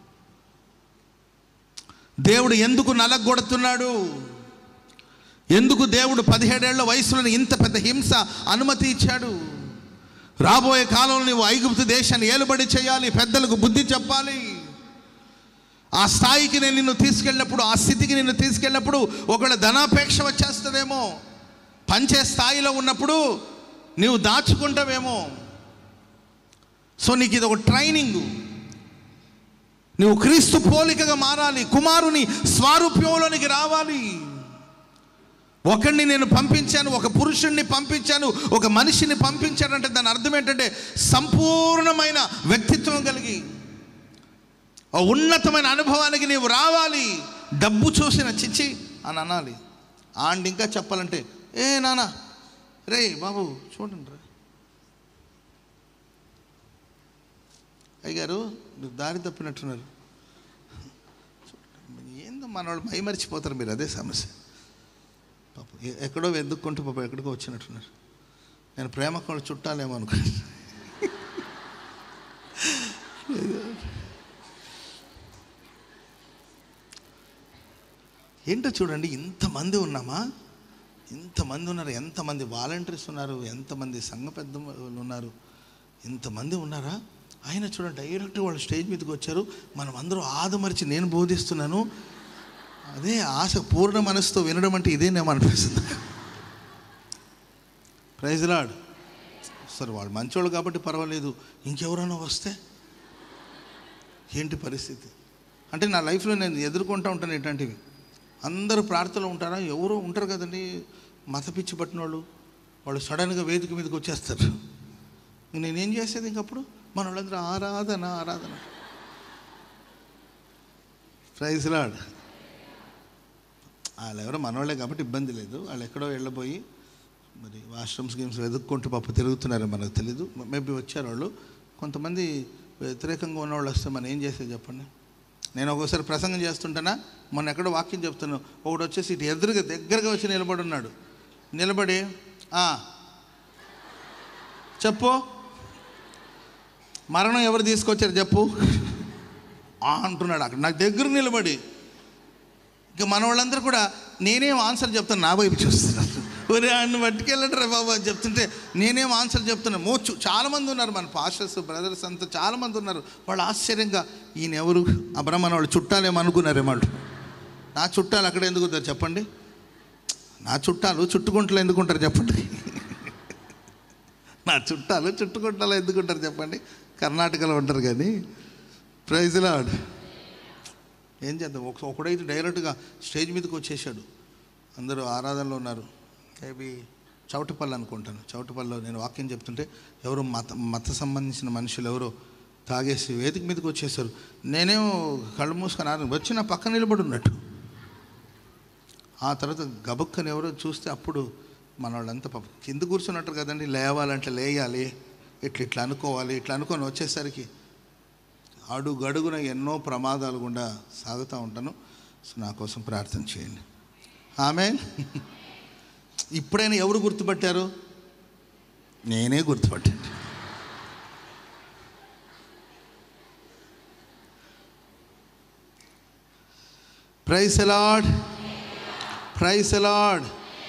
దేవుడు ఎందుకు నలగొడుతున్నాడు ఎందుకు దేవుడు పదిహేడేళ్ల వయసులో ఇంత పెద్ద హింస అనుమతి ఇచ్చాడు రాబోయే కాలంలో నువ్వు ఐగుప్తు దేశాన్ని ఏలుబడి చేయాలి పెద్దలకు బుద్ధి చెప్పాలి ఆ స్థాయికి నేను నిన్ను తీసుకెళ్ళినప్పుడు ఆ స్థితికి నిన్ను తీసుకెళ్ళినప్పుడు ఒకవేళ ధనాపేక్ష వచ్చేస్తుందేమో పంచే స్థాయిలో ఉన్నప్పుడు నీవు దాచుకుంటావేమో సో నీకు ఇది ఒక ట్రైనింగ్ నువ్వు క్రీస్తు పోలికగా మారాలి కుమారుని స్వారూప్యంలోనికి రావాలి ఒకడిని నేను పంపించాను ఒక పురుషుణ్ణి పంపించాను ఒక మనిషిని పంపించానంటే దాని అర్థం ఏంటంటే సంపూర్ణమైన వ్యక్తిత్వం కలిగి ఓ ఉన్నతమైన అనుభవానికి నీవు రావాలి డబ్బు చూసిన చిచ్చి అని అనాలి ఆండ్ ఇంకా చెప్పాలంటే ఏ నానా రే బాబు చూడండి రా అయ్యగారు మీరు దారి తప్పినట్టున్నారు ఏందో మన వాళ్ళు మై మర్చిపోతారు మీరు అదే సమస్య పాపం ఎ- ఎక్కడో వెతుక్కుంటూ పాపం ఎక్కడికో వచ్చినట్టున్నారు నేను ప్రేమ వాళ్ళు చుట్టాలేమో అనుకో ఏంటో చూడండి ఇంతమంది ఉన్నామా ఇంతమంది ఉన్నారు ఎంతమంది వాలంటీర్స్ ఉన్నారు ఎంతమంది సంఘ పెద్ద ఉన్నారు ఇంతమంది ఉన్నారా ఆయన చూడండి డైరెక్ట్ వాళ్ళు స్టేజ్ మీదకి వచ్చారు మనం అందరూ ఆదమరిచి నేను బోధిస్తున్నాను అదే ఆశ పూర్ణ మనసుతో వినడం అంటే ఇదేనేమో అనిపిస్తుంది ప్రైజ్ లాడ్ సరే వాళ్ళు మంచోళ్ళు కాబట్టి పర్వాలేదు ఇంకెవరైనా వస్తే ఏంటి పరిస్థితి అంటే నా లైఫ్లో నేను ఎదుర్కొంటూ ఉంటాను ఇట్లాంటివి అందరూ ప్రార్థనలో ఉంటారా ఎవరో ఉంటారు కదండి మత పిచ్చి పట్టిన వాళ్ళు వాళ్ళు సడన్గా వేదిక మీదకి వచ్చేస్తారు నేనేం చేసేది ఇంకప్పుడు మన వాళ్ళందరూ ఆరాధన ఆరాధన ప్రైజ్ లాడ్ వాళ్ళు ఎవరో మనవాళ్ళే కాబట్టి ఇబ్బంది లేదు వాళ్ళు ఎక్కడో వెళ్ళబోయి మరి వాష్రూమ్స్ గేమ్స్ వెతుక్కుంటూ పాప తిరుగుతున్నారో మనకు తెలీదు మేబీ వచ్చారు వాళ్ళు కొంతమంది వ్యతిరేకంగా ఉన్న వాళ్ళు వస్తే మనం ఏం చేసేది చెప్పండి నేను ఒక్కోసారి ప్రసంగం చేస్తుంటానా మొన్న ఎక్కడో వాక్యం చెప్తాను ఒకడు వచ్చేసి ఇటు ఎదురుగా దగ్గరగా వచ్చి నిలబడి ఉన్నాడు నిలబడి "ఆ, చెప్పు మరణం ఎవరు తీసుకొచ్చారు చెప్పు "ఆ" అంటున్నాడు అక్కడ నాకు దగ్గర నిలబడి ఇక మన వాళ్ళందరూ కూడా నేనేం ఆన్సర్ చెప్తాను నా వైపు చూస్తున్నాను ఒరే ఆయన పట్టుకెళ్ళంటారా బాబు అని చెప్తుంటే నేనేం ఆన్సర్ చెప్తున్నాను మోచు చాలామంది ఉన్నారు మన పాస్టర్స్ బ్రదర్స్ అంతా చాలామంది ఉన్నారు వాళ్ళు ఆశ్చర్యంగా ఈయన ఎవరు అబ్రహ్మణ వాళ్ళు చుట్టాలేమో అనుకున్నారేమో వాళ్ళు నా చుట్టాలు అక్కడ ఎందుకు ఉంటారు చెప్పండి నా చుట్టాలు చుట్టుకుంటలు ఎందుకుంటారు చెప్పండి నా చుట్టాలు చుట్టుకుంటలో ఎందుకుంటారు చెప్పండి కర్ణాటకలో ఉంటారు కానీ ప్రైజ్ లాడ్ ఏం చేద్దాం ఒక ఒకడైతే డైరెక్ట్గా స్టేజ్ మీదకి వచ్చేసాడు అందరూ ఆరాధనలో ఉన్నారు మేబీ చౌటపల్లి అనుకుంటాను చౌటపల్లిలో నేను వాక్యం చెప్తుంటే ఎవరో మత మత సంబంధించిన మనుషులు ఎవరో తాగేసి వేదిక మీదకి వచ్చేసారు నేనేమో కళ్ళు మూసుకొని ఆరు వచ్చి నా పక్కన నిలబడి ఉన్నట్టు ఆ తర్వాత గబుక్కని ఎవరో చూస్తే అప్పుడు మన వాళ్ళంతా పాపం కింద కూర్చున్నట్టు కదండి లేవాలంటే లేయాలి ఇట్లా ఇట్లా అనుకోవాలి ఇట్లా అనుకొని వచ్చేసరికి అడుగడుగున ఎన్నో ప్రమాదాలు గుండా సాగుతూ ఉంటాను సో నా కోసం ప్రార్థన చేయండి ఆమె ఇప్పుడైనా ఎవరు గుర్తుపట్టారు నేనే గుర్తుపట్టాను ప్రైస్ అలాడ్ ప్రైస్ అలాడ్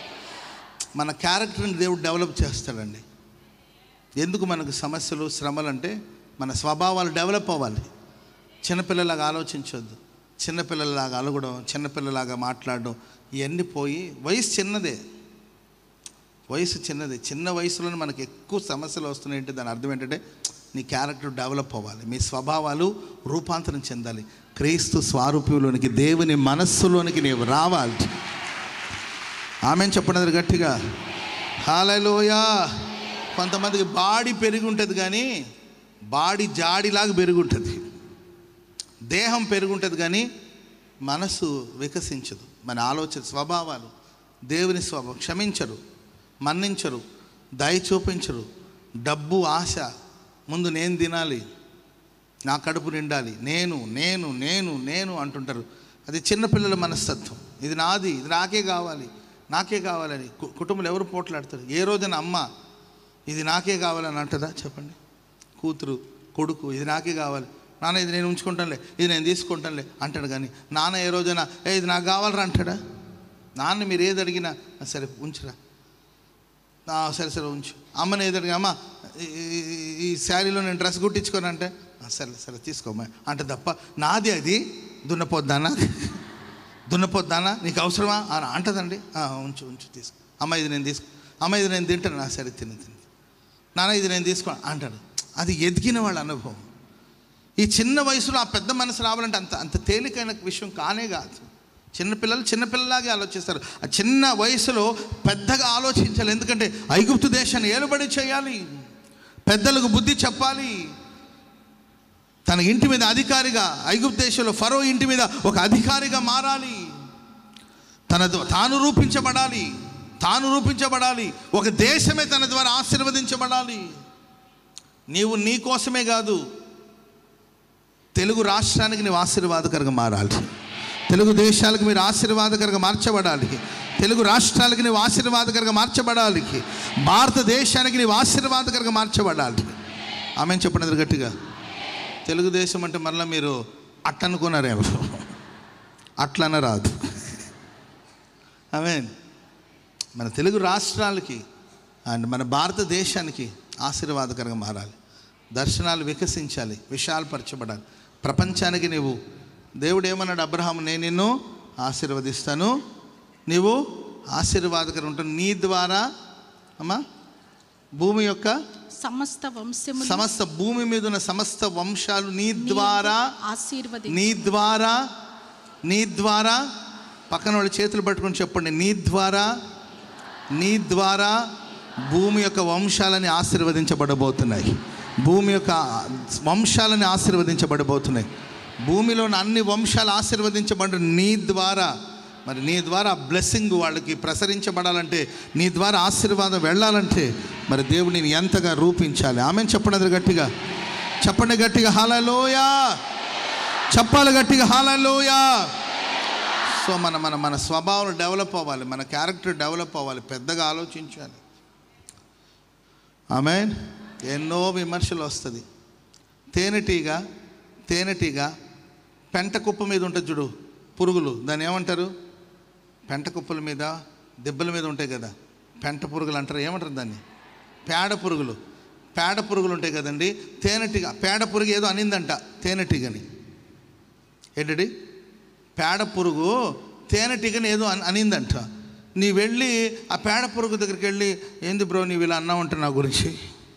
మన క్యారెక్టర్ని దేవుడు డెవలప్ చేస్తాడండి ఎందుకు మనకు సమస్యలు శ్రమలు అంటే మన స్వభావాలు డెవలప్ అవ్వాలి చిన్నపిల్లలాగా ఆలోచించొద్దు చిన్నపిల్లలాగా అలగడం చిన్నపిల్లలాగా మాట్లాడడం ఇవన్నీ పోయి వయసు చిన్నదే వయసు చిన్నదే చిన్న వయసులోనే మనకి ఎక్కువ సమస్యలు వస్తున్నాయంటే దాని అర్థం ఏంటంటే నీ క్యారెక్టర్ డెవలప్ అవ్వాలి మీ స్వభావాలు రూపాంతరం చెందాలి క్రీస్తు స్వారూప్యంలోనికి దేవుని మనస్సులోనికి నీవు రావాలి ఆమె చెప్పినది గట్టిగా హాలలోయా కొంతమందికి బాడీ పెరిగి ఉంటుంది కానీ బాడీ జాడిలాగా పెరిగి ఉంటుంది దేహం పెరుగుంటుంది కానీ మనసు వికసించదు మన ఆలోచన స్వభావాలు దేవుని స్వభావం క్షమించరు మన్నించరు దయ చూపించరు డబ్బు ఆశ ముందు నేను తినాలి నా కడుపు నిండాలి నేను నేను నేను నేను అంటుంటారు అది చిన్నపిల్లల మనస్తత్వం ఇది నాది ఇది నాకే కావాలి నాకే కావాలని కు- కుటుంబంలో ఎవరు పోట్లాడతారు ఏ రోజున అమ్మ ఇది నాకే కావాలని అంటదా చెప్పండి కూతురు కొడుకు ఇది నాకే కావాలి నాన్న ఇది నేను ఉంచుకుంటానులే ఇది నేను తీసుకుంటానులే అంటాడు కానీ నాన్న ఏ రోజైనా ఏ ఇది నాకు కావాలరా అంటాడా నాన్న మీరు ఏది అడిగినా "ఆ, సరే ఉంచురా "ఆ, సరే సరే ఉంచు అమ్మని ఏది అడిగినా అమ్మ ఈ- ఈ- ఈ శారీలో నేను డ్రెస్ కుట్టించుకొని అంటే "ఆ, సరే సరే తీసుకోమ్మా అంటే తప్ప నాది అది దున్నపోద్దానా దున్నపోద్దానా నీకు అవసరమా అని అంటదండి "ఆ, ఉంచు ఉంచు తీసుకో అమ్మ ఇది నేను తీసుకో అమ్మ ఇది నేను తింటాను నా సరే తిని తిని నాన్న ఇది నేను తీసుకో అంటాడు అది ఎదిగిన వాళ్ళ అనుభవం ఈ చిన్న వయసులో ఆ పెద్ద మనసు రావాలంటే అంత అంత తేలికైన విషయం కానే కాదు చిన్నపిల్లలు చిన్నపిల్లలాగే ఆలోచిస్తారు ఆ చిన్న వయసులో పెద్దగా ఆలోచించాలి ఎందుకంటే ఐగుప్తు దేశాన్ని ఏలుబడి చేయాలి పెద్దలకు బుద్ధి చెప్పాలి తన ఇంటి మీద అధికారిగా ఐగుప్తు దేశంలో ఫరో ఇంటి మీద ఒక అధికారిగా మారాలి తన ద్వా- తాను రూపించబడాలి తాను రూపించబడాలి ఒక దేశమే తన ద్వారా ఆశీర్వదించబడాలి నీవు నీ కోసమే కాదు తెలుగు రాష్ట్రానికి నీవు ఆశీర్వాదకరంగా మారాలి తెలుగు దేశాలకు మీరు ఆశీర్వాదకరంగా మార్చబడాలి తెలుగు రాష్ట్రాలకి నీవు ఆశీర్వాదకరంగా మార్చబడాలి భారతదేశానికి నీవు ఆశీర్వాదకరంగా మార్చబడాలి ఆమె చెప్పండి గట్టిగా తెలుగుదేశం అంటే మళ్ళీ మీరు అట్టనుకున్నారేమో అట్లన రాదు ఆమె మన తెలుగు రాష్ట్రాలకి అండ్ మన భారతదేశానికి ఆశీర్వాదకరంగా మారాలి దర్శనాలు వికసించాలి విశాలపరచబడాలి ప్రపంచానికి నీవు దేవుడు ఏమన్నాడు అబ్రహాం నేను నిన్ను ఆశీర్వదిస్తాను నీవు ఆశీర్వాదకరం ఉంటాను నీ ద్వారా అమ్మా భూమి యొక్క సమస్త వంశములు సమస్త భూమి మీద ఉన్న సమస్త వంశాలు నీ ద్వారా ఆశీర్వది నీ ద్వారా నీ ద్వారా పక్కన వాళ్ళ చేతులు పట్టుకొని చెప్పండి నీ ద్వారా నీ ద్వారా భూమి యొక్క వంశాలని ఆశీర్వదించబడబోతున్నాయి భూమి యొక్క వంశాలని ఆశీర్వదించబడబోతున్నాయి భూమిలో ఉన్న అన్ని వంశాలు ఆశీర్వదించబడి నీ ద్వారా మరి నీ ద్వారా బ్లెస్సింగ్ వాళ్ళకి ప్రసరించబడాలంటే నీ ద్వారా ఆశీర్వాదం వెళ్ళాలంటే మరి దేవుడు నేను ఎంతగా రూపించాలి ఆమె చెప్పండి అది గట్టిగా చెప్పండి గట్టిగా హాలలోయా చెప్పాలి గట్టిగా హాలలోయా సో మన మన మన స్వభావం డెవలప్ అవ్వాలి మన క్యారెక్టర్ డెవలప్ అవ్వాలి పెద్దగా ఆలోచించాలి ఆమె ఎన్నో విమర్శలు వస్తుంది తేనెటీగ తేనెటీగ పెంట కుప్ప మీద ఉంటుంది చూడు పురుగులు దాన్ని ఏమంటారు పెంట కుప్పల మీద దెబ్బల మీద ఉంటాయి కదా పెంట పురుగులు అంటారు ఏమంటారు దాన్ని పేడ పురుగులు పేడ పురుగులు ఉంటాయి కదండి తేనెటీగ పేడ పురుగు ఏదో అనిందంట తేనెటీగని ఏంటండి పేడ పురుగు తేనెటీగని ఏదో అని అనిందంట నీ వెళ్ళి ఆ పేడ పురుగు దగ్గరికి వెళ్ళి ఏంది బ్రో నీవు ఇలా అన్నావంట నా గురించి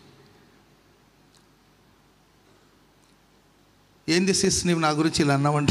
ఏంది సిస్ నీవు నా గురించి ఇలా అన్నావంట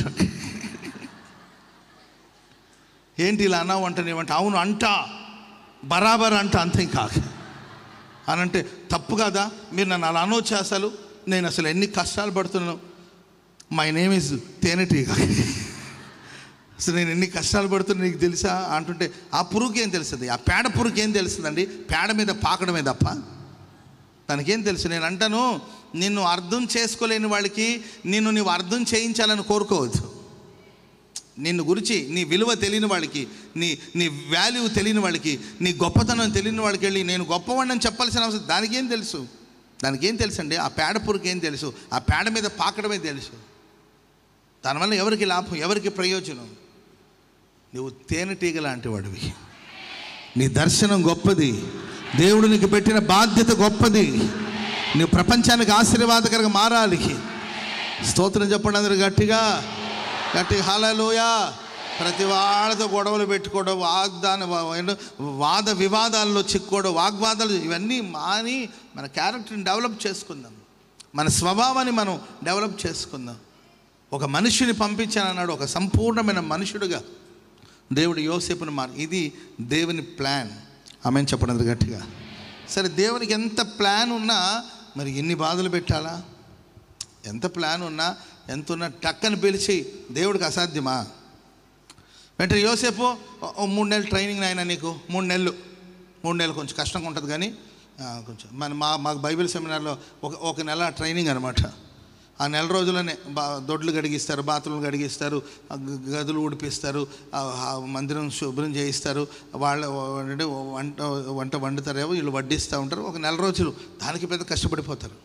ఏంటి ఇలా అన్నావంట నీవంట అవును అంట బరాబర్ అంట అంతే కాక అని అంటే తప్పు కదా మీరు నన్ను అలా అనవచ్చు అసలు నేను అసలు ఎన్ని కష్టాలు పడుతున్నాను మై నేమ్ ఇస్ తేనెటీగ అసలు నేను ఎన్ని కష్టాలు పడుతున్నా నీకు తెలుసా అంటుంటే ఆ పురుగుకి ఏం తెలుస్తుంది ఆ పేడ పురుగుకి ఏం తెలుస్తుందండి పేడ మీద పాకడమే తప్ప తనకేం తెలుసు నేను అంటాను నిన్ను అర్థం చేసుకోలేని వాళ్ళకి నిన్ను నీవు అర్థం చేయించాలని కోరుకోవద్దు నిన్ను గురించి నీ విలువ తెలియని వాళ్ళకి నీ నీ వాల్యూ తెలియని వాళ్ళకి నీ గొప్పతనం తెలియని వాళ్ళకి వెళ్ళి నేను గొప్పవాడిని చెప్పాల్సిన అవసరం దానికి ఏం తెలుసు దానికి ఏం తెలుసు అండి ఆ పేడ పురుగుకి ఏం తెలుసు ఆ పేడ మీద పాకడమే తెలుసు దానివల్ల ఎవరికి లాభం ఎవరికి ప్రయోజనం నువ్వు తేనెటీగ లాంటి వాడివి నీ దర్శనం గొప్పది దేవుడు నీకు పెట్టిన బాధ్యత గొప్పది నువ్వు ప్రపంచానికి ఆశీర్వాదకరంగా మారాలి స్తోత్రం చెప్పండి అందరు గట్టిగా గట్టిగా హాలలోయ ప్రతి వాళ్ళతో గొడవలు పెట్టుకోవడం వాగ్దాన ఏంటో వాద వివాదాల్లో చిక్కోవడం వాగ్వాదాలు ఇవన్నీ మాని మన క్యారెక్టర్ని డెవలప్ చేసుకుందాం మన స్వభావాన్ని మనం డెవలప్ చేసుకుందాం ఒక మనిషిని పంపించానన్నాడు ఒక సంపూర్ణమైన మనుషుడుగా దేవుడు యోసేపుని మార్ ఇది దేవుని ప్లాన్ ఆమె చెప్పడం గట్టిగా సరే దేవునికి ఎంత ప్లాన్ ఉన్నా మరి ఎన్ని బాధలు పెట్టాలా ఎంత ప్లాన్ ఉన్నా ఎంత ఉన్నా టక్కని పిలిచి దేవుడికి అసాధ్యమా వెంటనే యోసేపు "ఓ- ఓ మూడు నెలలు ట్రైనింగ్ అయినా నీకు మూడు నెలలు మూడు నెలలు కొంచెం కష్టంగా ఉంటుంది కానీ ఆ, కొంచెం మన మా మాకు బైబిల్ సెమినార్లో ఒక ఒక నెల ట్రైనింగ్ అనమాట ఆ నెల రోజుల్లోనే బా దొడ్లు గడిగిస్తారు బాత్రూమ్లు గడిగిస్తారు ఆ గ- గదులు ఉడిపిస్తారు ఆ ఆ మందిరం శుభ్రం చేయిస్తారు వాళ్ళ అంటే వంట వంట వండుతారేమో వీళ్ళు వడ్డిస్తూ ఉంటారు ఒక నెల రోజులు దానికి పెద్ద కష్టపడిపోతారు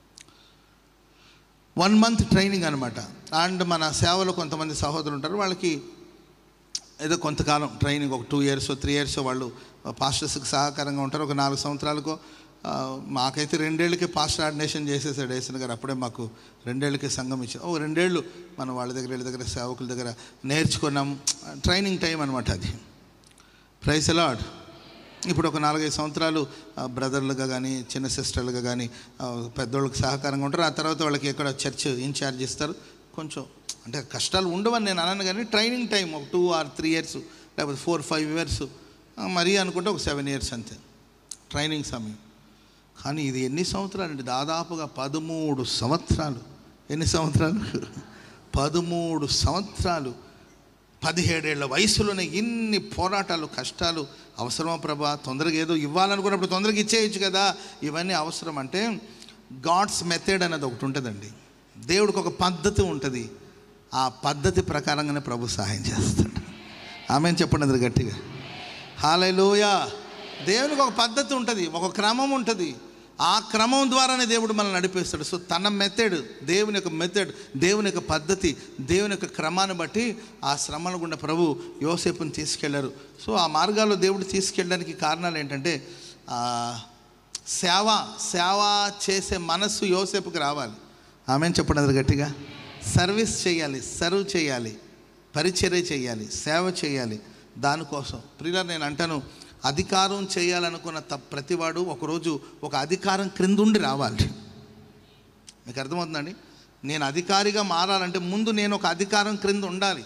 వన్ మంత్ ట్రైనింగ్ అనమాట అండ్ మన సేవలో కొంతమంది సహోదరులు ఉంటారు వాళ్ళకి ఏదో కొంతకాలం ట్రైనింగ్ ఒక టూ ఇయర్స్ త్రీ ఇయర్స్ వాళ్ళు పాస్టర్స్కి సహకారంగా ఉంటారు ఒక నాలుగు సంవత్సరాలకు ఆ, మాకైతే రెండేళ్ళకి పాస్టర్ ఆర్డినేషన్ చేసేసాడు వేసిన గారు అప్పుడే మాకు రెండేళ్ళకి సంఘం ఇచ్చారు ఓ రెండేళ్ళు మనం వాళ్ళ దగ్గర వీళ్ళ దగ్గర సేవకుల దగ్గర నేర్చుకున్నాం ట్రైనింగ్ టైం అనమాట అది ప్రైస్ అలాడ్ ఇప్పుడు ఒక నాలుగైదు సంవత్సరాలు ఆ, బ్రదర్లుగా కానీ చిన్న సిస్టర్లుగా కానీ ఆ, పెద్దోళ్ళకి సహకారంగా ఉంటారు ఆ తర్వాత వాళ్ళకి ఎక్కడ చర్చ్ ఇన్ఛార్జ్ ఇస్తారు కొంచెం అంటే కష్టాలు ఉండవని నేను అనను కానీ ట్రైనింగ్ టైం ఒక టూ ఆర్ త్రీ ఇయర్స్ లేకపోతే ఫోర్ ఫైవ్ ఇయర్స్ మరీ అనుకుంటే ఒక సెవెన్ ఇయర్స్ అంతే ట్రైనింగ్ సమయం కానీ ఇది ఎన్ని సంవత్సరాలు అండి దాదాపుగా పదమూడు సంవత్సరాలు ఎన్ని సంవత్సరాలు పదమూడు సంవత్సరాలు పదిహేడేళ్ల వయసులోనే ఇన్ని పోరాటాలు కష్టాలు అవసరమా ప్రభా తొందరగా ఏదో ఇవ్వాలనుకున్నప్పుడు తొందరగా ఇచ్చేయచ్చు కదా ఇవన్నీ అవసరం అంటే గాడ్స్ మెథడ్ అనేది ఒకటి ఉంటుందండి దేవుడికి ఒక పద్ధతి ఉంటుంది ఆ పద్ధతి ప్రకారంగానే ప్రభు సహాయం చేస్తాడు ఆమె చెప్పండి అది గట్టిగా హాలలోయ దేవునికి ఒక పద్ధతి ఉంటుంది ఒక క్రమం ఉంటుంది ఆ క్రమం ద్వారానే దేవుడు మనల్ని నడిపిస్తాడు సో తన మెథడ్ దేవుని యొక్క మెథడ్ దేవుని యొక్క పద్ధతి దేవుని యొక్క క్రమాన్ని బట్టి ఆ శ్రమల గుండా ప్రభు యోసేపుని తీసుకెళ్లారు సో ఆ మార్గాల్లో దేవుడు తీసుకెళ్ళడానికి కారణాలు ఏంటంటే ఆ, సేవ సేవ చేసే మనస్సు యోసేపుకి రావాలి ఆమె చెప్పండి అది గట్టిగా సర్వీస్ చేయాలి సర్వ్ చేయాలి పరిచర్య చేయాలి సేవ చేయాలి దానికోసం ప్రియుల నేను అంటాను అధికారం చేయాలనుకున్న త ప్రతివాడు ఒకరోజు ఒక అధికారం క్రిందుండి రావాలి మీకు అర్థమవుతుందండి నేను అధికారిగా మారాలంటే ముందు నేను ఒక అధికారం క్రింద ఉండాలి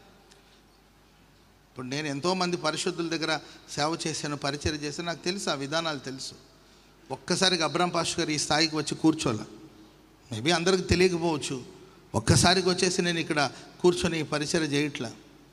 ఇప్పుడు నేను ఎంతోమంది పరిశుద్ధుల దగ్గర సేవ చేశాను పరిచయం చేశాను నాకు తెలుసు ఆ విధానాలు తెలుసు ఒక్కసారిగా అబ్రాం పాష్ గారు ఈ స్థాయికి వచ్చి కూర్చోాల మేబీ అందరికి తెలియకపోవచ్చు ఒక్కసారికి వచ్చేసి నేను ఇక్కడ కూర్చొని పరిచయం చేయట్లా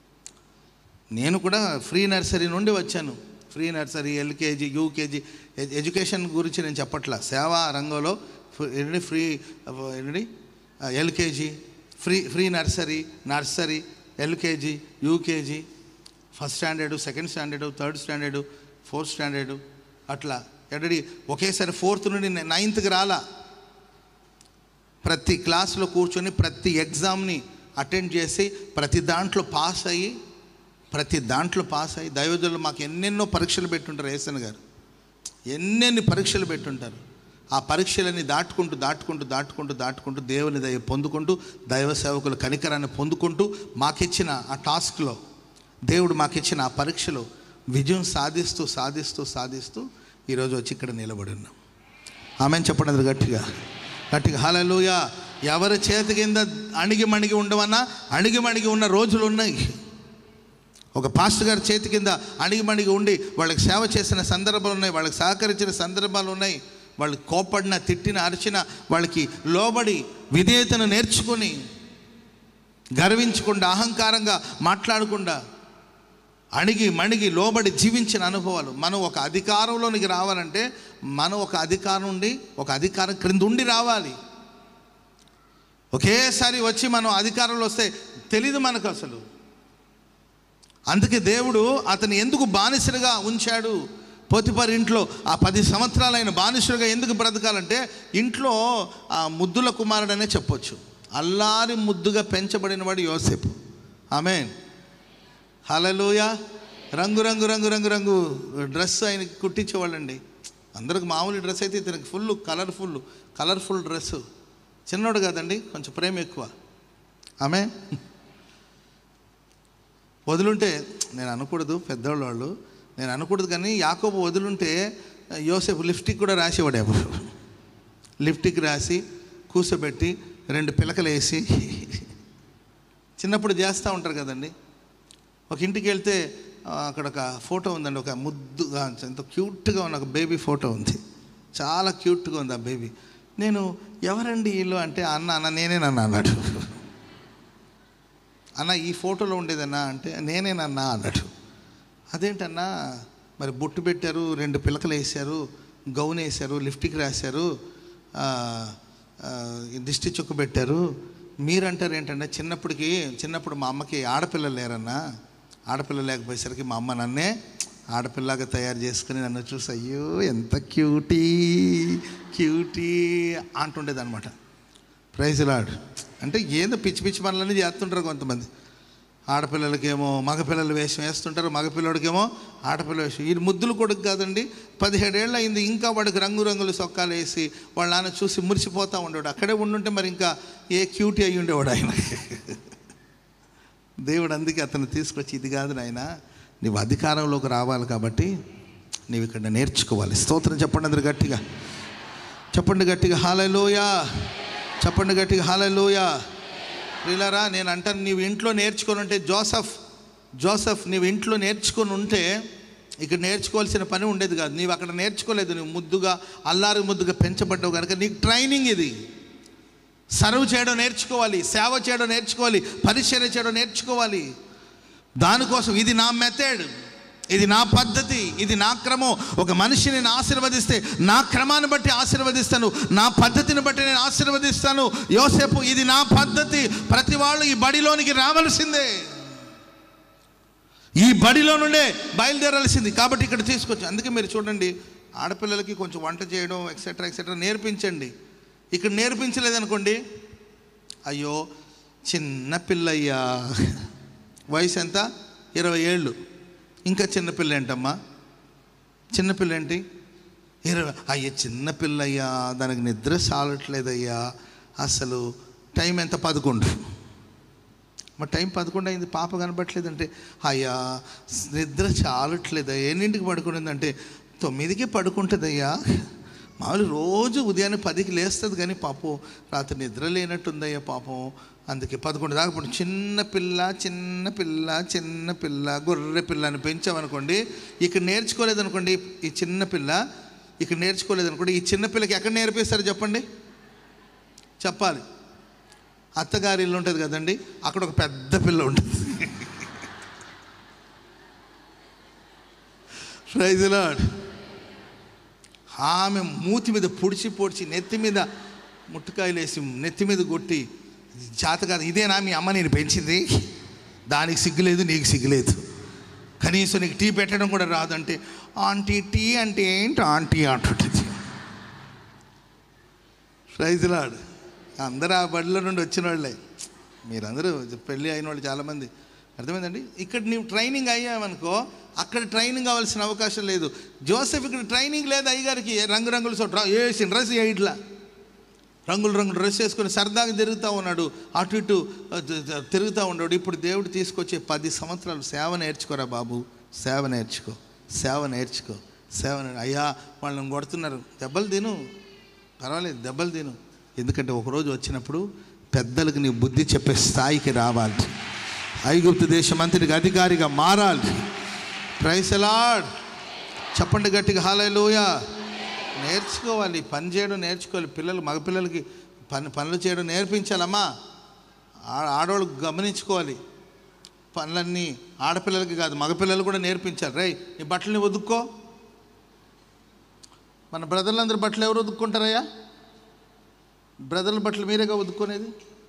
నేను కూడా ఫ్రీ నర్సరీ నుండి వచ్చాను ఫ్రీ నర్సరీ ఎల్కేజీ యూకేజీ ఎ- ఎడ్యుకేషన్ గురించి నేను చెప్పట్లా సేవా రంగంలో ఫ్- ఏంటి ఫ్రీ ఏంటి LKG free free nursery nursery LKG UKG first standard second standard third standard fourth standard అట్లా ఎడడి ఒకేసారి ఫోర్త్ నుండి నే- నైన్త్కి రాలా ప్రతి క్లాస్లో కూర్చొని ప్రతి ఎగ్జామ్ని అటెండ్ చేసి ప్రతి దాంట్లో పాస్ అయ్యి ప్రతి దాంట్లో పాస్ అయ్యి దైవజనులు మాకు ఎన్నెన్నో పరీక్షలు పెట్టుంటారు ఏసన్ గారు ఎన్నెన్ని పరీక్షలు పెట్టుంటారు ఆ పరీక్షలన్నీ దాటుకుంటూ దాటుకుంటూ దాటుకుంటూ దాటుకుంటూ దేవుని దయ పొందుకుంటూ దైవ సేవకుల కనికరాన్ని పొందుకుంటూ మాకిచ్చిన ఆ టాస్క్లో దేవుడు మాకిచ్చిన ఆ పరీక్షలో విజయం సాధిస్తూ సాధిస్తూ సాధిస్తూ ఈరోజు వచ్చి ఇక్కడ నిలబడి ఉన్నాం ఆమె చెప్పండి అది గట్టిగా గట్టిగా హలలుయ ఎవరి చేతి కింద అణిగి మణిగి ఉండవన్నా అణిగి మణిగి ఉన్న రోజులు ఉన్నాయి ఒక పాస్టర్ గారి చేతి కింద అణిగి మణిగి ఉండి వాళ్ళకి సేవ చేసిన సందర్భాలు ఉన్నాయి వాళ్ళకి సహకరించిన సందర్భాలు ఉన్నాయి వాళ్ళు కోపడిన తిట్టిన అరిచిన వాళ్ళకి లోబడి విధేయతను నేర్చుకొని గర్వించకుండా అహంకారంగా మాట్లాడకుండా అణిగి మణిగి లోబడి జీవించిన అనుభవాలు మనం ఒక అధికారంలోనికి రావాలంటే మనం ఒక అధికారం ఉండి ఒక అధికారం క్రింద ఉండి రావాలి ఒకేసారి వచ్చి మనం అధికారంలో వస్తే తెలీదు మనకు అసలు అందుకే దేవుడు అతను ఎందుకు బానిసలుగా ఉంచాడు పోతిపర్ ఇంట్లో ఆ పది సంవత్సరాలు ఆయన బానిసలుగా ఎందుకు బ్రతకాలంటే ఇంట్లో ఆ ముద్దుల కుమారుడనే చెప్పొచ్చు అల్లారి ముద్దుగా పెంచబడిన వాడు యోసేపు ఆమె హలలోయ రంగు రంగు రంగు రంగు రంగు డ్రెస్ ఆయనకి కుట్టించేవాళ్ళండి అందరికి మామూలు డ్రెస్ అయితే ఇతనికి ఫుల్ కలర్ఫుల్ కలర్ఫుల్ డ్రెస్ చిన్నోడు కాదండి కొంచెం ప్రేమ ఎక్కువ ఆమె వదులుంటే నేను అనకూడదు పెద్దవాళ్ళు వాళ్ళు నేను అనకూడదు కానీ యాకోబు వదులుంటే యోసేపు లిఫ్టిక్ కూడా రాసేవాడేమో లిఫ్టిక్ రాసి కూర్చోబెట్టి రెండు పిలకలు వేసి చిన్నప్పుడు చేస్తూ ఉంటారు కదండి ఒక ఇంటికి వెళ్తే ఆ, అక్కడ ఒక ఫోటో ఉందండి ఒక ముద్దుగా ఎంత క్యూట్గా ఉన్న ఒక బేబీ ఫోటో ఉంది చాలా క్యూట్గా ఉంది ఆ బేబీ నేను ఎవరండి వీళ్ళు అంటే అన్న అన్న నేనేనన్నా అన్నాడు అన్న ఈ ఫోటోలో ఉండేదన్నా అంటే నేనేనన్నా అన్నాడు అదేంటన్నా మరి బొట్టు పెట్టారు రెండు పిలకలు వేశారు గౌన్ వేశారు లిఫ్ట్కి రాశారు ఆ, ఆ, దిష్టి చుక్క పెట్టారు మీరంటారు ఏంటంటే చిన్నప్పటికి చిన్నప్పుడు మా అమ్మకి ఆడపిల్లలు లేరన్నా ఆడపిల్ల లేకపోయేసరికి మా అమ్మ నన్నే ఆడపిల్లగా తయారు చేసుకుని నన్ను చూసి అయ్యో ఎంత క్యూటీ క్యూటీ అంటుండేది అనమాట ప్రైజ్ లాడ్ అంటే ఏదో పిచ్చి పిచ్చి పనులన్నీ చేస్తుంటారు కొంతమంది ఆడపిల్లలకేమో మగపిల్లలు వేషం వేస్తుంటారు మగపిల్లడికేమో ఆడపిల్ల వేషం ఈ ముద్దులు కొడుకు కాదండి పదిహేడేళ్ళు అయింది ఇంకా వాడికి రంగురంగుల సొక్కాలు వేసి వాళ్ళ నాన్న చూసి మురిసిపోతూ ఉండేవాడు అక్కడే ఉండుంటే మరి ఇంకా ఏ క్యూటీ అయ్యి ఉండేవాడు ఆయన దేవుడు అందుకే అతను తీసుకొచ్చి ఇది కాదు నాయన నీవు అధికారంలోకి రావాలి కాబట్టి నీవు ఇక్కడ నేర్చుకోవాలి స్తోత్రం చెప్పండి అందరు గట్టిగా చెప్పండి గట్టిగా హాలలోయ చెప్పండి గట్టిగా హాలలోయ ప్రియులారా నేను అంటాను నీవు ఇంట్లో నేర్చుకొని ఉంటే జోసఫ్ జోసఫ్ నీవు ఇంట్లో నేర్చుకొని ఉంటే ఇక్కడ నేర్చుకోవాల్సిన పని ఉండేది కాదు నీవు అక్కడ నేర్చుకోలేదు నువ్వు ముద్దుగా అల్లారి ముద్దుగా పెంచబడ్డావు కనుక నీకు ట్రైనింగ్ ఇది సర్వ్ చేయడం నేర్చుకోవాలి సేవ చేయడం నేర్చుకోవాలి పరిచర్య చేయడం నేర్చుకోవాలి దానికోసం ఇది నా మెథడ్ ఇది నా పద్ధతి ఇది నా క్రమం ఒక మనిషిని నేను ఆశీర్వదిస్తే నా క్రమాన్ని బట్టి ఆశీర్వదిస్తాను నా పద్ధతిని బట్టి నేను ఆశీర్వదిస్తాను యోసేపు ఇది నా పద్ధతి ప్రతి వాళ్ళు ఈ బడిలోనికి రావలసిందే ఈ బడిలో నుండే బయలుదేరాల్సింది కాబట్టి ఇక్కడ తీసుకొచ్చి అందుకే మీరు చూడండి ఆడపిల్లలకి కొంచెం వంట చేయడం ఎక్సెట్రా ఎక్సెట్రా నేర్పించండి ఇక్కడ నేర్పించలేదనుకోండి అయ్యో చిన్న పిల్లయ్యా వయసు ఎంత ఇరవై ఏళ్ళు ఇంకా చిన్నపిల్ల ఏంటమ్మా చిన్నపిల్ల ఏంటి ఇరవై అయ్యా చిన్నపిల్లయ్యా దానికి నిద్ర చాలట్లేదయ్యా అసలు టైం ఎంత పదకొండు మరి టైం పదకొండు అయింది పాప కనబట్టలేదంటే అయ్యా నిద్ర చాలట్లేదు ఎన్నింటికి పడుకునిందంటే తొమ్మిదికి పడుకుంటుందయ్యా మామూలు రోజు ఉదయాన్నే పదికి లేస్తుంది కానీ పాపం రాత్రి నిద్ర లేనట్టుందయ్యా పాపం అందుకే పదకొండు దాకా ఇప్పుడు చిన్న పిల్ల చిన్న పిల్ల చిన్న పిల్ల గొర్రె పిల్ల అని పెంచామనుకోండి ఇక్కడ నేర్చుకోలేదనుకోండి ఈ చిన్న పిల్ల ఇక్కడ నేర్చుకోలేదనుకోండి ఈ చిన్న పిల్లకి ఎక్కడ నేర్పిస్తారు చెప్పండి చెప్పాలి అత్తగారి ఇల్లు ఉంటుంది కదండి అక్కడ ఒక పెద్ద పిల్ల ఉంటుంది ప్రైజ్ లాడ్ ఆమె మూతి మీద పొడిచి పొడిచి నెత్తి మీద ముట్టుకాయలు వేసి నెత్తి మీద కొట్టి జాత కాదు ఇదేనా మీ అమ్మ నేను పెంచింది దానికి సిగ్గులేదు నీకు సిగ్గులేదు కనీసం నీకు టీ పెట్టడం కూడా రాదంటే ఆంటీ టీ అంటే ఏంటి ఆంటీ అంటుంటుంది ప్రైజ్ లాడ్ అందరూ ఆ బడిలో నుండి వచ్చిన వాళ్ళే మీరందరూ పెళ్ళి అయిన వాళ్ళు చాలామంది అర్థమైందండి ఇక్కడ నీవు ట్రైనింగ్ అయ్యామనుకో అక్కడ ట్రైనింగ్ కావాల్సిన అవకాశం లేదు జోసెఫ్ ఇక్కడ ట్రైనింగ్ లేదు అయ్యగారికి రంగురంగుల చోట వేసిన డ్రెస్ ఇట్లా రంగులు రంగులు డ్రెస్ వేసుకొని సరదాగా తిరుగుతూ ఉన్నాడు అటు ఇటు ఆ, త- త- తిరుగుతూ ఉన్నాడు ఇప్పుడు దేవుడు తీసుకొచ్చే పది సంవత్సరాలు సేవ నేర్చుకోరా బాబు సేవ నేర్చుకో సేవ నేర్చుకో సేవ నే- అయ్యా వాళ్ళని కొడుతున్నారు దెబ్బలు తిను పర్వాలేదు దెబ్బలు తిను ఎందుకంటే ఒకరోజు వచ్చినప్పుడు పెద్దలకు నీ బుద్ధి చెప్పే స్థాయికి రావాలి ఐగుప్తు దేశమంతటికి అధికారిగా మారాలి ప్రైసలాడ్ చెప్పండి గట్టిగా హాలూయ నేర్చుకోవాలి పని చేయడం నేర్చుకోవాలి పిల్లలు మగపిల్లలకి పని పనులు చేయడం నేర్పించాలమ్మా ఆ- ఆడవాళ్ళు గమనించుకోవాలి పనులన్నీ ఆడపిల్లలకి కాదు మగపిల్లలు కూడా నేర్పించాలి రై నీ బట్టలని వదుక్కో మన బ్రదర్లందరూ బట్టలు ఎవరు వదుక్కుంటారయ్యా బ్రదర్ల బట్టలు మీరేగా వదుక్కునేది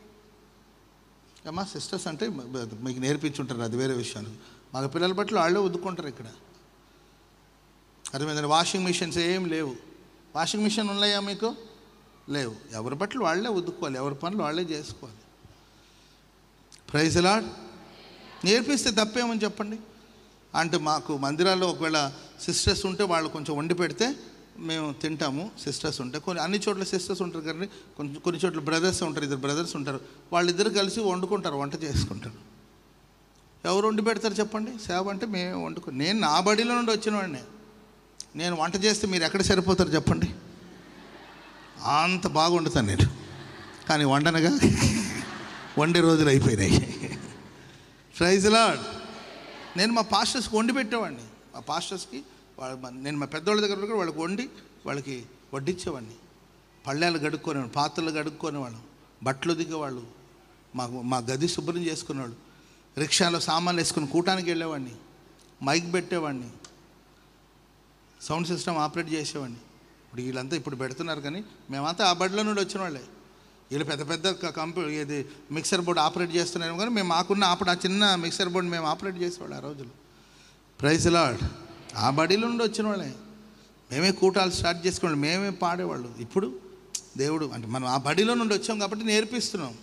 అమ్మా సిస్టర్స్ అంటే మ- మీకు నేర్పించుంటారు అది వేరే విషయాలు మగ పిల్లల బట్టలు వాళ్ళే వదుక్కుంటారు ఇక్కడ అర్థమైందండి వాషింగ్ మిషన్స్ ఏం లేవు వాషింగ్ మిషన్ ఉన్నాయా మీకు లేవు ఎవరి బట్టలు వాళ్ళే ఉద్దుకోవాలి ఎవరి పనులు వాళ్ళే చేసుకోవాలి ప్రైజ్ లాడ్ నేర్పిస్తే తప్పేమని చెప్పండి అంటే మాకు మందిరాల్లో ఒకవేళ సిస్టర్స్ ఉంటే వాళ్ళు కొంచెం వండి పెడితే మేము తింటాము సిస్టర్స్ ఉంటే కొన్ని అన్ని చోట్ల సిస్టర్స్ ఉంటారు కానీ కొన్ని కొన్ని చోట్ల బ్రదర్స్ ఉంటారు ఇద్దరు బ్రదర్స్ ఉంటారు వాళ్ళిద్దరు కలిసి వండుకుంటారు వంట చేసుకుంటారు ఎవరు వండి పెడతారు చెప్పండి సేవ అంటే మేము వండుకో నేను నా బడిలో నుండి వచ్చిన వాడిని నేను వంట చేస్తే మీరు ఎక్కడ సరిపోతారు చెప్పండి అంత బాగా వండుతాను నేను కానీ వండనగా వండే రోజులు అయిపోయినాయి ప్రైజ్ లాడ్ నేను మా పాస్టర్స్కి వండి పెట్టేవాడిని మా పాస్టర్స్కి వాళ్ళ మా- నేను మా పెద్దవాళ్ళ దగ్గర కూడా వాళ్ళకి వండి వాళ్ళకి వడ్డించేవాడిని పళ్ళాలు గడుక్కోనేవాడు పాత్రలు గడుక్కోనేవాళ్ళం బట్టలు దిగేవాళ్ళు మాకు మా గది శుభ్రం చేసుకునేవాళ్ళు రిక్షాలో సామాన్లు వేసుకుని కూటానికి వెళ్ళేవాడిని మైక్ పెట్టేవాడిని సౌండ్ సిస్టమ్ ఆపరేట్ చేసేవాడిని ఇప్పుడు వీళ్ళంతా ఇప్పుడు పెడుతున్నారు కానీ మేమంతా ఆ బడిలో నుండి వచ్చిన వాళ్ళే వీళ్ళు పెద్ద పెద్ద కంప్యూ ఇది మిక్సర్ బోర్డ్ ఆపరేట్ చేస్తున్నారేమో కానీ మేము మాకున్న అప్పుడు ఆ చిన్న మిక్సర్ బోర్డ్ మేము ఆపరేట్ చేసేవాళ్ళు ఆ రోజులు ప్రైజ్ లాడ్ ఆ బడిలో నుండి వచ్చిన వాళ్ళే మేమే కూటాలు స్టార్ట్ చేసుకోండి మేమే పాడేవాళ్ళు ఇప్పుడు దేవుడు అంటే మనం ఆ బడిలో నుండి వచ్చాం కాబట్టి నేర్పిస్తున్నాం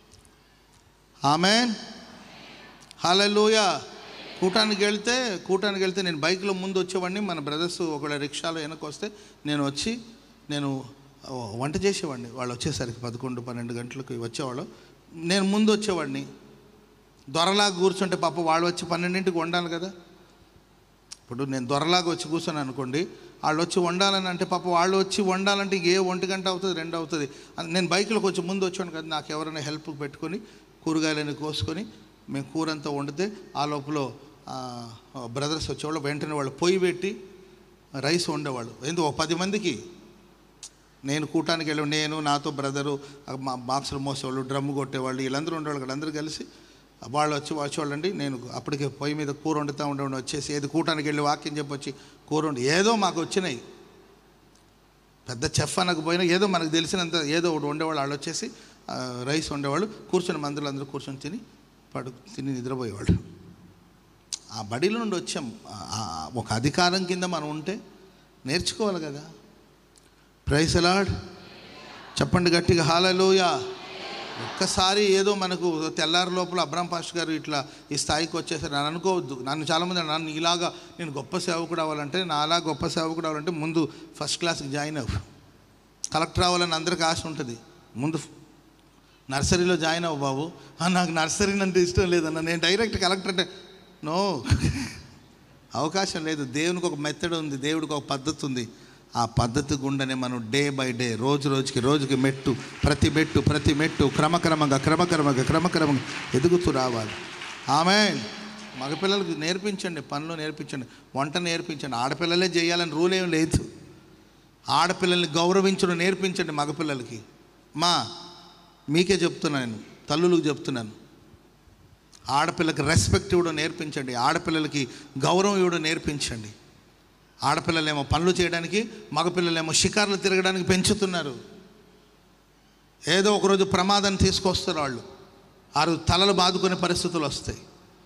ఆమెన్ హల్లెలూయ కూటానికి వెళ్తే కూటానికి వెళ్తే నేను బైక్లో ముందు వచ్చేవాడిని మన బ్రదర్స్ ఒకవేళ రిక్షాలో వెనక్కి వస్తే నేను వచ్చి నేను ఓ, వంట చేసేవాడిని వాళ్ళు వచ్చేసరికి పదకొండు పన్నెండు గంటలకు వచ్చేవాళ్ళు నేను ముందు వచ్చేవాడిని దొరలాగా కూర్చుంటే పాప వాళ్ళు వచ్చి పన్నెండింటికి వండాలి కదా ఇప్పుడు నేను దొరలాగా వచ్చి కూర్చొని అనుకోండి వాళ్ళు వచ్చి వండాలని అంటే పాప వాళ్ళు వచ్చి వండాలంటే ఏ ఒంటి గంట అవుతుంది రెండు అవుతుంది అని నేను బైక్లో కొంచెం ముందు వచ్చాను కదా నాకు ఎవరైనా హెల్ప్ పెట్టుకొని కూరగాయలని కోసుకొని మేము కూర అంతా వండితే ఆ లోపల బ్రదర్స్ వచ్చేవాళ్ళు వెంటనే వాళ్ళు పొయ్యి పెట్టి రైస్ వండేవాళ్ళు ఎందుకు ఒక పది మందికి నేను కూటానికి వెళ్ళి నేను నాతో బ్రదరు మా బాక్సులు మోసేవాళ్ళు డ్రమ్ము కొట్టేవాళ్ళు వీళ్ళందరూ ఉండేవాళ్ళు కదా అందరూ కలిసి వాళ్ళు వచ్చి వచ్చి వాళ్ళండి నేను అప్పటికే పొయ్యి మీద కూర వండుతూ ఉండే వచ్చేసి ఏది కూటానికి వెళ్ళి వాక్యం చెప్పొచ్చి కూర వండి ఏదో మాకు వచ్చినాయి పెద్ద చెఫ్ అనకపోయినా ఏదో మనకు తెలిసినంత ఏదో ఒకటి వండేవాళ్ళు వాళ్ళు వచ్చేసి ఆ, రైస్ వండేవాళ్ళు కూర్చొని మందులు అందరూ కూర్చొని తిని పడు తిని నిద్రపోయేవాళ్ళు ఆ బడిలో నుండి వచ్చాం ఆ- ఆ ఒక అధికారం కింద మనం ఉంటే నేర్చుకోవాలి కదా ప్రైస్ అలాడ్ చెప్పండి గట్టిగా హాలలోయ ఒక్కసారి ఏదో మనకు తెల్లారి లోపల అబ్రాం పాస్టర్ గారు ఇట్లా ఈ స్థాయికి వచ్చేసారు నన్ను అనుకోవద్దు నన్ను చాలామంది అన్నారు, నన్ను ఇలాగా నేను గొప్ప సేవకుడు అవ్వాలంటే నాలా గొప్ప సేవకుడు అవ్వాలంటే ముందు ఫస్ట్ క్లాస్కి జాయిన్ అవ్వు కలెక్టర్ అవ్వాలని అందరికీ ఆశ ఉంటుంది ముందు నర్సరీలో జాయిన్ అవ్వు బాబు "ఆ, నాకు నర్సరీ అంటే ఇష్టం లేదన్న నేను డైరెక్ట్ కలెక్టర్ అంటే నో అవకాశం లేదు దేవునికి ఒక మెథడ్ ఉంది దేవుడికి ఒక పద్ధతి ఉంది ఆ పద్ధతి గుండానే మనం డే బై డే రోజు రోజుకి రోజుకి మెట్టు ప్రతి మెట్టు ప్రతి మెట్టు క్రమక్రమంగా క్రమక్రమంగా క్రమక్రమంగా ఎదుగుతూ రావాలి ఆమె మగపిల్లలకు నేర్పించండి పనులు నేర్పించండి వంట నేర్పించండి ఆడపిల్లలే చేయాలని రూల్ ఏం లేదు ఆడపిల్లల్ని గౌరవించడం నేర్పించండి మగపిల్లలకి మా మీకే చెప్తున్నాను నేను తల్లులకు చెప్తున్నాను ఆడపిల్లకి రెస్పెక్ట్ ఇవ్వడం నేర్పించండి ఆడపిల్లలకి గౌరవం ఇవ్వడం నేర్పించండి ఆడపిల్లలేమో పనులు చేయడానికి మగపిల్లలేమో షికార్లు తిరగడానికి పెంచుతున్నారు ఏదో ఒకరోజు ప్రమాదాన్ని తీసుకొస్తారు వాళ్ళు ఆ రోజు తలలు బాదుకునే పరిస్థితులు వస్తాయి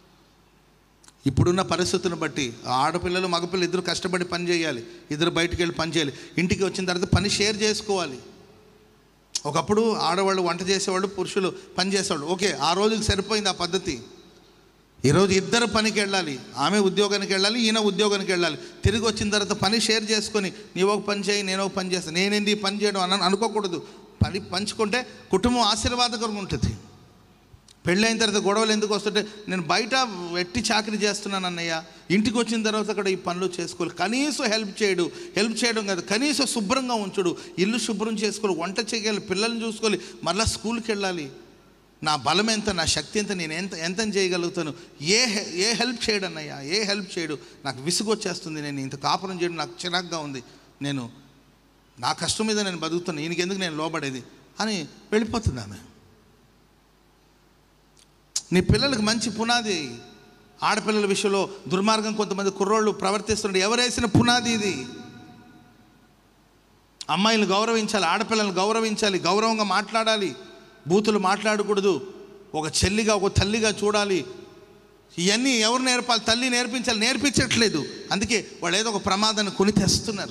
ఇప్పుడున్న పరిస్థితిని బట్టి ఆడపిల్లలు మగపిల్లలు ఇద్దరు కష్టపడి పని చేయాలి ఇద్దరు బయటికి వెళ్ళి పని చేయాలి ఇంటికి వచ్చిన తర్వాత పని షేర్ చేసుకోవాలి ఒకప్పుడు ఆడవాళ్ళు వంట చేసేవాళ్ళు పురుషులు పని చేసేవాళ్ళు ఓకే ఆ రోజుకి సరిపోయింది ఆ పద్ధతి ఈరోజు ఇద్దరు పనికి వెళ్ళాలి ఆమె ఉద్యోగానికి వెళ్ళాలి ఈయన ఉద్యోగానికి వెళ్ళాలి తిరిగి వచ్చిన తర్వాత పని షేర్ చేసుకొని నీవు ఒక పని చేయి నేను ఒక పని చేస్తాను నేనేంది ఈ పని చేయడం అని అనుకోకూడదు పని పంచుకుంటే కుటుంబం ఆశీర్వాదకరంగా ఉంటుంది పెళ్ళైన తర్వాత గొడవలు ఎందుకు వస్తుంటే నేను బయట వెట్టి చాకరీ చేస్తున్నాను అన్నయ్య ఇంటికి వచ్చిన తర్వాత అక్కడ ఈ పనులు చేసుకోవాలి కనీసం హెల్ప్ చేయడు హెల్ప్ చేయడం కాదు కనీసం శుభ్రంగా ఉంచుడు ఇల్లు శుభ్రం చేసుకోవాలి వంట చేయగలి పిల్లల్ని చూసుకోవాలి మళ్ళీ స్కూల్కి వెళ్ళాలి నా బలం ఎంత నా శక్తి ఎంత నేను ఎంత ఎంత చేయగలుగుతాను ఏ హె- ఏ హెల్ప్ చేయడు అన్నయ్య ఏ హెల్ప్ చేయడు నాకు విసుగు వచ్చేస్తుంది నేను ఇంత కాపురం చేయడం నాకు చిరాగ్గా ఉంది నేను నా కష్టం మీద నేను బతుకుతాను ఈయనకి ఎందుకు నేను లోబడేది అని వెళ్ళిపోతుంది ఆమె నీ పిల్లలకు మంచి పునాది ఆడపిల్లల విషయంలో దుర్మార్గం కొంతమంది కుర్రోళ్ళు ప్రవర్తిస్తుంటే ఎవరేసిన పునాది ఇది అమ్మాయిలను గౌరవించాలి ఆడపిల్లలను గౌరవించాలి గౌరవంగా మాట్లాడాలి బూతులు మాట్లాడకూడదు ఒక చెల్లిగా ఒక తల్లిగా చూడాలి ఇవన్నీ ఎవరు నేర్పాలి తల్లి నేర్పించాలి నేర్పించట్లేదు అందుకే వాళ్ళు ఏదో ఒక ప్రమాదాన్ని కొని తెస్తున్నారు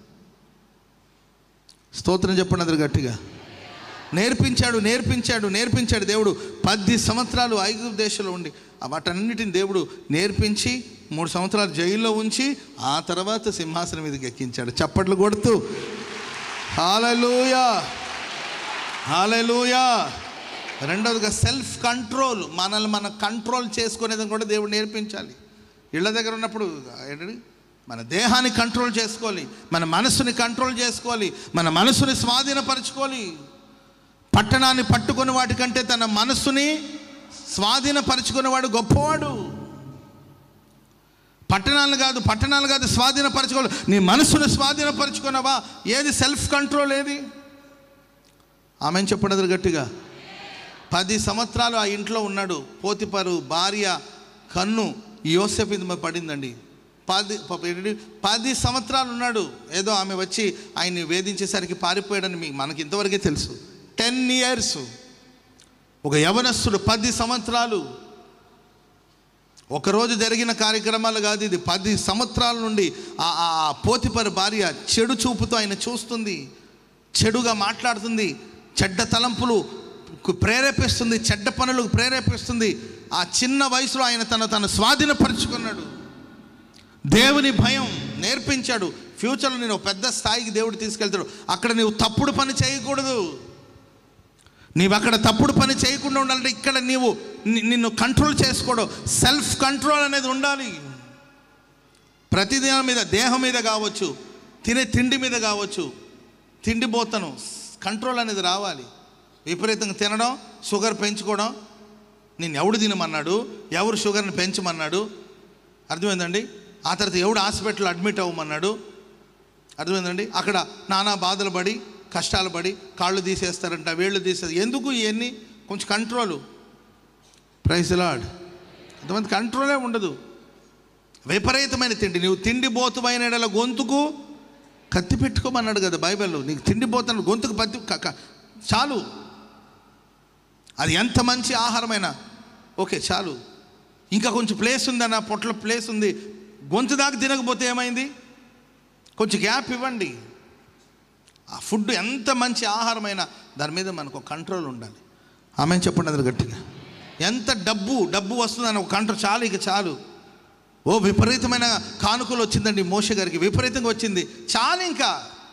స్తోత్రం చెప్పండి అందరు గట్టిగా నేర్పించాడు నేర్పించాడు నేర్పించాడు దేవుడు పది సంవత్సరాలు ఐదు దేశంలో ఉండి ఆ వాటన్నిటిని దేవుడు నేర్పించి మూడు సంవత్సరాలు జైల్లో ఉంచి ఆ తర్వాత సింహాసనం మీదకి ఎక్కించాడు చప్పట్లు కొడుతూ హాలూయా హాలూయా రెండవదిగా సెల్ఫ్ కంట్రోల్ మనల్ని మనం కంట్రోల్ చేసుకునేది కూడా దేవుడు నేర్పించాలి ఇళ్ళ దగ్గర ఉన్నప్పుడు ఏంటండి మన దేహాన్ని కంట్రోల్ చేసుకోవాలి మన మనసుని కంట్రోల్ చేసుకోవాలి మన మనసుని స్వాధీనపరచుకోవాలి పట్టణాన్ని పట్టుకుని వాటికంటే తన మనస్సుని స్వాధీనపరచుకునేవాడు గొప్పవాడు పట్టణాలు కాదు పట్టణాలు కాదు స్వాధీనపరచుకోవాలి నీ మనసును స్వాధీనపరచుకున్నావా ఏది సెల్ఫ్ కంట్రోల్ ఏది ఆమె చెప్పినది గట్టిగా పది సంవత్సరాలు ఆ ఇంట్లో ఉన్నాడు పోతిపరు భార్య కన్ను యోసెఫ్ ఇది మీద పడిందండి పది ప- ఏంటండి? పది సంవత్సరాలు ఉన్నాడు ఏదో ఆమె వచ్చి ఆయన్ని వేధించేసరికి పారిపోయాడని మీ మనకి ఇంతవరకే తెలుసు టెన్ ఇయర్స్ ఒక యవనస్తుడు పది సంవత్సరాలు ఒకరోజు జరిగిన కార్యక్రమాలు కాదు ఇది పది సంవత్సరాల నుండి ఆ ఆ ఆ పోతిపరి భార్య చెడు చూపుతో ఆయన చూస్తుంది చెడుగా మాట్లాడుతుంది చెడ్డ తలంపులు కు ప్రేరేపిస్తుంది చెడ్డ పనులకు ప్రేరేపిస్తుంది ఆ చిన్న వయసులో ఆయన తన తను స్వాధీనపరుచుకున్నాడు దేవుని భయం నేర్పించాడు ఫ్యూచర్లో నేను ఒక పెద్ద స్థాయికి దేవుడు తీసుకెళ్తాడు అక్కడ నీవు తప్పుడు పని చేయకూడదు నీవు అక్కడ తప్పుడు పని చేయకుండా ఉండాలంటే ఇక్కడ నీవు ని- నిన్ను కంట్రోల్ చేసుకోవడం సెల్ఫ్ కంట్రోల్ అనేది ఉండాలి ప్రతిదినం మీద దేహం మీద కావచ్చు తినే తిండి మీద కావచ్చు తిండిపోతను కంట్రోల్ అనేది రావాలి విపరీతంగా తినడం షుగర్ పెంచుకోవడం నేను ఎవడు తినమన్నాడు ఎవరు షుగర్ని పెంచమన్నాడు అర్థమైందండి ఆ తర్వాత ఎవడు హాస్పిటల్ అడ్మిట్ అవ్వమన్నాడు అర్థమైందండి అక్కడ నానా బాధలు పడి కష్టాలు పడి కాళ్ళు తీసేస్తారంట వేళ్ళు తీసేస్తారు ఎందుకు ఇవన్నీ కొంచెం కంట్రోలు ప్రైజ్ లాడ్ కొంతమంది కంట్రోలే ఉండదు విపరీతమైన తిండి నువ్వు తిండి బోతుమైన ఎడల గొంతుకు కత్తి పెట్టుకోమన్నాడు కదా బైబిల్లో నీకు తిండి పోతాను గొంతుకు పత్తి క- క- చాలు అది ఎంత మంచి ఆహారమైనా ఓకే చాలు ఇంకా కొంచెం ప్లేస్ ఉందన్న పొట్ల ప్లేస్ ఉంది గొంతు దాకా తినకపోతే ఏమైంది కొంచెం గ్యాప్ ఇవ్వండి ఆ ఫుడ్ ఎంత మంచి ఆహారమైనా దాని మీద మనకు ఒక కంట్రోల్ ఉండాలి ఆమె చెప్పండి అది గట్టిగా ఎంత డబ్బు డబ్బు వస్తుందని ఒక కంట్రోల్ చాలు ఇక చాలు ఓ విపరీతమైన కానుకలు వచ్చిందండి మోష గారికి విపరీతంగా వచ్చింది చాలు ఇంకా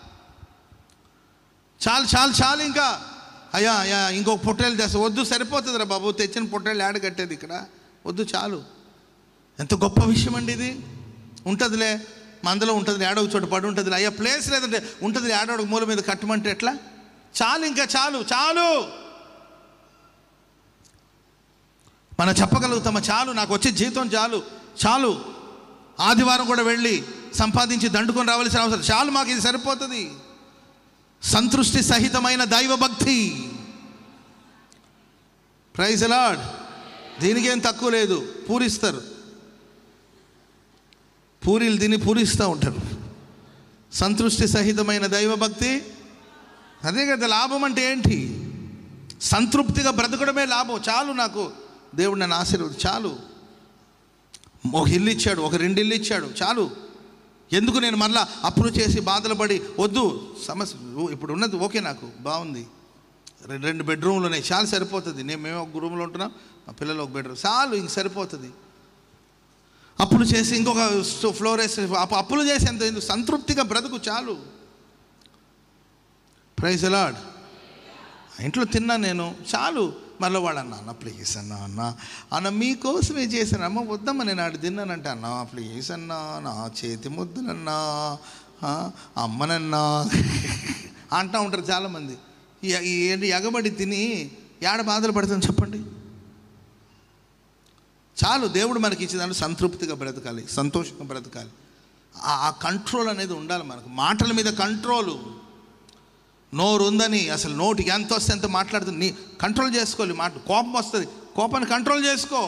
చాలు చాలు చాలు ఇంకా అయ్యా అయ్యా ఇంకొక పొట్టేలు తెస్తా వద్దు సరిపోతుంది రా బాబు తెచ్చిన పొట్టేలు యాడ కట్టేది ఇక్కడ వద్దు చాలు ఎంత గొప్ప విషయం అండి ఇది ఉంటుందిలే మందలో ఉంటుంది ఏడో ఒక చోట పడి ఉంటుంది అయ్యా ప్లేస్ లేదంటే ఉంటుంది ఏడో ఒక మూల మీద కట్టమంటే ఎట్లా చాలు ఇంకా చాలు చాలు మనం చెప్పగలుగుతామా చాలు నాకు వచ్చే జీతం చాలు చాలు ఆదివారం కూడా వెళ్ళి సంపాదించి దండుకొని రావాల్సిన అవసరం చాలు మాకు ఇది సరిపోతుంది సంతృష్టి సహితమైన దైవ భక్తి ప్రైజ్ అలాడ్ దీనికి ఏం తక్కువ లేదు పూరిస్తారు పూరీలు తిని పూరిస్తూ ఉంటారు సంతృష్టి సహితమైన దైవభక్తి అదే కదా లాభం అంటే ఏంటి సంతృప్తిగా బ్రతకడమే లాభం చాలు నాకు దేవుడు నన్ను ఆశీర్వది చాలు ఒక ఇల్లు ఇచ్చాడు ఒక రెండు ఇల్లు ఇచ్చాడు చాలు ఎందుకు నేను మళ్ళా అప్పులు చేసి బాధలు పడి వద్దు సమస్య ఇప్పుడు ఉన్నది ఓకే నాకు బాగుంది రెండు రెండు బెడ్రూమ్లు ఉన్నాయి చాలా సరిపోతుంది నేను మేము ఒక రూమ్లో ఉంటున్నాం మా పిల్లలు ఒక బెడ్రూమ్ చాలు ఇంక సరిపోతుంది అప్పులు చేసి ఇంకొక స్టో- ఫ్లోర్ వేసి అప్పు- అప్పులు చేసి ఎంత ఎందుకు సంతృప్తిగా బ్రతుకు చాలు ప్రైజ్ అలాడ్ ఇంట్లో తిన్నా నేను చాలు మళ్ళీ వాడు అన్న అన్న ప్లీజ్ అన్న అన్న అన్న మీకోసమే చేశాను అమ్మ వద్దమ్మ నేను ఆడు తిన్నానంటే అన్న ప్లీజ్ అన్న నా చేతి ముద్దులన్నా ఆ, అమ్మనన్నా అంటూ ఉంటారు చాలామంది ఈ- ఈ ఏంటి ఎగబడి తిని ఏడ బాధలు పడుతుంది చెప్పండి చాలు దేవుడు మనకి ఇచ్చిన సంతృప్తిగా బ్రతకాలి సంతోషంగా బ్రతకాలి ఆ- ఆ కంట్రోల్ అనేది ఉండాలి మనకు మాటల మీద కంట్రోలు నోరు ఉందని అసలు నోటికి ఎంత వస్తే ఎంత మాట్లాడుతుంది నీ కంట్రోల్ చేసుకోవాలి మాట కోపం వస్తుంది కోపాన్ని కంట్రోల్ చేసుకో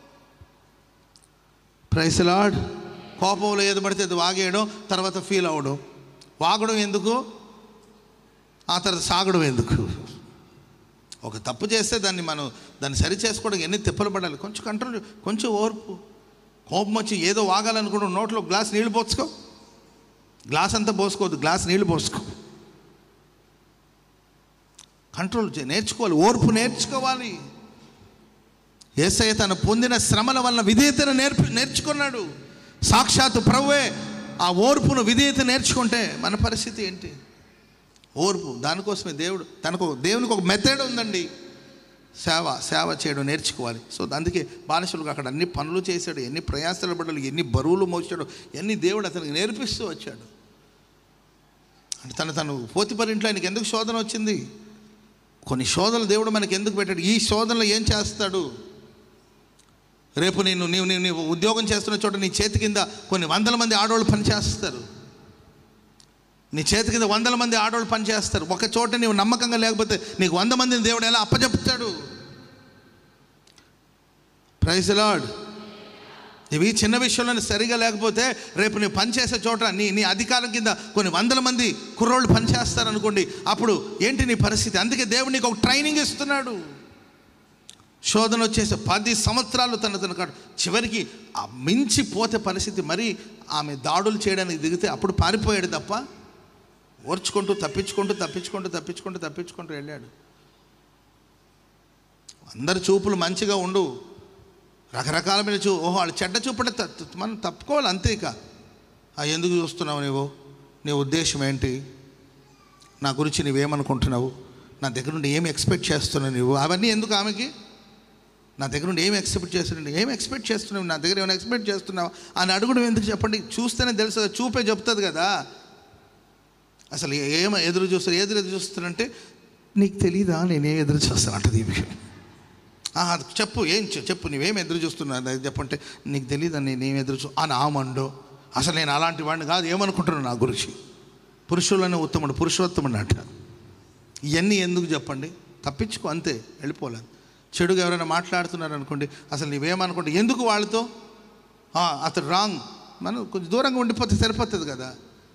ప్రైస్ లాడ్ కోపంలో ఏది పడితే అది వాగేయడం తర్వాత ఫీల్ అవ్వడం వాగడం ఎందుకు ఆ తర్వాత సాగడం ఎందుకు ఒక తప్పు చేస్తే దాన్ని మనం దాన్ని సరి చేసుకోవడానికి ఎన్ని తిప్పలు పడాలి కొంచెం కంట్రోల్ కొంచెం ఓర్పు కోపం వచ్చి ఏదో వాగాలనుకుంటూ నోట్లో గ్లాస్ నీళ్లు పోసుకో గ్లాస్ అంతా పోసుకోవద్దు గ్లాస్ నీళ్లు పోసుకో కంట్రోల్ చే నేర్చుకోవాలి ఓర్పు నేర్చుకోవాలి ఏసయ్య తను పొందిన శ్రమల వల్ల విధేయతను నేర్పి నేర్చుకున్నాడు సాక్షాత్తు ప్రభువే ఆ ఓర్పును విధేయత నేర్చుకుంటే మన పరిస్థితి ఏంటి ఓర్పు దానికోసమే దేవుడు తనకు దేవునికి ఒక మెథడ్ ఉందండి సేవ సేవ చేయడం నేర్చుకోవాలి సో అందుకే బానిసలకు అక్కడ అన్ని పనులు చేశాడు ఎన్ని ప్రయాసాలు పడ్డాడు ఎన్ని బరువులు మోసాడు ఎన్ని దేవుడు అతనికి నేర్పిస్తూ వచ్చాడు అంటే తను తను పోతిపరి ఇంట్లో ఆయనకి ఎందుకు శోధన వచ్చింది కొన్ని శోధనలు దేవుడు మనకి ఎందుకు పెట్టాడు ఈ శోధనలో ఏం చేస్తాడు రేపు నేను నీవు నీవు నీవు ఉద్యోగం చేస్తున్న చోట నీ చేతి కింద కొన్ని వందల మంది ఆడవాళ్ళు పనిచేస్తారు నీ చేతి కింద వందల మంది ఆడవాళ్ళు పనిచేస్తారు ఒక చోట నీవు నమ్మకంగా లేకపోతే నీకు వంద మందిని దేవుడు ఎలా అప్పచెప్తాడు ప్రైజ్ లాడ్ ఇవి చిన్న విషయంలో సరిగా లేకపోతే రేపు నీవు పనిచేసే చోట నీ నీ అధికారం కింద కొన్ని వందల మంది కుర్రోళ్ళు పనిచేస్తారు అనుకోండి అప్పుడు ఏంటి నీ పరిస్థితి అందుకే దేవుడు నీకు ఒక ట్రైనింగ్ ఇస్తున్నాడు శోధన వచ్చేసి పది సంవత్సరాలు తన తన కాడు చివరికి ఆ మించి పోతే పరిస్థితి మరి ఆమె దాడులు చేయడానికి దిగితే అప్పుడు పారిపోయాడు తప్ప ఓర్చుకుంటూ తప్పించుకుంటూ తప్పించుకుంటూ తప్పించుకుంటూ తప్పించుకుంటూ వెళ్ళాడు అందరి చూపులు మంచిగా ఉండు రకరకాలమైన చూ ఓహో వాళ్ళు చెడ్డ చూపడే త- త- మనం తప్పుకోవాలి అంతే ఇక ఆ ఎందుకు చూస్తున్నావు నీవు నీ ఉద్దేశం ఏంటి నా గురించి నువ్వేమనుకుంటున్నావు నా దగ్గర నుండి ఏమి ఎక్స్పెక్ట్ చేస్తున్నావు నువ్వు అవన్నీ ఎందుకు ఆమెకి నా దగ్గర నుండి ఏమి ఎక్స్పెక్ట్ చేస్తున్నావు ఏమి ఎక్స్పెక్ట్ చేస్తున్నావు నా దగ్గర ఏమైనా ఎక్స్పెక్ట్ చేస్తున్నావు అని అడుగుడు ఎందుకు చెప్పండి చూస్తేనే తెలుసు కదా, చూపే చెప్తుంది కదా అసలు ఏం ఎదురు చూస్తారు ఎదురు ఎదురు చూస్తానంటే నీకు తెలీదా నేనే ఎదురు చూస్తాను అంటది ఈ విషయం "ఆ, అది చెప్పు ఏం చె- చెప్పు నువ్వేం ఎదురు చూస్తున్నావు అది చెప్పంటే నీకు తెలియదా నేనేం ఎదురు చూ అని ఆమండో అసలు నేను అలాంటి వాడిని కాదు ఏమనుకుంటున్నాను నా గురించి పురుషులనే ఉత్తముడు పురుషోత్తముడు అంట ఇవన్నీ ఎందుకు చెప్పండి తప్పించుకో అంతే వెళ్ళిపోలేదు చెడుగా ఎవరైనా మాట్లాడుతున్నారు అనుకోండి అసలు నీవేమనుకోండి ఎందుకు వాళ్ళతో ఆ, అతడు రాంగ్ మనం కొంచెం దూరంగా ఉండిపోతే సరిపోతుంది కదా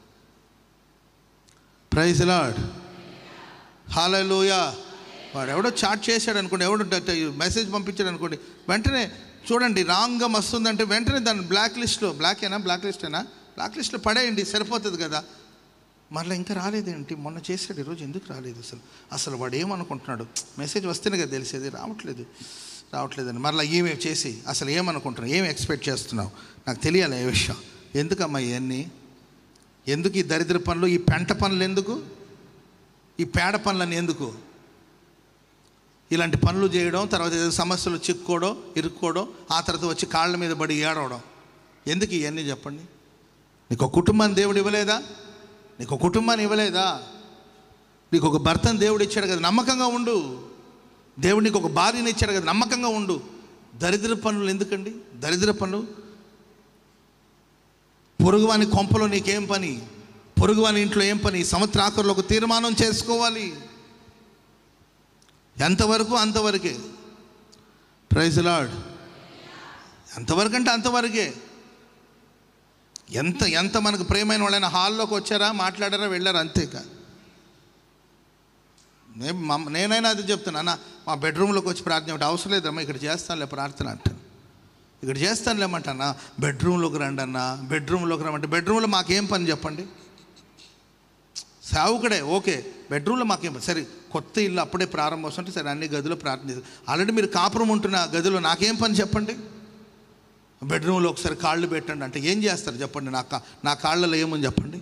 ప్రైజ్ లాడ్ హాలలోయ వాడు ఎవడో చాట్ చేశాడు అనుకోండి ఎవడో మెసేజ్ పంపించాడు అనుకోండి వెంటనే చూడండి రాంగ్గా వస్తుందంటే వెంటనే దాన్ని బ్లాక్ లిస్ట్లో బ్లాకేనా బ్లాక్ లిస్టేనా బ్లాక్ లిస్ట్లో పడేయండి సరిపోతుంది కదా మరలా ఇంకా రాలేదేంటి మొన్న చేశాడు ఈరోజు ఎందుకు రాలేదు అసలు అసలు వాడు ఏమనుకుంటున్నాడు మెసేజ్ వస్తేనే కదా తెలిసేది రావట్లేదు రావట్లేదని మరలా ఏమేమి చేసి అసలు ఏమనుకుంటున్నావు ఏం ఎక్స్పెక్ట్ చేస్తున్నావు నాకు తెలియాలి ఏ విషయం ఎందుకమ్మా ఇవన్నీ ఎందుకు ఈ దరిద్ర పనులు ఈ పెంట పనులు ఎందుకు ఈ పేడ పనులని ఎందుకు ఇలాంటి పనులు చేయడం తర్వాత ఏదో సమస్యలు చిక్కుకోవడం ఇరుక్కోవడం ఆ తర్వాత వచ్చి కాళ్ళ మీద పడి ఏడవడం ఎందుకు ఇవన్నీ చెప్పండి నీకు ఒక కుటుంబాన్ని దేవుడు ఇవ్వలేదా నీకు ఒక కుటుంబాన్ని ఇవ్వలేదా నీకు ఒక భర్తను దేవుడు ఇచ్చాడు కదా నమ్మకంగా ఉండు దేవుడు నీకు ఒక భార్యని ఇచ్చాడు కదా నమ్మకంగా ఉండు దరిద్ర పనులు ఎందుకండి దరిద్ర పనులు పొరుగువాని కొంపలో నీకేం పని పొరుగువాని ఇంట్లో ఏం పని సంవత్సర ఆఖరిలో ఒక తీర్మానం చేసుకోవాలి ఎంతవరకు అంతవరకే ప్రైజ్ లాడ్ ఎంతవరకు అంటే అంతవరకే ఎంత ఎంత మనకు ప్రేమైన వాళ్ళైనా హాల్లోకి వచ్చారా మాట్లాడారా వెళ్ళారా అంతేకా నేను మా- నేనైనా అది చెప్తున్నా అన్న మా బెడ్రూమ్లోకి వచ్చి ప్రార్థన అంటే అవసరం లేదమ్మా ఇక్కడ చేస్తానులే ప్రార్థన అంటాను ఇక్కడ చేస్తానులేమంటన్నా బెడ్రూమ్లోకి రండి అన్న బెడ్రూమ్లోకి రమ్మంటే బెడ్రూమ్లో మాకేం పని చెప్పండి సావుకడే ఓకే బెడ్రూమ్లో మాకేం పని సరే కొత్త ఇల్లు అప్పుడే ప్రారంభం వస్తుంటే సరే అన్ని గదిలో ప్రార్థన చేస్తారు ఆల్రెడీ మీరు కాపురం ఉంటున్న గదిలో నాకేం పని చెప్పండి బెడ్రూమ్లో ఒకసారి కాళ్ళు పెట్టండి అంటే ఏం చేస్తారు చెప్పండి నా కా నా కాళ్ళలో ఏమని చెప్పండి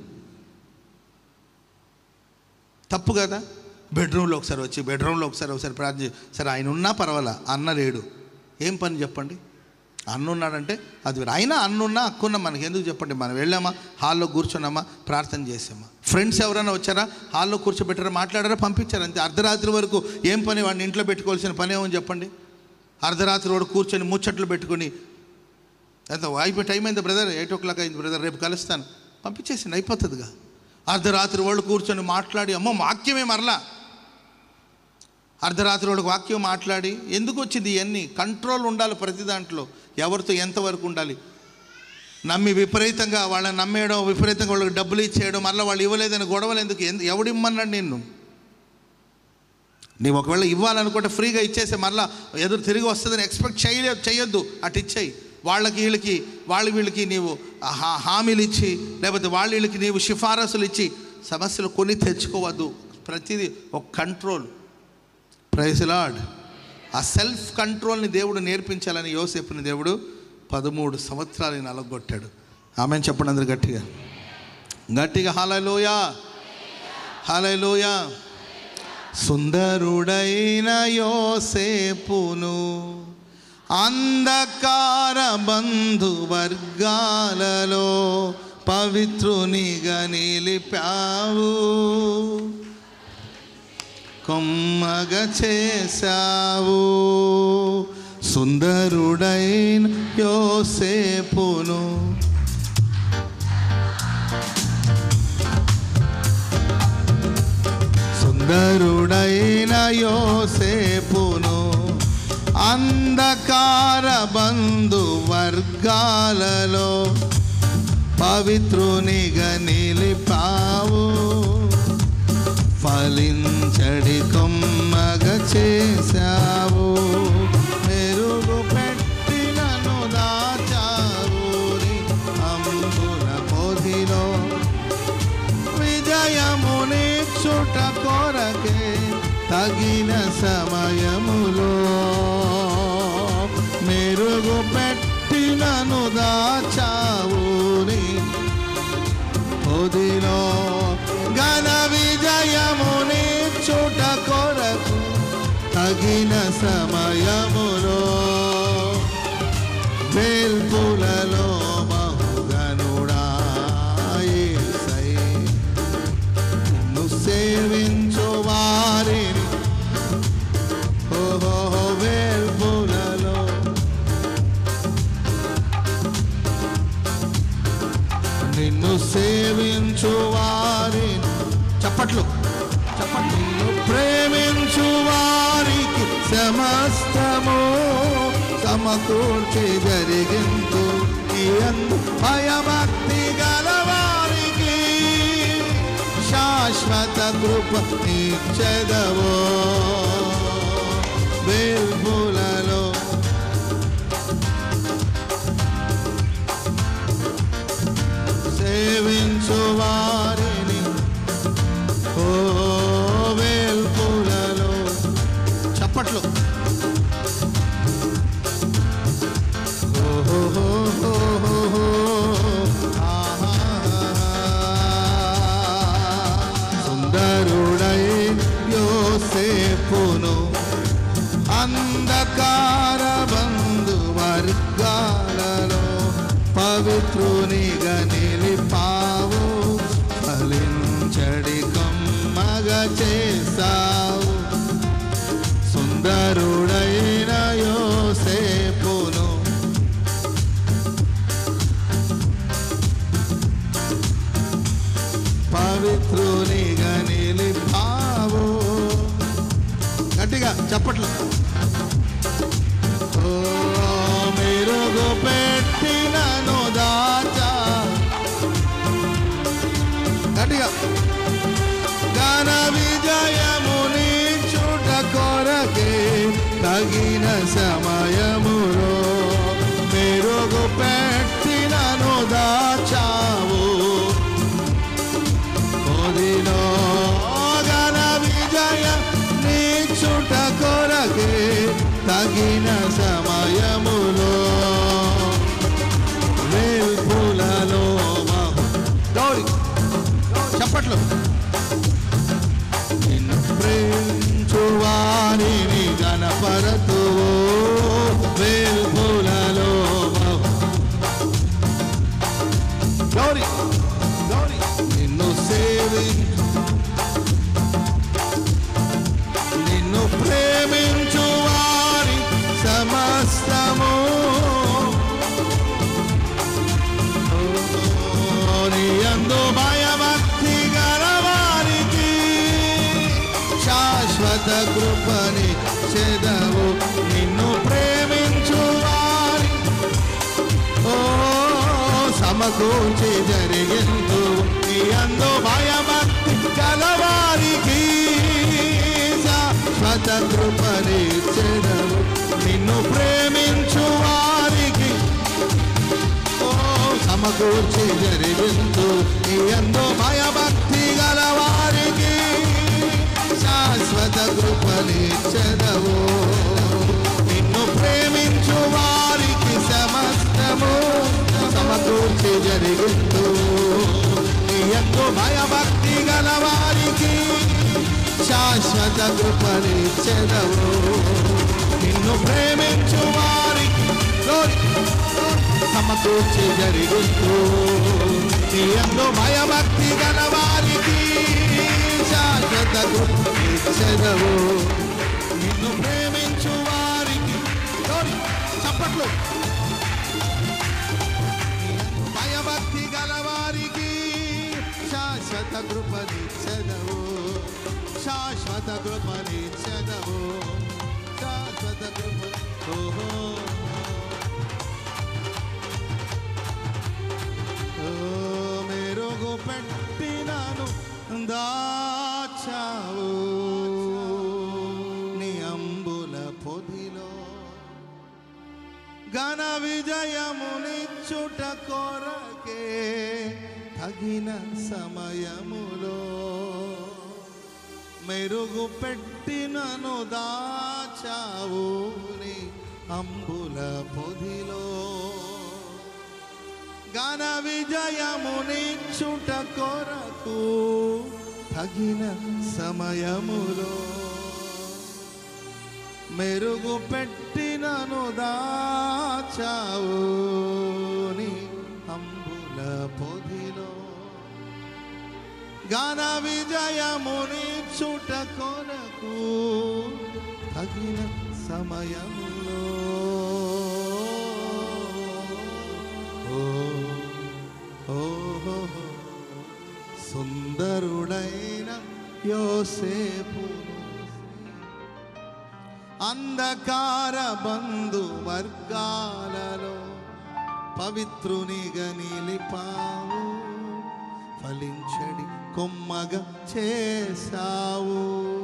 తప్పు కదా బెడ్రూమ్లో ఒకసారి వచ్చి బెడ్రూమ్లో ఒకసారి ఒకసారి ప్రార్థన చేయి. సరే ఆయన ఉన్నా పర్వాలా అన్న లేడు ఏం పని చెప్పండి అన్న ఉన్నాడంటే అది వేరు. అయినా అన్నున్నా అక్కున్నా మనకి ఎందుకు చెప్పండి మనం వెళ్ళామా హాల్లో కూర్చున్నామా ప్రార్థన చేసామా ఫ్రెండ్స్ ఎవరైనా వచ్చారా హాల్లో కూర్చోబెట్టారా మాట్లాడారా పంపించారు అంతే అర్ధరాత్రి వరకు ఏం పని వాడిని ఇంట్లో పెట్టుకోవాల్సిన పని ఏమని చెప్పండి అర్ధరాత్రి వాడు కూర్చొని ముచ్చట్లు పెట్టుకొని ఎంత అయిపోయి టైం అయింది బ్రదర్ ఎయిట్ ఓ క్లాక్ అయింది బ్రదర్ రేపు కలుస్తాను పంపించేసింది అయిపోతుందిగా అర్ధరాత్రి వాళ్ళు కూర్చొని మాట్లాడి అమ్మో వాక్యమే మరలా అర్ధరాత్రి వాళ్ళకి వాక్యం మాట్లాడి ఎందుకు వచ్చింది ఇవన్నీ కంట్రోల్ ఉండాలి ప్రతి దాంట్లో ఎవరితో ఎంతవరకు ఉండాలి నమ్మి విపరీతంగా వాళ్ళని నమ్మేయడం విపరీతంగా వాళ్ళకి డబ్బులు ఇచ్చేయడం మళ్ళీ వాళ్ళు ఇవ్వలేదని గొడవలు ఎందుకు ఎందు ఎవడిమ్మన్నాడు నిన్ను నీవు ఒకవేళ ఇవ్వాలనుకుంటే ఫ్రీగా ఇచ్చేసి మళ్ళీ ఎదురు తిరిగి వస్తుందని ఎక్స్పెక్ట్ చేయలే చేయొద్దు అటు ఇచ్చేయి వాళ్ళకి వీళ్ళకి వాళ్ళ వీళ్ళకి నీవు హా- హామీలు ఇచ్చి లేకపోతే వాళ్ళ వీళ్ళకి నీవు సిఫారసులు ఇచ్చి సమస్యలు కొని తెచ్చుకోవద్దు ప్రతిదీ ఒక కంట్రోల్ ప్రైజ్ లాడ్ ఆ సెల్ఫ్ కంట్రోల్ని దేవుడు నేర్పించాలని యోసేపుని దేవుడు పదమూడు సంవత్సరాలు నలగొట్టాడు ఆమె చెప్పండి అందరు గట్టిగా గట్టిగా హాలలోయా హాలలోయా సుందరుడైన యోసేపును అంధకార బంధువర్గాలలో పవిత్రునిగా నిలిపావు కొమ్మగ చేశావు సుందరుడైన యోసేపును సుందరుడైన యోసేపును అంధకార బంధు వర్గాలలో పవిత్రునిగా నిలిపావు ఫలించడి కొమ్మగ చేశావు మెరుగు పెట్టినను దాచావు నీ అంబుల పొదిలో విజయముని చుట కొరకే తగిన సమయములో మెరుగు పెట్టినను దాచావు నీ పొదిలో ఘన విజయముని చుట కొరకు తగిన సమయములో వేల్పులలో బహుగనుడా యేసై నిన్ను సేవించు వారిని ఓహో వేల్పులలో నిన్ను సేవించు వారిని చప్పట్లు చప్పట్లు నిన్ను ప్రేమించు వారికి సమస్తము సమకూర్చి జరిగింతు ఈ అందు భయభక్తి గలవారికి శాశ్వత కృప నిచ్చదవో వేల్పులలో సేవించు వారిని ఓ వేల్పులలో చప్పట్లు ఓహోహోహోహో. ఆహా. సుందరుడై యోసేపును అంధకార బంధు వర్గాలలో పవిత్రునిగా నిలిపావు ఫలించడి కమ్మగ చేసావు సుందరుడైన యోసేపును పవిత్రునిగా నిలిపావు గట్టిగా చప్పట్లు ఓ మెరుగు పెట్టినను దాచా గట్టిగా ఘన విజయముని చుట కొరకే తగిన సమయములో మెరుగు పెట్టినను దాచావు ఓదిలో ఘన విజయ నీ చుట కొరకే తగిన సమయములో వేల్పులలో మహు గౌరీ చప్పట్లు నిన్ను ప్రేమించు వారిని గణపరతు వేల్పులలో మహు గౌరీ గౌరీ నిన్ను సేవించు నిన్ను ప్రేమించు వారి సమస్తము నీ యందు భయభక్తి గలవారికి శాశ్వత కృపని చెదవు నిన్ను ప్రేమించు వారి ఓ సమకూర్చి జరిగిందు నీ యందు భయభక్తి గలవారికి శాశ్వత కృపని చెదవు నిన్ను ప్రేమించు వారికి ఓ సమకూర్చి జరిగిందు నీ యందు భయభక్తి గలవారికి శాశ్వత కృపని చెదవు నిన్ను ప్రేమించు వారికి సమస్తము సమకూర్చి జరిగిందు నీ యందు భయభక్తి గలవారికి శాశ్వత కృపని చెదవు నిన్ను ప్రేమించు వారికి Glory. సమకూర్చి జరిగిందు నీ యందు భయభక్తి గలవారికి శాశ్వత కృపని చెదవు నిన్ను ప్రేమించు వారికి Glory. చప్పట్లు భయభక్తి గలవారికి శాశ్వత కృపని చదవు శాశ్వత కృపని చదవు శాశ్వత కృప ఓహో ఓ మెరుగు పెట్టినాను దాచావు నీ అంబుల పొదిలో ఘన విజయమునిచ్చుట కొరకే తగిన సమయములో మెరుగు పెట్టినను దాచావు నీ అంబుల పొదిలో ఘన విజయమునిచ్చుట కొరకు తగిన సమయములో మెరుగు పెట్టినను దాచావు నీ అంబుల పొదిలో ఘన విజయముని చుట కొరకు తగిన సమయములో ఓ ఓహో సుందరుడైన యోసేపును అంధకార బంధు వర్గాలలో పవిత్రునిగా నిలిపావు ఫలించడి కొమ్మగా చేశావు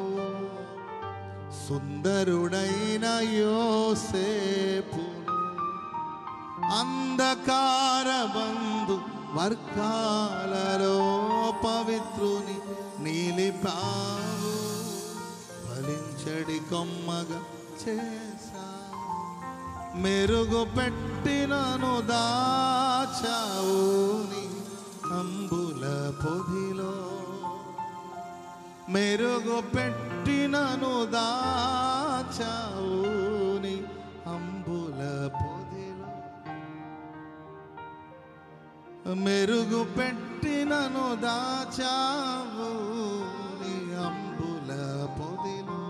సుందరుడైన యోసేపు అంధకార బంధు వర్గాలలో పవిత్రుని నీలిపావు ఫలించడి కొమ్మగా చేశావు మెరుగు పెట్టినను దాచావు నీ అంబుల పొదిలో మెరుగు పెట్టినను దాచావు నీ అంబుల పొదిలో మెరుగు పెట్టినను దాచావు నీ అంబుల పొదిలో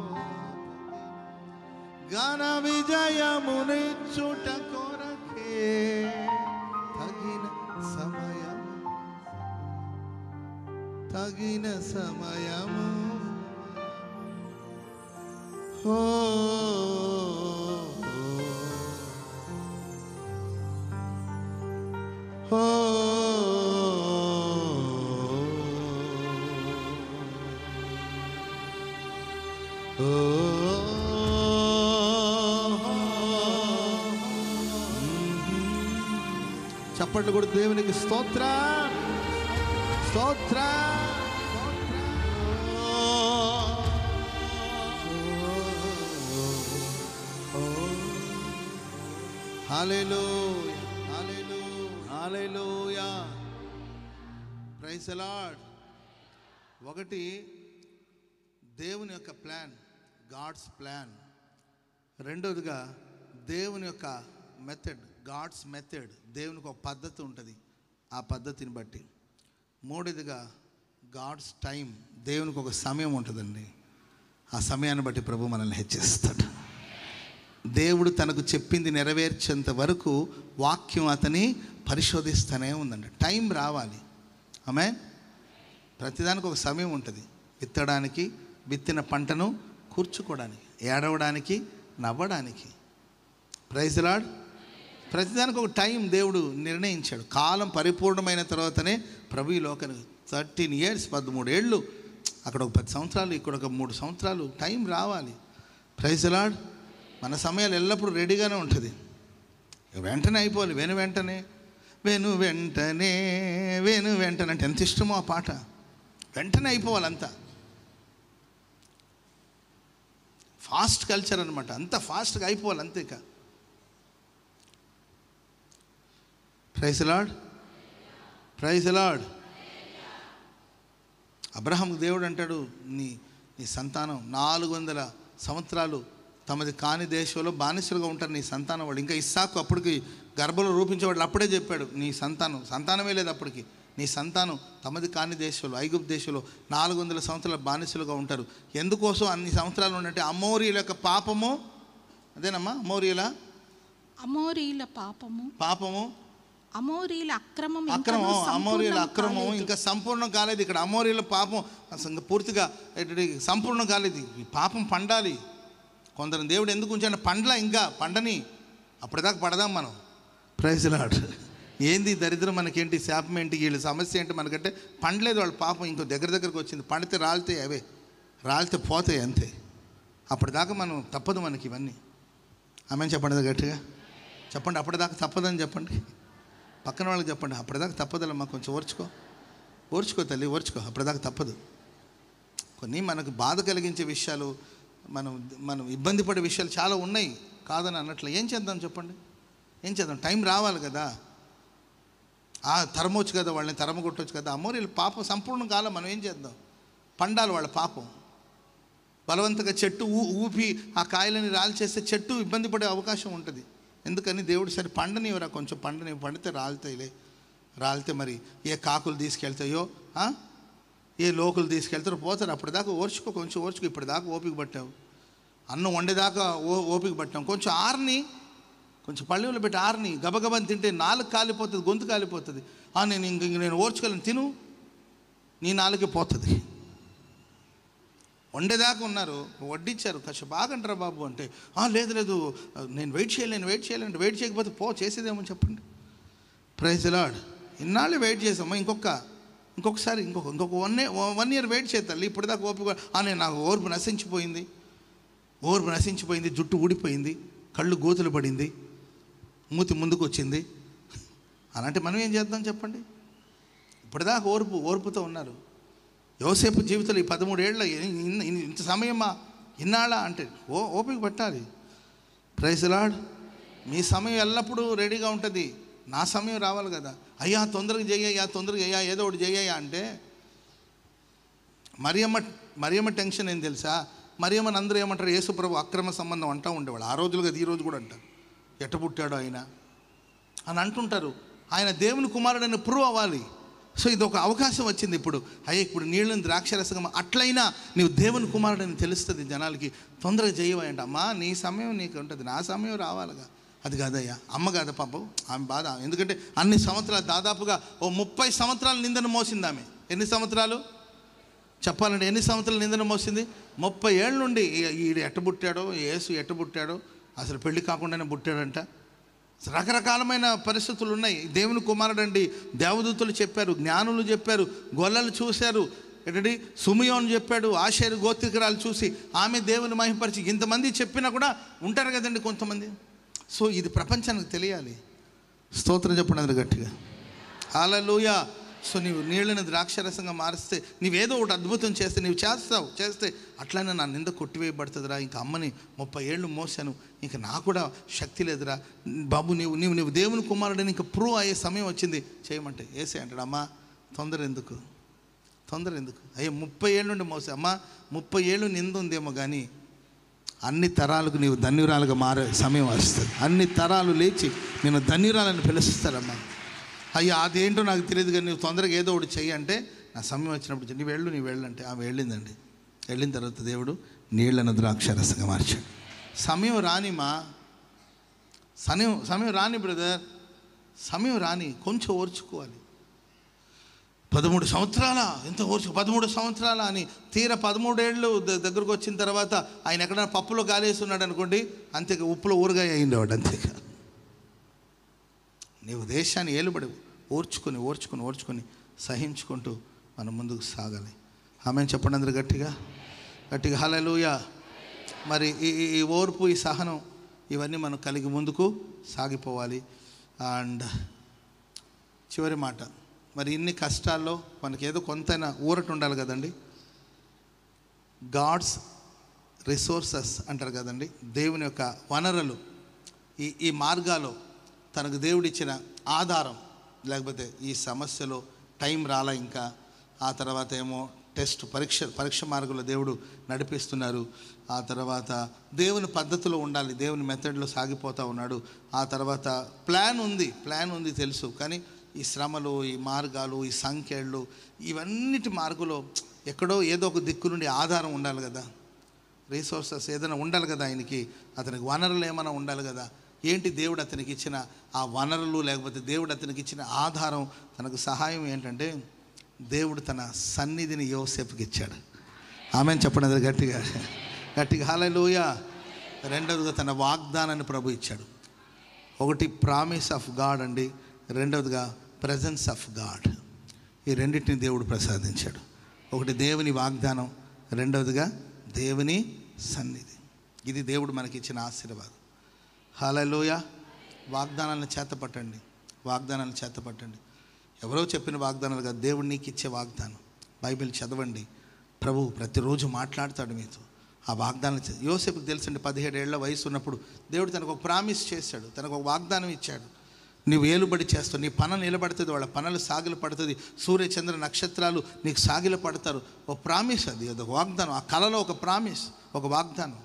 ఘన విజయమునిచ్చుట కొరకే తగిన సమయం తగిన సమయము ఓ ఓ చప్పట్లు కూడా దేవునికి స్తోత్ర స్తోత్ర హల్లెలూయా హల్లెలూయా హల్లెలూయా ప్రైజ్ లార్డ్ ఒకటి దేవుని యొక్క ప్లాన్ గాడ్స్ ప్లాన్ రెండోదిగా దేవుని యొక్క మెథడ్ గాడ్స్ మెథడ్ దేవునికి ఒక పద్ధతి ఉంటుంది ఆ పద్ధతిని బట్టి మూడోదిగా గాడ్స్ టైం దేవునికి ఒక సమయం ఉంటుందండి ఆ సమయాన్ని బట్టి ప్రభు మనల్ని హెచ్చిస్తాడు దేవుడు తనకు చెప్పింది నెరవేర్చేంత వరకు వాక్యం అతని పరిశోధిస్తూనే ఉందండి టైం రావాలి ఆమె ప్రతిదానికి ఒక సమయం ఉంటుంది విత్తడానికి విత్తిన పంటను కూర్చుకోవడానికి ఏడవడానికి నవ్వడానికి ప్రైజ్ లాడ్ ప్రతిదానికి ఒక టైం దేవుడు నిర్ణయించాడు కాలం పరిపూర్ణమైన తర్వాతనే ప్రభు ఈ లోకానికి థర్టీన్ ఇయర్స్ పదమూడు ఏళ్ళు అక్కడ ఒక పది సంవత్సరాలు ఇక్కడ ఒక మూడు సంవత్సరాలు టైం రావాలి ప్రైజ్ లాడ్ మన సమయాలు ఎల్లప్పుడూ రెడీగానే ఉంటుంది వెంటనే అయిపోవాలి వెను వెంటనే వెను వెంటనే వెను వెంటనే అంటే ఎంత ఇష్టమో ఆ పాట వెంటనే అయిపోవాలి అంతా ఫాస్ట్ కల్చర్ అనమాట అంత ఫాస్ట్గా అయిపోవాలి అంతే ఇక praise Lord praise Lord Abraham దేవుడు అంటాడు నీ నీ సంతానం నాలుగు వందల సంవత్సరాలు తమది కాని దేశంలో బానిసలుగా ఉంటారు నీ సంతానం వాడు ఇంకా ఇస్సాకు అప్పటికి గర్భంలో రూపించేవాడు అప్పుడే చెప్పాడు నీ సంతానం సంతానమే లేదు అప్పటికి నీ సంతానం తమది కాని దేశంలో ఐగుప్తు దేశంలో నాలుగు వందల సంవత్సరాల బానిసలుగా ఉంటారు ఎందుకోసం అన్ని సంవత్సరాలు ఉన్నట్టే అమ్మోరీల యొక్క పాపము అదేనమ్మా అమోరీల అమోరీల పాపము పాపము అమోరీల అక్రమం ఇంకనూ అక్రమం అమోరీల సంపూర్ణం అక్రమం కాలేదు. ఇంకా సంపూర్ణం కాలేదు ఇక్కడ అమోరీల పాపం అసలు ఇంకా పూర్తిగా ఏంటంటే సంపూర్ణం కాలేదు ఈ పాపం పండాలి కొందరు దేవుడు ఎందుకు ఉంచాడు పండ్ల ఇంకా పండని అప్పటిదాకా పడదాం మనం ప్రైజ్ లాడ్ ఏంది ఈ దరిద్రం మనకేంటి శాపం ఏంటి వీళ్ళ సమస్య ఏంటి మనకంటే పండలేదు వాళ్ళ పాపం ఇంకో దగ్గర దగ్గరకు వచ్చింది పండితే రాలితే అవే రాలితే పోతాయి అంతే అప్పటిదాకా మనం తప్పదు మనకి ఇవన్నీ ఆమె చెప్పండి గట్టిగా చెప్పండి అప్పటిదాకా తప్పదని చెప్పండి పక్కన వాళ్ళకి చెప్పండి అప్పటిదాకా తప్పదమ్మా కొంచెం ఓర్చుకో ఓర్చుకో తల్లి ఓర్చుకో అప్పటిదాకా తప్పదు కొన్ని మనకు బాధ కలిగించే విషయాలు మనం మనం ఇబ్బంది పడే విషయాలు చాలా ఉన్నాయి కాదని అన్నట్లు ఏం చేద్దాం చెప్పండి ఏం చేద్దాం టైం రావాలి కదా ఆ తరమొచ్చు కదా వాళ్ళని తరమ కొట్టొచ్చు కదా అమ్మో వీళ్ళు పాపం సంపూర్ణం కాలం మనం ఏం చేద్దాం పండాలి వాళ్ళ పాపం బలవంతంగా చెట్టు ఊ ఊపి ఆ కాయలని రాల్చేస్తే చెట్టు ఇబ్బంది పడే అవకాశం ఉంటుంది ఎందుకని దేవుడు సరే పండనివరా కొంచెం పండని పండితే రాలుతాయిలే రాలితే మరి ఏ కాకులు తీసుకెళ్తాయో ఆ? ఏ లోకులు తీసుకెళ్తారో పోతారు అప్పటిదాకా ఓర్చుకో కొంచెం ఓర్చుకో ఇప్పటిదాకా ఓపిక పట్టావు అన్నం వండేదాకా ఓ ఓపిక పట్టాం కొంచెం ఆర్ని కొంచెం పళ్ళెంలో పెట్టి ఆర్ని గబగబని తింటే నాలుగు కాలిపోతుంది గొంతు కాలిపోతుంది ఆ నేను ఇంక ఇంక నేను ఓర్చుకోలేను తిను నీ నాలుగే పోతుంది వండేదాకా ఉన్నారు వడ్డించారు కాసేపు బాగంటారా బాబు అంటే "ఆ, లేదు లేదు నేను వెయిట్ చేయలేను వెయిట్ చేయలేను వెయిట్ చేయకపోతే పో చేసేదేమో చెప్పండి ప్రైజ్ లాడ్ ఇన్నాళ్ళు వెయిట్ చేసామా ఇంకొక ఇంకొకసారి ఇంకొక ఇంకొక వన్ వన్ ఇయర్ వెయిట్ చేస్తాను ఇప్పుడు దాకా ఓపిక "ఆ, నేను నాకు ఓర్పు నశించిపోయింది ఓర్పు నశించిపోయింది జుట్టు ఊడిపోయింది కళ్ళు గోతులు పడింది మూతి ముందుకు వచ్చింది అలాంటి మనం ఏం చేద్దాం చెప్పండి ఇప్పటిదాకా ఓర్పు ఓర్పుతో ఉన్నారు యోసేపు జీవితంలో ఈ పదమూడేళ్ళ ఇన్- ఇన్- ఇంత సమయమా ఇన్నాళ్ళా అంటే ఓ ఓపిక పట్టాలి ప్రైజ్లాడ్ మీ సమయం ఎల్లప్పుడూ రెడీగా ఉంటుంది నా సమయం రావాలి కదా అయ్యా తొందరగా చెయ్యయ్యా తొందరగా అయ్యా ఏదో ఒకటి చెయ్యయ్యా అంటే మరియమ్మ మరియమ్మ టెన్షన్ ఏం తెలుసా మరియమ్మని అందరూ ఏమంటారు యేసుప్రభు అక్రమ సంబంధం అంటూ ఉండేవాళ్ళు ఆ రోజులు కదా ఈ రోజు కూడా అంటారు ఎట్ట పుట్టాడు ఆయన అని అంటుంటారు ఆయన దేవుని కుమారుడని ప్రూవ్ అవ్వాలి సో ఇది ఒక అవకాశం వచ్చింది ఇప్పుడు అయ్యే ఇప్పుడు నీళ్ళని ద్రాక్షరసగం అట్లయినా నీవు దేవుని కుమారుడని తెలుస్తుంది జనాలకి తొందరగా చేయవంట అమ్మా నీ సమయం నీకు ఉంటుంది నా సమయం రావాలిగా అది కాదయ్యా అమ్మ కాదా పాపం ఆమె బాధ ఎందుకంటే అన్ని సంవత్సరాలు దాదాపుగా ఓ ముప్పై సంవత్సరాల నిందను మోసింది ఆమె ఎన్ని సంవత్సరాలు చెప్పాలంటే ఎన్ని సంవత్సరాలు నిందన మోసింది ముప్పై ఏళ్ళ నుండి ఈ- ఈడు ఎట్ట పుట్టాడో యేసు ఎట్ట పుట్టాడో అసలు పెళ్లి కాకుండానే పుట్టాడంట రకరకాలమైన పరిస్థితులు ఉన్నాయి దేవుని కుమారుడండి దేవదూతలు చెప్పారు జ్ఞానులు చెప్పారు గొల్లలు చూశారు ఏంటంటే సుమియోన్ చెప్పాడు ఆశేరు గోత్రికరాలు చూసి ఆమె దేవుని మహింపరిచి ఇంతమంది చెప్పినా కూడా ఉంటారు కదండి కొంతమంది సో ఇది ప్రపంచానికి తెలియాలి స్తోత్రం చెప్పండి అందరు గట్టిగా హాలూయ సో నీవు నీళ్ళని ద్రాక్షరసంగా మారిస్తే నీవేదో ఒకటి అద్భుతం చేస్తే నీవు చేస్తావు చేస్తే అట్లానే నా నింద కొట్టివేయబడుతుందిరా ఇంకా అమ్మని ముప్పై ఏళ్ళు మోసాను ఇంకా నాకు కూడా శక్తి లేదురా బాబు నీవు నీవు నీవు దేవుని కుమారుడని ఇంకా ప్రూవ్ అయ్యే సమయం వచ్చింది చేయమంటే ఏసే అంటాడు అమ్మా తొందర ఎందుకు తొందర ఎందుకు అయ్యో ముప్పై ఏళ్ళ నుండి మోసా అమ్మా ముప్పై ఏళ్ళు నింద ఉందేమో కానీ అన్ని తరాలకు నీవు ధన్యురాలుగా మారే సమయం వస్తుంది అన్ని తరాలు లేచి నేను ధన్యురాలని పిలుస్తారమ్మా అయ్యా అదేంటో నాకు తెలియదు కానీ నువ్వు తొందరగా ఏదో ఒకటి చెయ్యి అంటే నా సమయం వచ్చినప్పుడు నీ వెళ్ళు నీ వెళ్ళు అంటే ఆమె వెళ్ళిందండి వెళ్ళిన తర్వాత దేవుడు నీళ్లను ద్రాక్షరసంగా మార్చాడు సమయం రానిమా సమయం సమయం రాని బ్రదర్ సమయం రాని కొంచెం ఓర్చుకోవాలి పదమూడు సంవత్సరాల ఎంత ఓర్చు పదమూడు సంవత్సరాల అని తీర పదమూడేళ్ళు ద- దగ్గరకు వచ్చిన తర్వాత ఆయన ఎక్కడైనా పప్పులో గాలేసి ఉన్నాడు అనుకోండి అంతే ఉప్పులో ఊరగాయ అయిండేవాడు అంతేగా నీవు దేశాన్ని ఏలుబడి ఓర్చుకొని ఓర్చుకొని ఓర్చుకొని సహించుకుంటూ మనం ముందుకు సాగాలి ఆమె చెప్పండి అందరు గట్టిగా గట్టిగా హలలుయ మరి ఈ ఈ- ఈ ఓర్పు ఈ సహనం ఇవన్నీ మనం కలిగి ముందుకు సాగిపోవాలి అండ్ చివరి మాట మరి ఇన్ని కష్టాల్లో మనకి ఏదో కొంతైనా ఊరట ఉండాలి కదండి గాడ్స్ రిసోర్సెస్ అంటారు కదండి దేవుని యొక్క వనరులు ఈ ఈ మార్గాలు తనకు దేవుడిచ్చిన ఆధారం లేకపోతే ఈ సమస్యలో టైం రాలా ఇంకా ఆ తర్వాత ఏమో టెస్ట్ పరీక్ష పరీక్ష మార్గంలో దేవుడు నడిపిస్తున్నారు ఆ తర్వాత దేవుని పద్ధతిలో ఉండాలి దేవుని మెథడ్లో సాగిపోతూ ఉన్నాడు ఆ తర్వాత ప్లాన్ ఉంది ప్లాన్ ఉంది తెలుసు కానీ ఈ శ్రమలు ఈ మార్గాలు ఈ సంఖ్యలు ఇవన్నిటి మార్గంలో ఎక్కడో ఏదో ఒక దిక్కు నుండి ఆధారం ఉండాలి కదా రీసోర్సెస్ ఏదైనా ఉండాలి కదా ఆయనకి అతనికి వనరులు ఏమైనా ఉండాలి కదా ఏంటి దేవుడు అతనికి ఇచ్చిన ఆ వనరులు లేకపోతే దేవుడు అతనికి ఇచ్చిన ఆధారం తనకు సహాయం ఏంటంటే దేవుడు తన సన్నిధిని యోసేపుకి ఇచ్చాడు ఆమె చెప్పండి అది గట్టిగా గట్టిగా హాలూయ రెండవదిగా తన వాగ్దానాన్ని ప్రభు ఇచ్చాడు ఒకటి ప్రామిస్ ఆఫ్ గాడ్ అండి రెండవదిగా ప్రజెన్స్ ఆఫ్ గాడ్ ఈ రెండింటిని దేవుడు ప్రసాదించాడు ఒకటి దేవుని వాగ్దానం రెండవదిగా దేవుని సన్నిధి ఇది దేవుడు మనకి ఇచ్చిన ఆశీర్వాదం హలలోయ వాగ్దానాలను చేతపట్టండి వాగ్దానాలను చేతపట్టండి ఎవరో చెప్పిన వాగ్దానాలు కాదు దేవుడు నీకు ఇచ్చే వాగ్దానం బైబిల్ చదవండి ప్రభు ప్రతిరోజు మాట్లాడతాడు మీతో ఆ వాగ్దానం చే- యోసేపుకి తెలుసండి పదిహేడు ఏళ్ల వయసు ఉన్నప్పుడు దేవుడు తనకు ఒక ప్రామిస్ చేశాడు తనకు ఒక వాగ్దానం ఇచ్చాడు నువ్వు ఏలుబడి చేస్తావు నీ పన నిలబడుతుంది వాళ్ళ పనులు సాగిల పడుతుంది సూర్య చంద్ర నక్షత్రాలు నీకు సాగిల పడతారు ఒక ప్రామిస్ అది అది ఒక వాగ్దానం ఆ కళలో ఒక ప్రామిస్ ఒక వాగ్దానం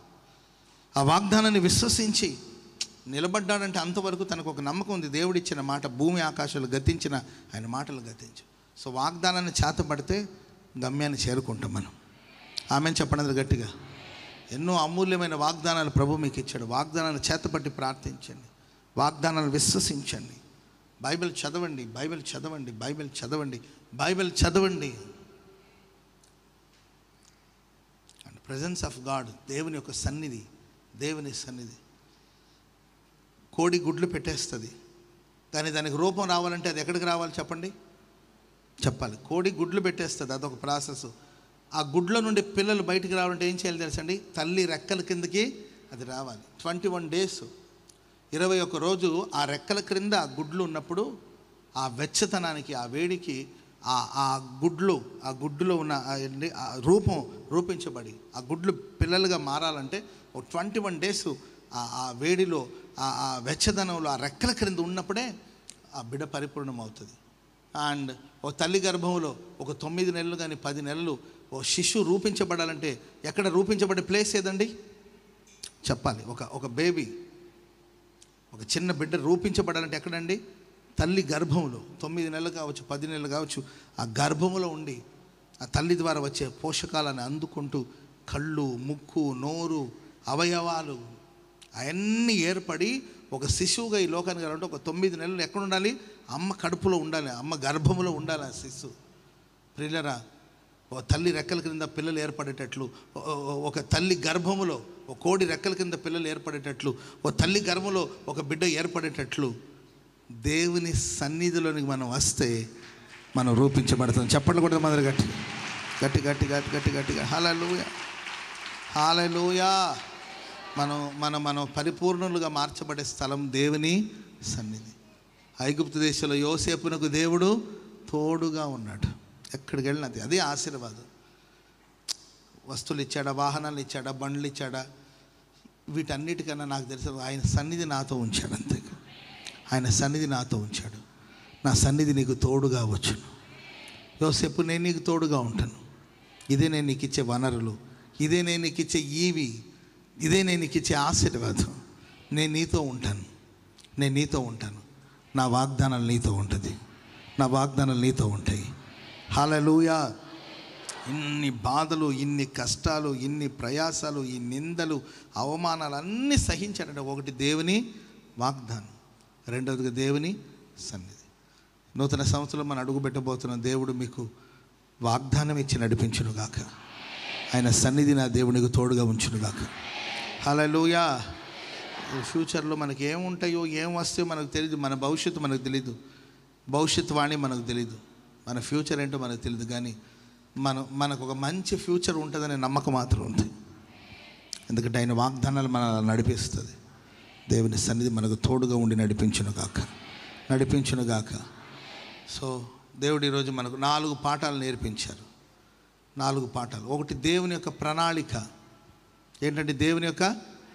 ఆ వాగ్దానాన్ని విశ్వసించి నిలబడ్డాడంటే అంతవరకు తనకు ఒక నమ్మకం ఉంది దేవుడిచ్చిన మాట భూమి ఆకాశాలు గతించిన ఆయన మాటలు గతించు సో వాగ్దానాన్ని చేతపడితే గమ్యాన్ని చేరుకుంటాం మనం ఆమెను చెప్పడం గట్టిగా ఎన్నో అమూల్యమైన వాగ్దానాలు ప్రభు మీకు ఇచ్చాడు వాగ్దానాన్ని చేతపట్టి ప్రార్థించండి వాగ్దానాలు విశ్వసించండి బైబిల్ చదవండి బైబిల్ చదవండి బైబిల్ చదవండి బైబిల్ చదవండి ప్రజెన్స్ ఆఫ్ గాడ్ దేవుని యొక్క సన్నిధి దేవుని సన్నిధి కోడి గుడ్లు పెట్టేస్తుంది కానీ దానికి రూపం రావాలంటే అది ఎక్కడికి రావాలి చెప్పండి చెప్పాలి కోడి గుడ్లు పెట్టేస్తుంది అదొక ప్రాసెస్ ఆ గుడ్ల నుండి పిల్లలు బయటికి రావాలంటే ఏం చేయాలి తెలుసండి తల్లి రెక్కల కిందకి అది రావాలి ట్వంటీ వన్ డేస్ ఇరవై ఒక రోజు ఆ రెక్కల క్రింద ఆ గుడ్లు ఉన్నప్పుడు ఆ వెచ్చతనానికి ఆ వేడికి ఆ ఆ గుడ్లు ఆ గుడ్డులో ఉన్న ఆ ఏంటి, ఆ రూపం రూపించబడి ఆ గుడ్లు పిల్లలుగా మారాలంటే ఒక ట్వంటీ వన్ డేస్ ఆ ఆ వేడిలో ఆ ఆ వెచ్చదనంలో ఆ రెక్కల క్రింద ఉన్నప్పుడే ఆ బిడ పరిపూర్ణం అవుతుంది అండ్ ఓ తల్లి గర్భంలో ఒక తొమ్మిది నెలలు కానీ పది నెలలు ఓ శిశువు రూపించబడాలంటే ఎక్కడ రూపించబడే ప్లేస్ ఏదండి చెప్పాలి ఒక ఒక బేబీ ఒక చిన్న బిడ్డ రూపించబడాలంటే ఎక్కడండి తల్లి గర్భంలో తొమ్మిది నెలలు కావచ్చు పది నెలలు కావచ్చు ఆ గర్భంలో ఉండి ఆ తల్లి ద్వారా వచ్చే పోషకాలను అందుకుంటూ కళ్ళు ముక్కు నోరు అవయవాలు అవన్నీ ఏర్పడి ఒక శిశువుగా ఈ లోకానికి రావాలంటే ఒక తొమ్మిది నెలలు ఎక్కడ ఉండాలి అమ్మ కడుపులో ఉండాలి అమ్మ గర్భంలో ఉండాలి ఆ శిశువు ప్రియులరా ఓ తల్లి రెక్కల క్రింద పిల్లలు ఏర్పడేటట్లు ఓ- ఓ- ఒక తల్లి గర్భములో ఒక కోడి రెక్కల కింద పిల్లలు ఏర్పడేటట్లు ఓ తల్లి గర్భంలో ఒక బిడ్డ ఏర్పడేటట్లు దేవుని సన్నిధిలోనికి మనం వస్తే మనం రూపించబడతాం చెప్పండి కూడా మన గట్టి గట్టి గట్టి గట్టి గట్టి గట్టిగా హాలూయ హాలూయా మనం మనం మనం పరిపూర్ణులుగా మార్చబడే స్థలం దేవుని సన్నిధి ఐగుప్తు దేశంలో యోసేపునకు దేవుడు తోడుగా ఉన్నాడు ఎక్కడికి వెళ్ళినా అది అదే ఆశీర్వాదం వస్తువులు ఇచ్చాడా వాహనాలు ఇచ్చాడా బండ్లు ఇచ్చాడా వీటన్నిటికన్నా నాకు తెలుసు ఆయన సన్నిధి నాతో ఉంచాడు అంతే ఆయన సన్నిధి నాతో ఉంచాడు నా సన్నిధి నీకు తోడుగా వచ్చును యోసేపు నేను నీకు తోడుగా ఉంటాను ఇదే నేను నీకు ఇచ్చే వనరులు ఇదే నేను నీకు ఇచ్చే ఈవి ఇదే నేను నీకు ఇచ్చే ఆశీర్వాదం నేను నీతో ఉంటాను నేను నీతో ఉంటాను నా వాగ్దానాలు నీతో ఉంటుంది నా వాగ్దానాలు నీతో ఉంటాయి హలలుయా ఇన్ని బాధలు ఇన్ని కష్టాలు ఇన్ని ప్రయాసాలు ఈ నిందలు అవమానాలు అన్నీ సహించాడంటే ఒకటి దేవుని వాగ్దానం రెండవదిగా దేవుని సన్నిధి నూతన సంవత్సరంలో మనం అడుగు పెట్టబోతున్న దేవుడు మీకు వాగ్దానం ఇచ్చి నడిపించును గాక ఆయన సన్నిధి నా దేవునికి తోడుగా ఉంచును గాక హలలుయా ఫ్యూచర్లో మనకి ఏముంటాయో ఏం వస్తాయో మనకు తెలియదు మన భవిష్యత్తు మనకు తెలియదు భవిష్యత్తు వాణి మనకు తెలియదు మన ఫ్యూచర్ ఏంటో మనకు తెలియదు కానీ మనం మనకు ఒక మంచి ఫ్యూచర్ ఉంటుందనే నమ్మకం మాత్రం ఉంది ఎందుకంటే ఆయన వాగ్దానాలు మన నడిపిస్తుంది దేవుని సన్నిధి మనకు తోడుగా ఉండి నడిపించును గాక నడిపించును గాక సో దేవుడు ఈరోజు మనకు నాలుగు పాఠాలు నేర్పించారు నాలుగు పాఠాలు ఒకటి దేవుని యొక్క ప్రణాళిక ఏంటంటే దేవుని యొక్క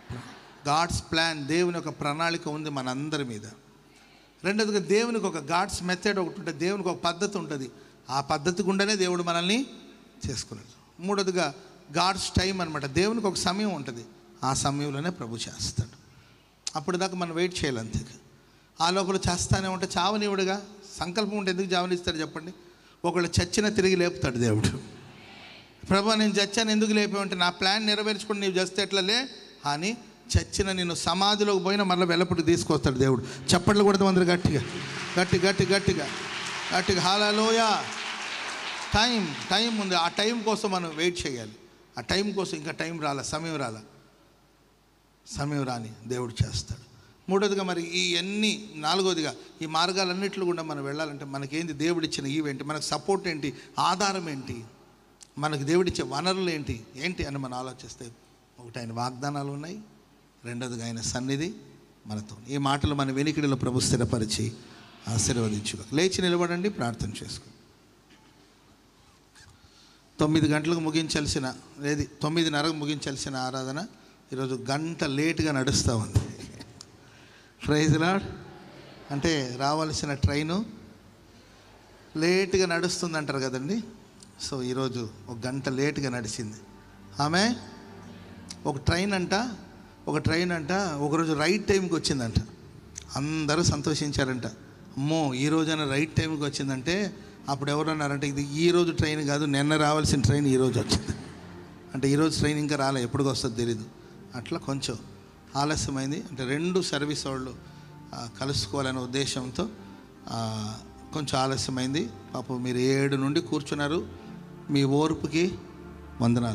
గాడ్స్ ప్లాన్ దేవుని యొక్క ప్రణాళిక ఉంది మనందరి మీద రెండోదిగా దేవునికి ఒక గాడ్స్ మెథడ్ ఒకటి ఉంటుంది దేవునికి ఒక పద్ధతి ఉంటుంది ఆ పద్ధతి గుండానే దేవుడు మనల్ని చేసుకున్నాడు మూడోదిగా గాడ్స్ టైం అనమాట దేవునికి ఒక సమయం ఉంటుంది ఆ సమయంలోనే ప్రభు చేస్తాడు అప్పుడు దాకా మనం వెయిట్ చేయాలి అంతే ఆ లోపల చేస్తానే ఉంటే చావనివుడుగా సంకల్పం ఉంటే ఎందుకు చావనిస్తాడు చెప్పండి ఒకళ్ళు చచ్చినా తిరిగి లేపుతాడు దేవుడు ప్రభా నేను చచ్చాను ఎందుకు లేపావంటే నా ప్లాన్ నెరవేర్చుకుని నీవు చేస్తే ఎట్లలే అని చచ్చిన నేను సమాధిలోకి పోయినా మళ్ళీ వెలపుడికి తీసుకొస్తాడు దేవుడు చప్పట్లు కొడతాం అందరు గట్టిగా గట్టి గట్టి గట్టిగా గట్టిగా హాలలోయ టైం టైం ఉంది ఆ టైం కోసం మనం వెయిట్ చేయాలి ఆ టైం కోసం ఇంకా టైం రాల సమయం రాల సమయం రాని దేవుడు చేస్తాడు మూడోదిగా మరి ఈ అన్ని నాలుగోదిగా ఈ మార్గాలన్నింటిలో కూడా మనం వెళ్ళాలంటే మనకేంది దేవుడిచ్చిన ఈవెంట్ మనకు సపోర్ట్ ఏంటి ఆధారం ఏంటి మనకు దేవుడిచ్చే వనరులు ఏంటి ఏంటి అని మనం ఆలోచిస్తే ఒకటి ఆయన వాగ్దానాలు ఉన్నాయి రెండోదిగా ఆయన సన్నిధి మనతో ఈ మాటలు మన వెనికిడిలో ప్రభు స్థిరపరిచి ఆశీర్వదించుగా లేచి నిలబడండి ప్రార్థన చేసుకో తొమ్మిది గంటలకు ముగించాల్సిన లేదు తొమ్మిదిన్నరకు ముగించాల్సిన ఆరాధన ఈరోజు గంట లేటుగా నడుస్తూ ఉంది ప్రైజ్ లాడ్ అంటే రావాల్సిన ట్రైను లేటుగా నడుస్తుంది అంటారు కదండి సో ఈరోజు ఒక గంట లేటుగా నడిచింది ఆమె ఒక ట్రైన్ అంట ఒక ట్రైన్ అంట ఒకరోజు రైట్ టైంకి వచ్చిందంట అందరూ సంతోషించారంట అమ్మో ఈ రోజైనా రైట్ టైంకి వచ్చిందంటే అప్పుడు ఎవరు అన్నారంటే ఇది ఈ రోజు ట్రైన్ కాదు నిన్న రావాల్సిన ట్రైన్ ఈ రోజు వచ్చింది అంటే ఈరోజు ట్రైన్ ఇంకా రాలే ఎప్పటికి వస్తుందో తెలీదు అట్లా కొంచెం ఆలస్యమైంది అంటే రెండు సర్వీస్ వాళ్ళు ఆ, కలుసుకోవాలనే ఉద్దేశంతో ఆ, కొంచెం ఆలస్యమైంది పాపం మీరు ఏడు నుండి కూర్చున్నారు మీ ఓర్పుకి వందనాలు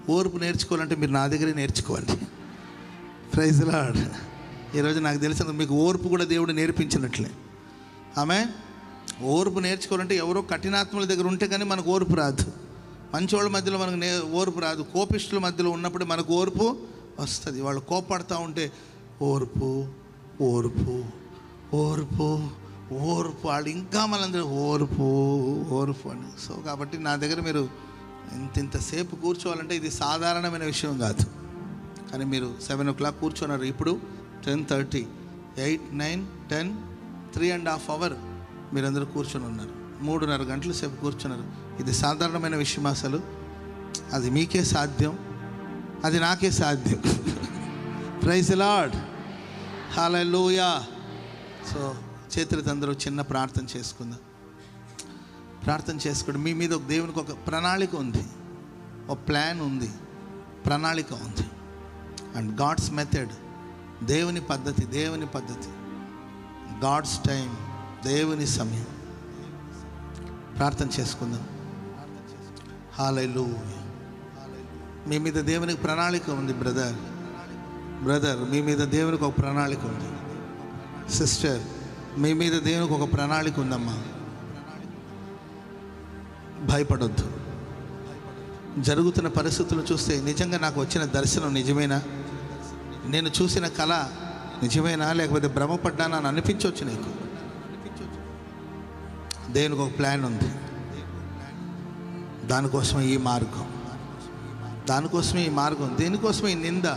ఓర్పు నేర్చుకోవాలంటే మీరు నా దగ్గరే నేర్చుకోవాలి ప్రైజ్ లాడ్ ఈరోజు నాకు తెలిసిన మీకు ఓర్పు కూడా దేవుడు నేర్పించినట్లే ఆమె ఓర్పు నేర్చుకోవాలంటే ఎవరో కఠినాత్మల దగ్గర ఉంటే కానీ మనకు ఓర్పు రాదు మంచోళ్ళ మధ్యలో మనకు నే ఓర్పు రాదు కోపిష్టుల మధ్యలో ఉన్నప్పుడు మనకు ఓర్పు వస్తుంది వాళ్ళు కోపడుతూ ఉంటే ఓర్పు ఓర్పు ఓర్పు ఓర్పు వాళ్ళు ఇంకా మనందరూ ఓర్పు ఓర్పు అని సో కాబట్టి నా దగ్గర మీరు ఇంత ఇంతసేపు కూర్చోవాలంటే ఇది సాధారణమైన విషయం కాదు కానీ మీరు సెవెన్ ఓ క్లాక్ కూర్చున్నారు ఇప్పుడు ten thirty eight nine ten three and half hour మీరందరూ కూర్చొని ఉన్నారు మూడున్నర గంటల సేపు కూర్చున్నారు ఇది సాధారణమైన విషయం అసలు అది మీకే సాధ్యం అది నాకే సాధ్యం ప్రైజ్ లాడ్ హాలూయా సో చేతులతో అందరూ చిన్న ప్రార్థన చేసుకుందాం ప్రార్థన చేసుకోండి మీ మీద ఒక దేవునికి ఒక ప్రణాళిక ఉంది ఒక ప్లాన్ ఉంది ప్రణాళిక ఉంది అండ్ గాడ్స్ మెథడ్ దేవుని పద్ధతి దేవుని పద్ధతి గాడ్స్ టైం దేవుని సమయం ప్రార్థన చేసుకుందాం హాలైలు మీ మీద దేవునికి ప్రణాళిక ఉంది బ్రదర్ బ్రదర్ మీ మీద దేవునికి ఒక ప్రణాళిక ఉంది సిస్టర్ మీ మీద దేవునికి ఒక ప్రణాళిక ఉందమ్మా భయపడొద్దు జరుగుతున్న పరిస్థితులు చూస్తే నిజంగా నాకు వచ్చిన దర్శనం నిజమేనా నేను చూసిన కళ నిజమేనా లేకపోతే భ్రమపడ్డానా అని అనిపించవచ్చు నీకు దేవునికి ఒక ప్లాన్ ఉంది దానికోసమే ఈ మార్గం దానికోసమే ఈ మార్గం దేనికోసమే ఈ నింద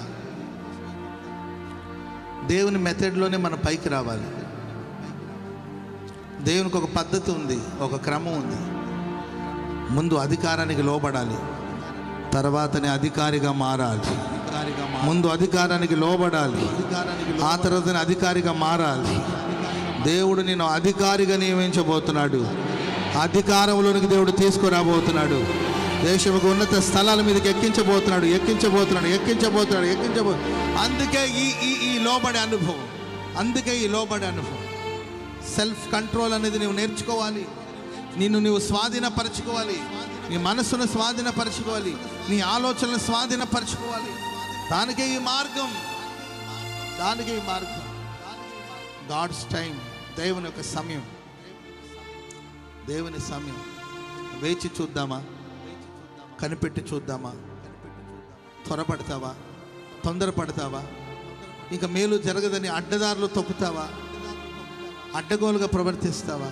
దేవుని మెథడ్లోనే మన పైకి రావాలి దేవునికి ఒక పద్ధతి ఉంది ఒక క్రమం ఉంది ముందు అధికారానికి లోబడాలి తర్వాతనే అధికారిగా మారాలి ముందు అధికారానికి లోబడాలి ఆ తర్వాతనే అధికారిగా మారాలి దేవుడు నేను అధికారిగా నియమించబోతున్నాడు అధికారంలోనికి దేవుడు తీసుకురాబోతున్నాడు దేశముకు ఉన్నత స్థలాల మీదకి ఎక్కించబోతున్నాడు ఎక్కించబోతున్నాడు ఎక్కించబోతున్నాడు ఎక్కించబో అందుకే ఈ ఈ ఈ లోబడే అనుభవం అందుకే ఈ లోబడే అనుభవం సెల్ఫ్ కంట్రోల్ అనేది నువ్వు నేర్చుకోవాలి నిన్ను నువ్వు స్వాధీనపరచుకోవాలి నీ మనస్సును స్వాధీనపరచుకోవాలి నీ ఆలోచనలు స్వాధీనపరచుకోవాలి దానికే ఈ మార్గం దానికే ఈ మార్గం గాడ్స్ టైం దేవుని యొక్క సమయం దేవుని సమయం వేచి చూద్దామా కనిపెట్టి చూద్దామా త్వరపడతావా తొందరపడతావా ఇంకా మేలు జరగదని అడ్డదారులు తొక్కుతావా అడ్డగోలుగా ప్రవర్తిస్తావా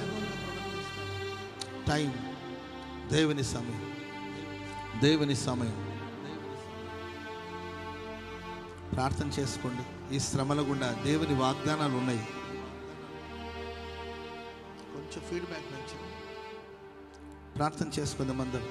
టైం దేవుని సమయం దేవుని సమయం ప్రార్థన చేసుకోండి ఈ శ్రమల గుండా దేవుని వాగ్దానాలు ఉన్నాయి కొంచెం ఫీడ్బ్యాక్ నుంచి ప్రార్థన చేసుకుందాం అందరం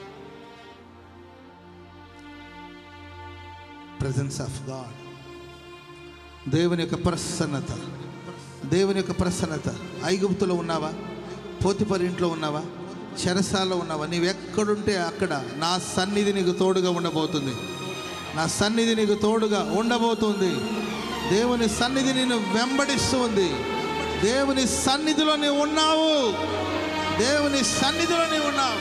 ప్రజెన్స్ ఆఫ్ గాడ్ దేవుని యొక్క ప్రసన్నత దేవుని యొక్క ప్రసన్నత ఐగుప్తులో ఉన్నావా పోతిపరి ఇంట్లో ఉన్నావా చెరసాల్లో ఉన్నావా నీవు ఎక్కడుంటే అక్కడ నా సన్నిధి నీకు తోడుగా ఉండబోతుంది నా సన్నిధి నీకు తోడుగా ఉండబోతుంది దేవుని సన్నిధి నేను వెంబడిస్తుంది దేవుని సన్నిధిలో నీవు ఉన్నావు దేవుని సన్నిధిలో నీవు ఉన్నావు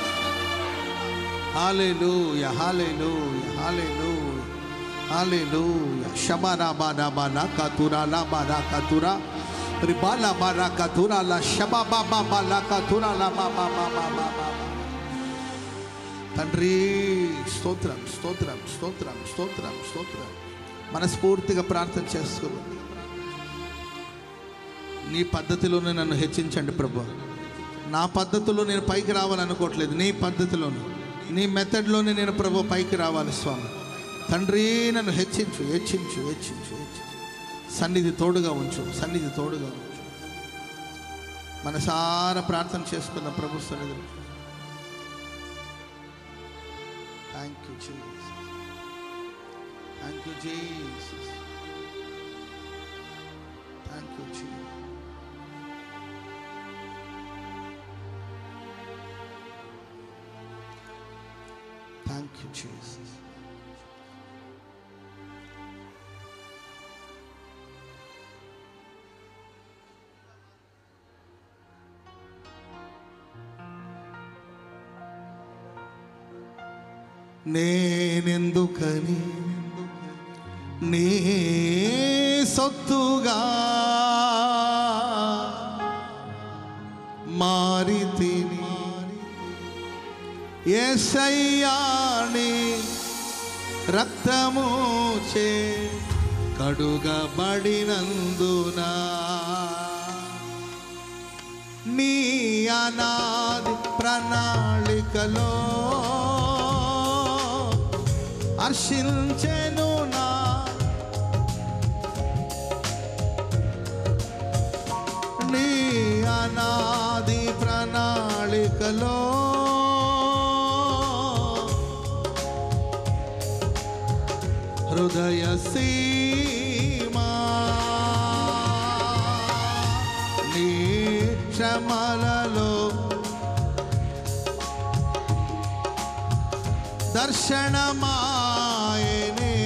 హాలేలూయ హాలేలూయ హాలేలూయ హాలేలూయ షబారా బారా బారా కతురా లా బారా కతురా రిబాలా బారా కతురా లా షబా బాబా బాలా కతురా లా బాబా బాబా బాబా తండ్రి స్తోత్రం స్తోత్రం స్తోత్రం స్తోత్రం స్తోత్రం మనస్ఫూర్తిగా ప్రార్థన చేసుకో నీ పద్ధతిలోనే నన్ను హెచ్చించండి ప్రభు నా పద్ధతిలో నేను పైకి రావాలనుకోవట్లేదు నీ పద్ధతిలోను నీ మెథడ్లోనే నేను ప్రభు పైకి రావాలి స్వామి తండ్రి నన్ను హెచ్చించు హెచ్చించు హెచ్చించు హెచ్చించు సన్నిధి తోడుగా ఉంచు సన్నిధి తోడుగా ఉంచు మనసారా ప్రార్థన చేసుకుందాం ప్రభు సన్నిధిలో thank you Jesus thank you Jesus thank you Jesus thank you Jesus నేనెందుకని నీ సొత్తుగా మారి తిని ఏసయ్యాని రక్తము చే కడుగబడినందునా నీ అనాది ప్రణాళికలో హర్షించెను నా నీ అనాది ప్రణాళికలో హృదయ సీమా నీ శ్రమలలో దర్శనమాయనే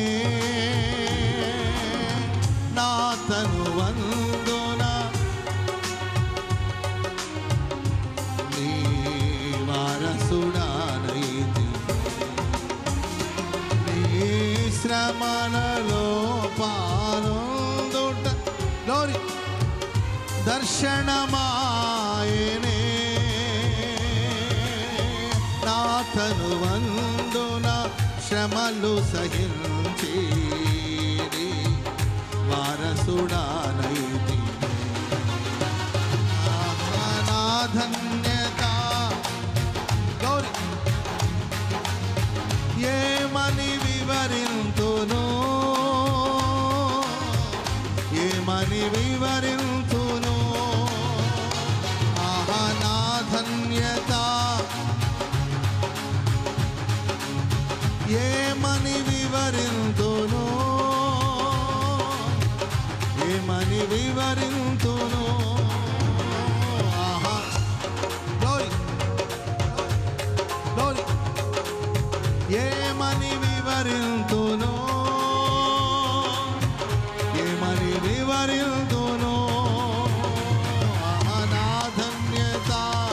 నా తను వందున నీ వారసుడానైతి నీ శ్రమలలో పాల్గొందుట లోరి దర్శనమాయనే నా తను వందున శ్రమలు సహించి వారసుడానైతి నా ధన్యత గౌరీ ఏమని వివరింతును ఏమని వివరింతును ఆహా నా ధన్యత ఏమని వివరింతును ఏమని వివరింతును ఆహా గ్లోరీ గ్లోరీ ఏమని వివరింతును ఏమని వివరింతును అనాధన్యత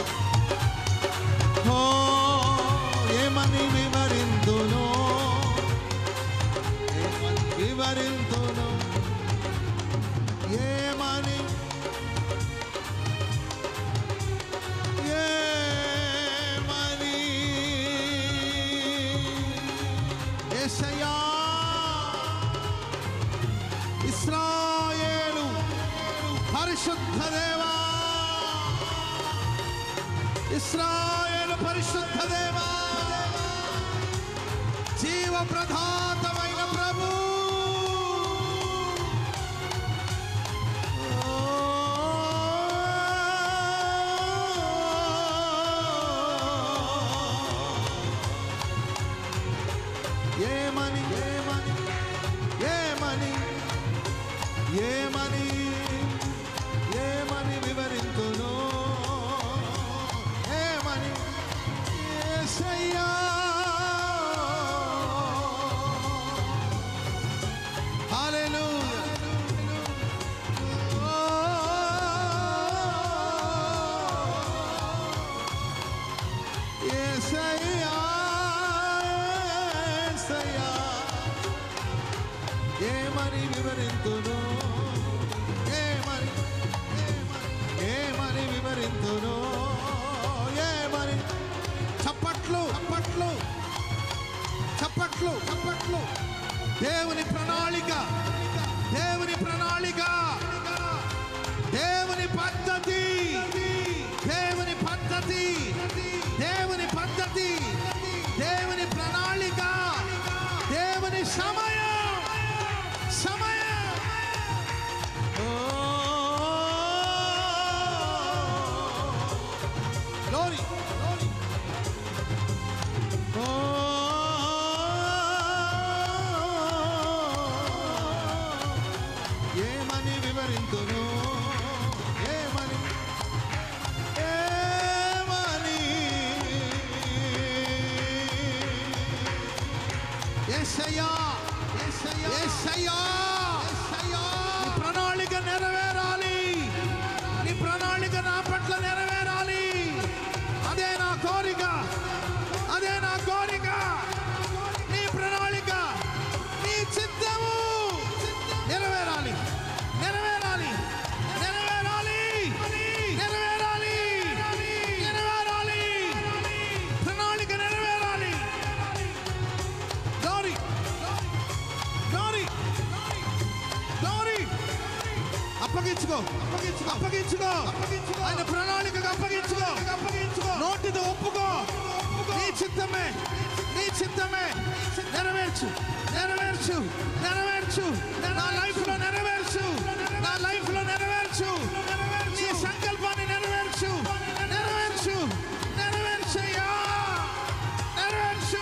ఓ ఏమని వివరింతును ఏమని వివరింతును ఏమని ఏమని యేసయ్యా ఇస్రాయేలు పరిశుద్ధ దేవా ఇస్రాయేలు పరిశుద్ధ దేవా జీవ ప్రధాతమైన ప్రభు ఏమని ఏమని ఏమని ఏమని ఏమని వివరింతును ఏమని యేసయ్యా హల్లెలూయా యేసయ్యా యేసయ్యా ఏమని వివరింతును ఏమని ఏమని ఏమని వివరింతును ఏమని చప్పట్లు చప్పట్లు చప్పట్లు చప్పట్లు దేవుని ప్రణాళిక దేవుని ప్రణాళిక దేవుని పద్ధతి దేవుని పద్ధతి దేవుని పద్ధతి దేవుని ప్రణాళిక దేవుని సమయం సమయం ఓ గ్లోరీ గ్లోరీ ఓ ఏమని వివరింతును ఏమని ఏమని యేసయ్యా యేసయ్యా యేసయ్యా నీ ప్రణాళిక నెరవేరాలి నీ ప్రణాళిక నా పట్ల నెరవేరాలి అదే నా కోరిక అదే నా కోరిక అప్పగించుకో అప్పగించుకో ఆయన ప్రణాళికకు అప్పగించుకో అప్పగించుకో నోటితో ఒప్పుకో నీ చిత్తమే నీ చిత్తమే నెరవేర్చు నెరవేర్చు నెరవేర్చు నా లైఫ్ లో నెరవేర్చు నా లైఫ్ లో నెరవేర్చు నీ సంకల్పాన్ని నెరవేర్చు నెరవేర్చు నెరవేర్చయ్యా నెరవేర్చు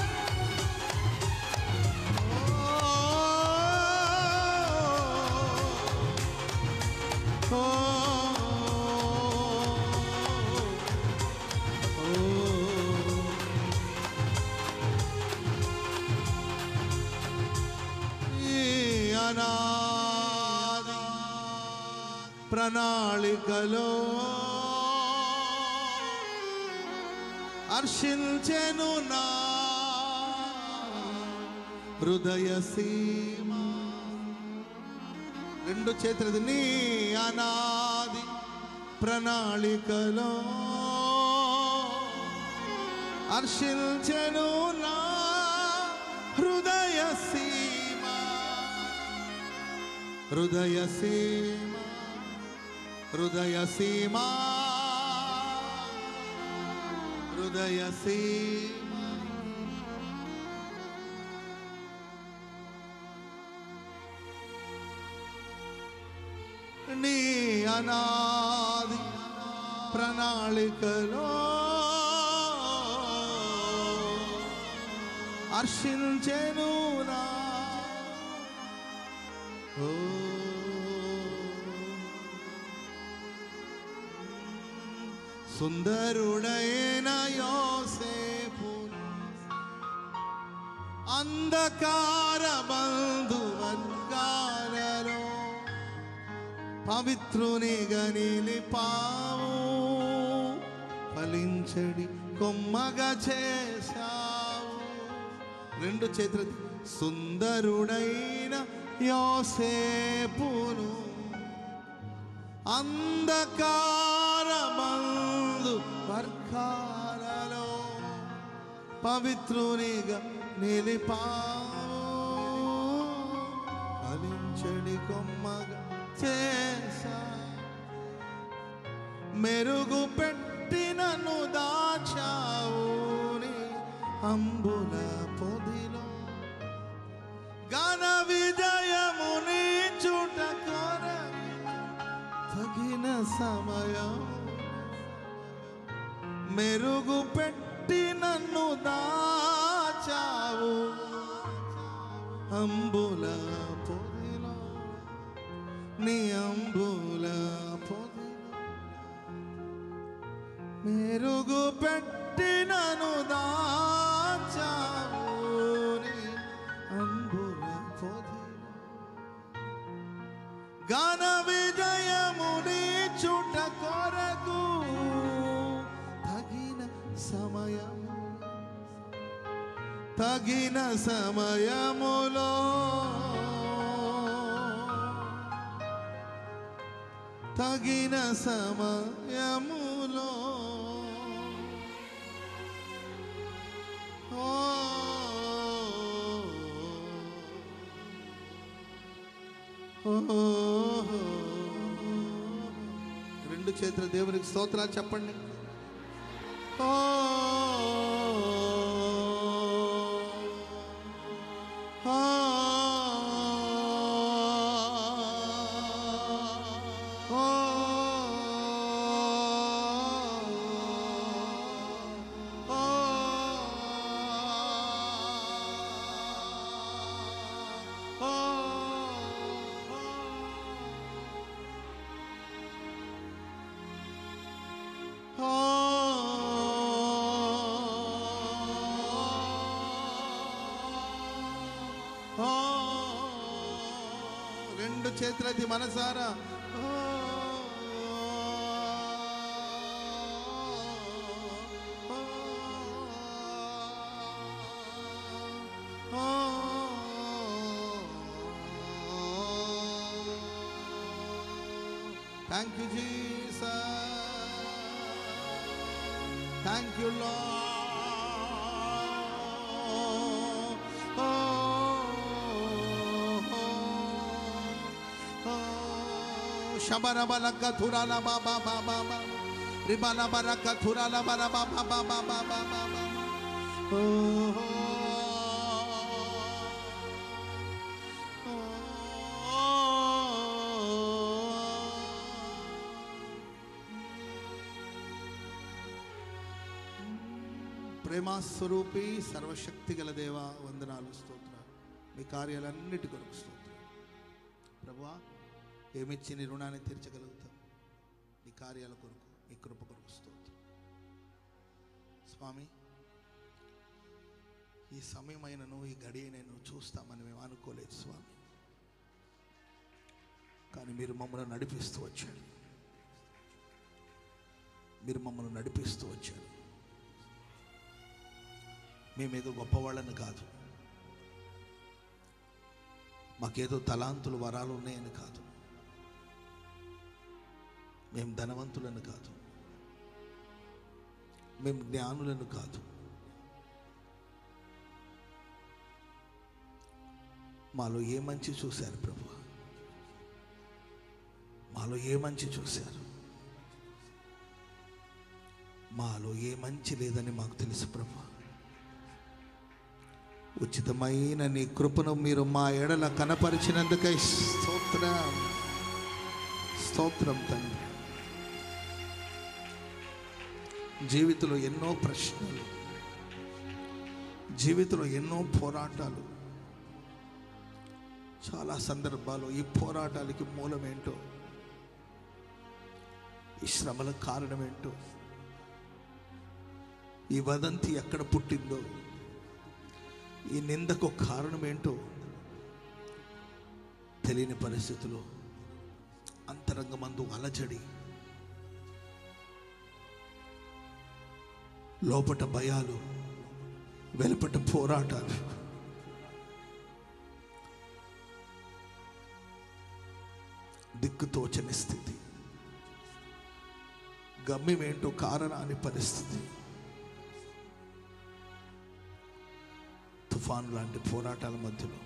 అనాది ప్రణాళికలో హర్షించెను నా హృదయ సీమ రెండు చేతులది నీ అనాది ప్రణాళికలో హర్షించెను నా హృదయ సీమ హృదయ సీమ హృదయ సీమ హృదయ సీమ నీ అనాది ప్రణాళికలో హర్షించెను నా ఓ సుందరుడైన యోసేపు అంధకార బంధువర్గాలలో పవిత్రునిగా నిలిపావు ఫలించడి కొమ్మగా చేశావు రెండు చేతులు సుందరుడైన యోసేపును అంధకార బంధు వర్గాలలో పవిత్రునిగా నిలిపావు ఫలించడి కొమ్మగా చేశా మెరుగు పెట్టినను దాచావు నీ అంబుల పొదిలో ఘన విజయము నీ చుట కొర తగిన సమయం మెరుగు పెట్టి నన్ను దాచావు అంబుల పొదిలో నీ అంబుల పొదిలో మెరుగు పెట్టి నన్ను దాచావు నీ అంబుల పొదిలో ఘన విజయముని చుట కొరకు తగిన సమయం తగిన సమయములో తగిన సమయములో ఓ ఓహో. రెండు చేతుల దేవునికి స్తోత్రాలు చెప్పండి ఓ ఆ. ఓ. ఓ. ఓ. రెండు చేతులది మనసారా ఓ. ఓ. Thank you, Jesus. Thank you, Lord. Oh, oh, oh. షబరబలక థురాల బాబా బాబా బాబా రిబల బరక థురాల బర బాబా బాబా బాబా బాబా ఓ ప్రేమాస్వరూపి సర్వశక్తి గల దేవ వందనాలు స్తోత్రాలు మీ కార్యాలన్నిటి కొరకు స్తోత్రం ప్రభువా ఏమిచ్చి నీ రుణాన్ని తీర్చగలుగుతాం నీ కార్యాల కొరకు నీ కృప కొరకు స్తోత్రం స్వామి ఈ సమయమైనను ఈ గడియనను చూస్తామని మేము అనుకోలేదు స్వామి కానీ మీరు మమ్మల్ని నడిపిస్తూ వచ్చారు మీరు మమ్మల్ని నడిపిస్తూ వచ్చారు మేమేదో గొప్పవాళ్ళని కాదు మాకేదో తలాంతులు వరాలు ఉన్నాయని కాదు మేము ధనవంతులను కాదు మేము జ్ఞానులను కాదు మాలో ఏ మంచి చూశారు ప్రభు మాలో ఏ మంచి చూశారు మాలో ఏ మంచి లేదని మాకు తెలుసు ప్రభు ఉచితమైన నీ కృపను మీరు మా ఎడల కనపరిచినందుకై స్తోత్రం స్తోత్రం తండ్రి జీవితంలో ఎన్నో ప్రశ్నలు జీవితంలో ఎన్నో పోరాటాలు చాలా సందర్భాలు ఈ పోరాటాలకి మూలమేంటో ఈ శ్రమల కారణమేంటో ఈ వదంతి ఎక్కడ పుట్టిందో ఈ నిందకు కారణం ఏంటో తెలియని పరిస్థితిలో అంతరంగమందు అలజడి లోపట భయాలు వెలుపట పోరాటాలు దిక్కుతోచని స్థితి గమ్యమేంటో కారణాని పరిస్థితి తుఫాను లాంటి పోరాటాల మధ్యలో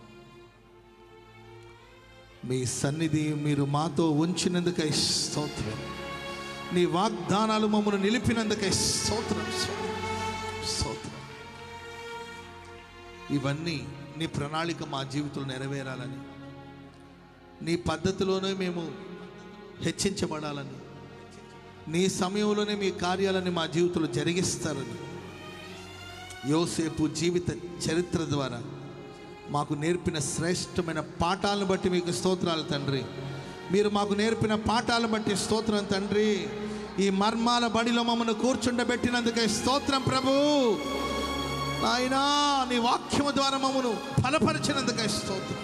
మీ సన్నిధి మీరు మాతో ఉంచినందుకై స్తోత్రం నీ వాగ్దానాలు మమ్మల్ని నిలిపినందుకై స్తోత్రం స్తోత్రం ఇవన్నీ నీ ప్రణాళిక మా జీవితంలో నెరవేరాలని నీ పద్ధతిలోనే మేము హెచ్చించబడాలని నీ సమయంలోనే మీ కార్యాలని మా జీవితంలో జరిగిస్తారని యోసేపు జీవిత చరిత్ర ద్వారా మాకు నేర్పిన శ్రేష్టమైన పాఠాలను బట్టి మీకు స్తోత్రాలు తండ్రి మీరు మాకు నేర్పిన పాఠాలను బట్టి స్తోత్రం తండ్రి ఈ మర్మాల బడిలో మమ్మల్ని కూర్చుండబెట్టినందుకే స్తోత్రం ప్రభు నాయనా నీ వాక్యము ద్వారా మమ్మను ఫలపరిచినందుకే స్తోత్రం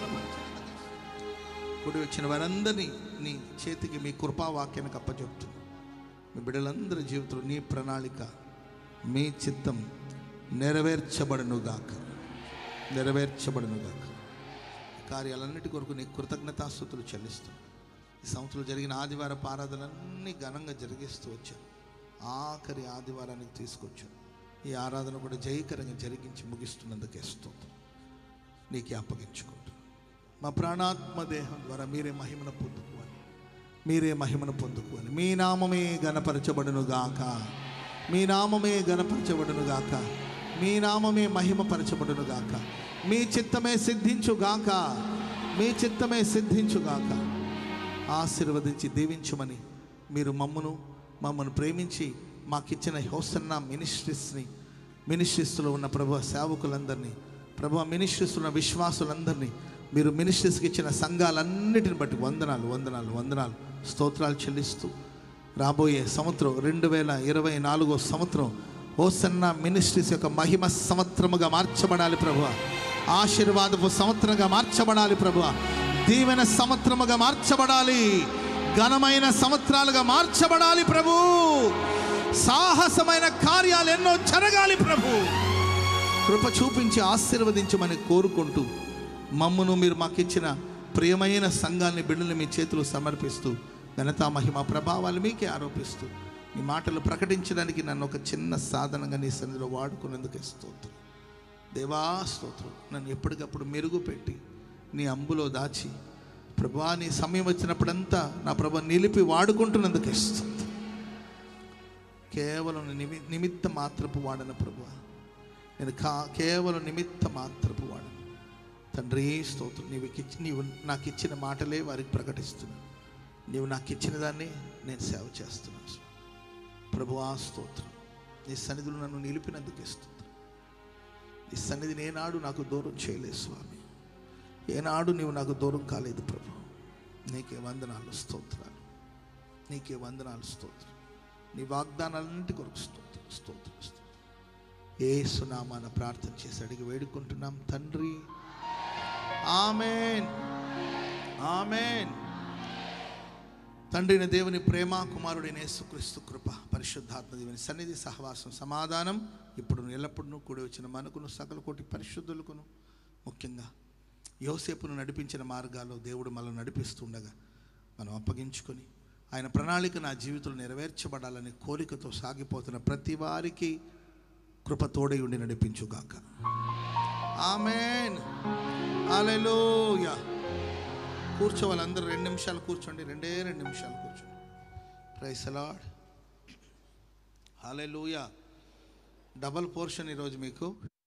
కూడి వచ్చిన వారందరినీ నీ చేతికి మీ కృపావాక్యానికి అప్పచెప్తున్నాను మీ బిడ్డలందరి జీవితంలో నీ ప్రణాళిక మీ చిత్తం నెరవేర్చబడునుగాక నెరవేర్చబడునుగాక ఈ కార్యాలన్నిటి కొరకు నీ కృతజ్ఞతాస్థుతులు చెల్లిస్తూ ఈ సంవత్సరం జరిగిన ఆదివారపు ఆరాధనలన్నీ ఘనంగా జరిగిస్తూ వచ్చాను ఆఖరి ఆదివారానికి తీసుకొచ్చాను ఈ ఆరాధన కూడా జయకరంగా జరిగించి ముగిస్తున్నందుకే స్తోత్రం నీకే అప్పగించుకుంటూ మా ప్రాణాత్మ దేహం ద్వారా మీరే మహిమను పొందుకోవాలి మీరే మహిమను పొందుకోవాలి మీ నామమే గణపరచబడును గాక మీ నామమే గణపరచబడును గాక మీ నామమే మహిమపరచబడును గాక మీ చిత్తమే సిద్ధించు గాక మీ చిత్తమే సిద్ధించు గాక ఆశీర్వదించి దీవించమని మీరు మమ్మను మమ్మల్ని ప్రేమించి మాకిచ్చిన హోసన్న మినిస్ట్రీస్ని మినిస్ట్రీస్లో ఉన్న ప్రభు సేవకులందరినీ ప్రభు మినిస్ట్రీస్లో ఉన్న విశ్వాసులందరినీ మీరు మినిస్ట్రీస్కి ఇచ్చిన సంఘాలన్నిటిని బట్టి వందనాలు వందనాలు వందనాలు స్తోత్రాలు చెల్లిస్తూ రాబోయే సంవత్సరం రెండు వేల ఇరవై నాలుగో సంవత్సరం ఓసన్న మినిస్ట్రీస్ యొక్క మహిమ సంవత్సరముగా మార్చబడాలి ప్రభు ఆశీర్వాదపు సంవత్సరంగా మార్చబడాలి ప్రభు దీవెన సంవత్సరముగా మార్చబడాలి ఘనమైన సంవత్సరాలుగా మార్చబడాలి ప్రభు సాహసమైన కార్యాలు ఎన్నో జరగాలి ప్రభు కృప చూపించి ఆశీర్వదించమని కోరుకుంటూ మమ్మను మీరు మాకిచ్చిన ప్రియమైన సంఘాన్ని బిడ్డలు మీ చేతులు సమర్పిస్తూ ఘనతా మహిమ ప్రభావాలు మీకే ఆరోపిస్తూ నీ మాటలు ప్రకటించడానికి నన్ను ఒక చిన్న సాధనంగా నీ సన్నిధిలో వాడుకునేందుకు స్తోత్రం దేవా స్తోత్రం నన్ను ఎప్పటికప్పుడు మెరుగుపెట్టి నీ అంబులో దాచి ప్రభా నీ సమయం వచ్చినప్పుడంతా నా ప్రభా నిలిపి వాడుకుంటున్నందుకు ఇస్తుంది కేవలం నిమి నిమిత్త మాత్రపు వాడను ప్రభు నేను కా కేవలం నిమిత్త మాత్రపు వాడను తండ్రి స్తోత్రం నీవు ఇచ్చి నీవు నాకు ఇచ్చిన మాటలే వారికి ప్రకటిస్తున్నాను నీవు నాకు ఇచ్చిన దాన్ని నేను సేవ చేస్తున్నాను స్వామి. ప్రభువా స్తోత్రం నీ సన్నిధులు నన్ను నిలిపినందుకు ఇస్తుంది నీ సన్నిధిని ఏనాడు నాకు దూరం చేయలేదు స్వామి ఏనాడు నీవు నాకు దూరం కాలేదు ప్రభు నీకే వందనాలు స్తోత్రాలు నీకే వందనాలు స్తోత్రం నీ వాగ్దానాలన్నింటి కొరకు స్తోత్రం స్తోత్రం స్తోత్రం ఏ సునామాన ప్రార్థన చేసి అడిగి వేడుకుంటున్నాం తండ్రి ఆమెన్ ఆమెన్ తండ్రిని దేవుని ప్రేమ కుమారుడైన యేసుక్రీస్తు కృప పరిశుద్ధాత్మ దేవుని సన్నిధి సహవాసం సమాధానం ఇప్పుడు ఎల్లప్పుడూ కూడి వచ్చిన మనకును సకల కోటి పరిశుద్ధులకును ముఖ్యంగా యోసేపును నడిపించిన మార్గాల్లో దేవుడు మనల్ని నడిపిస్తుండగా మనం అప్పగించుకొని ఆయన ప్రణాళిక నా జీవితంలో నెరవేర్చబడాలనే కోరికతో సాగిపోతున్న ప్రతి వారికి కృప తోడై ఉండి నడిపించుగాక ఆమెన్ హల్లెలూయా కూర్చోవాలి అందరూ రెండు నిమిషాలు కూర్చోండి రెండే రెండు నిమిషాలు కూర్చోండి ప్రైస్ అలాడ్ హల్లెలూయా డబల్ పోర్షన్ ఈరోజు మీకు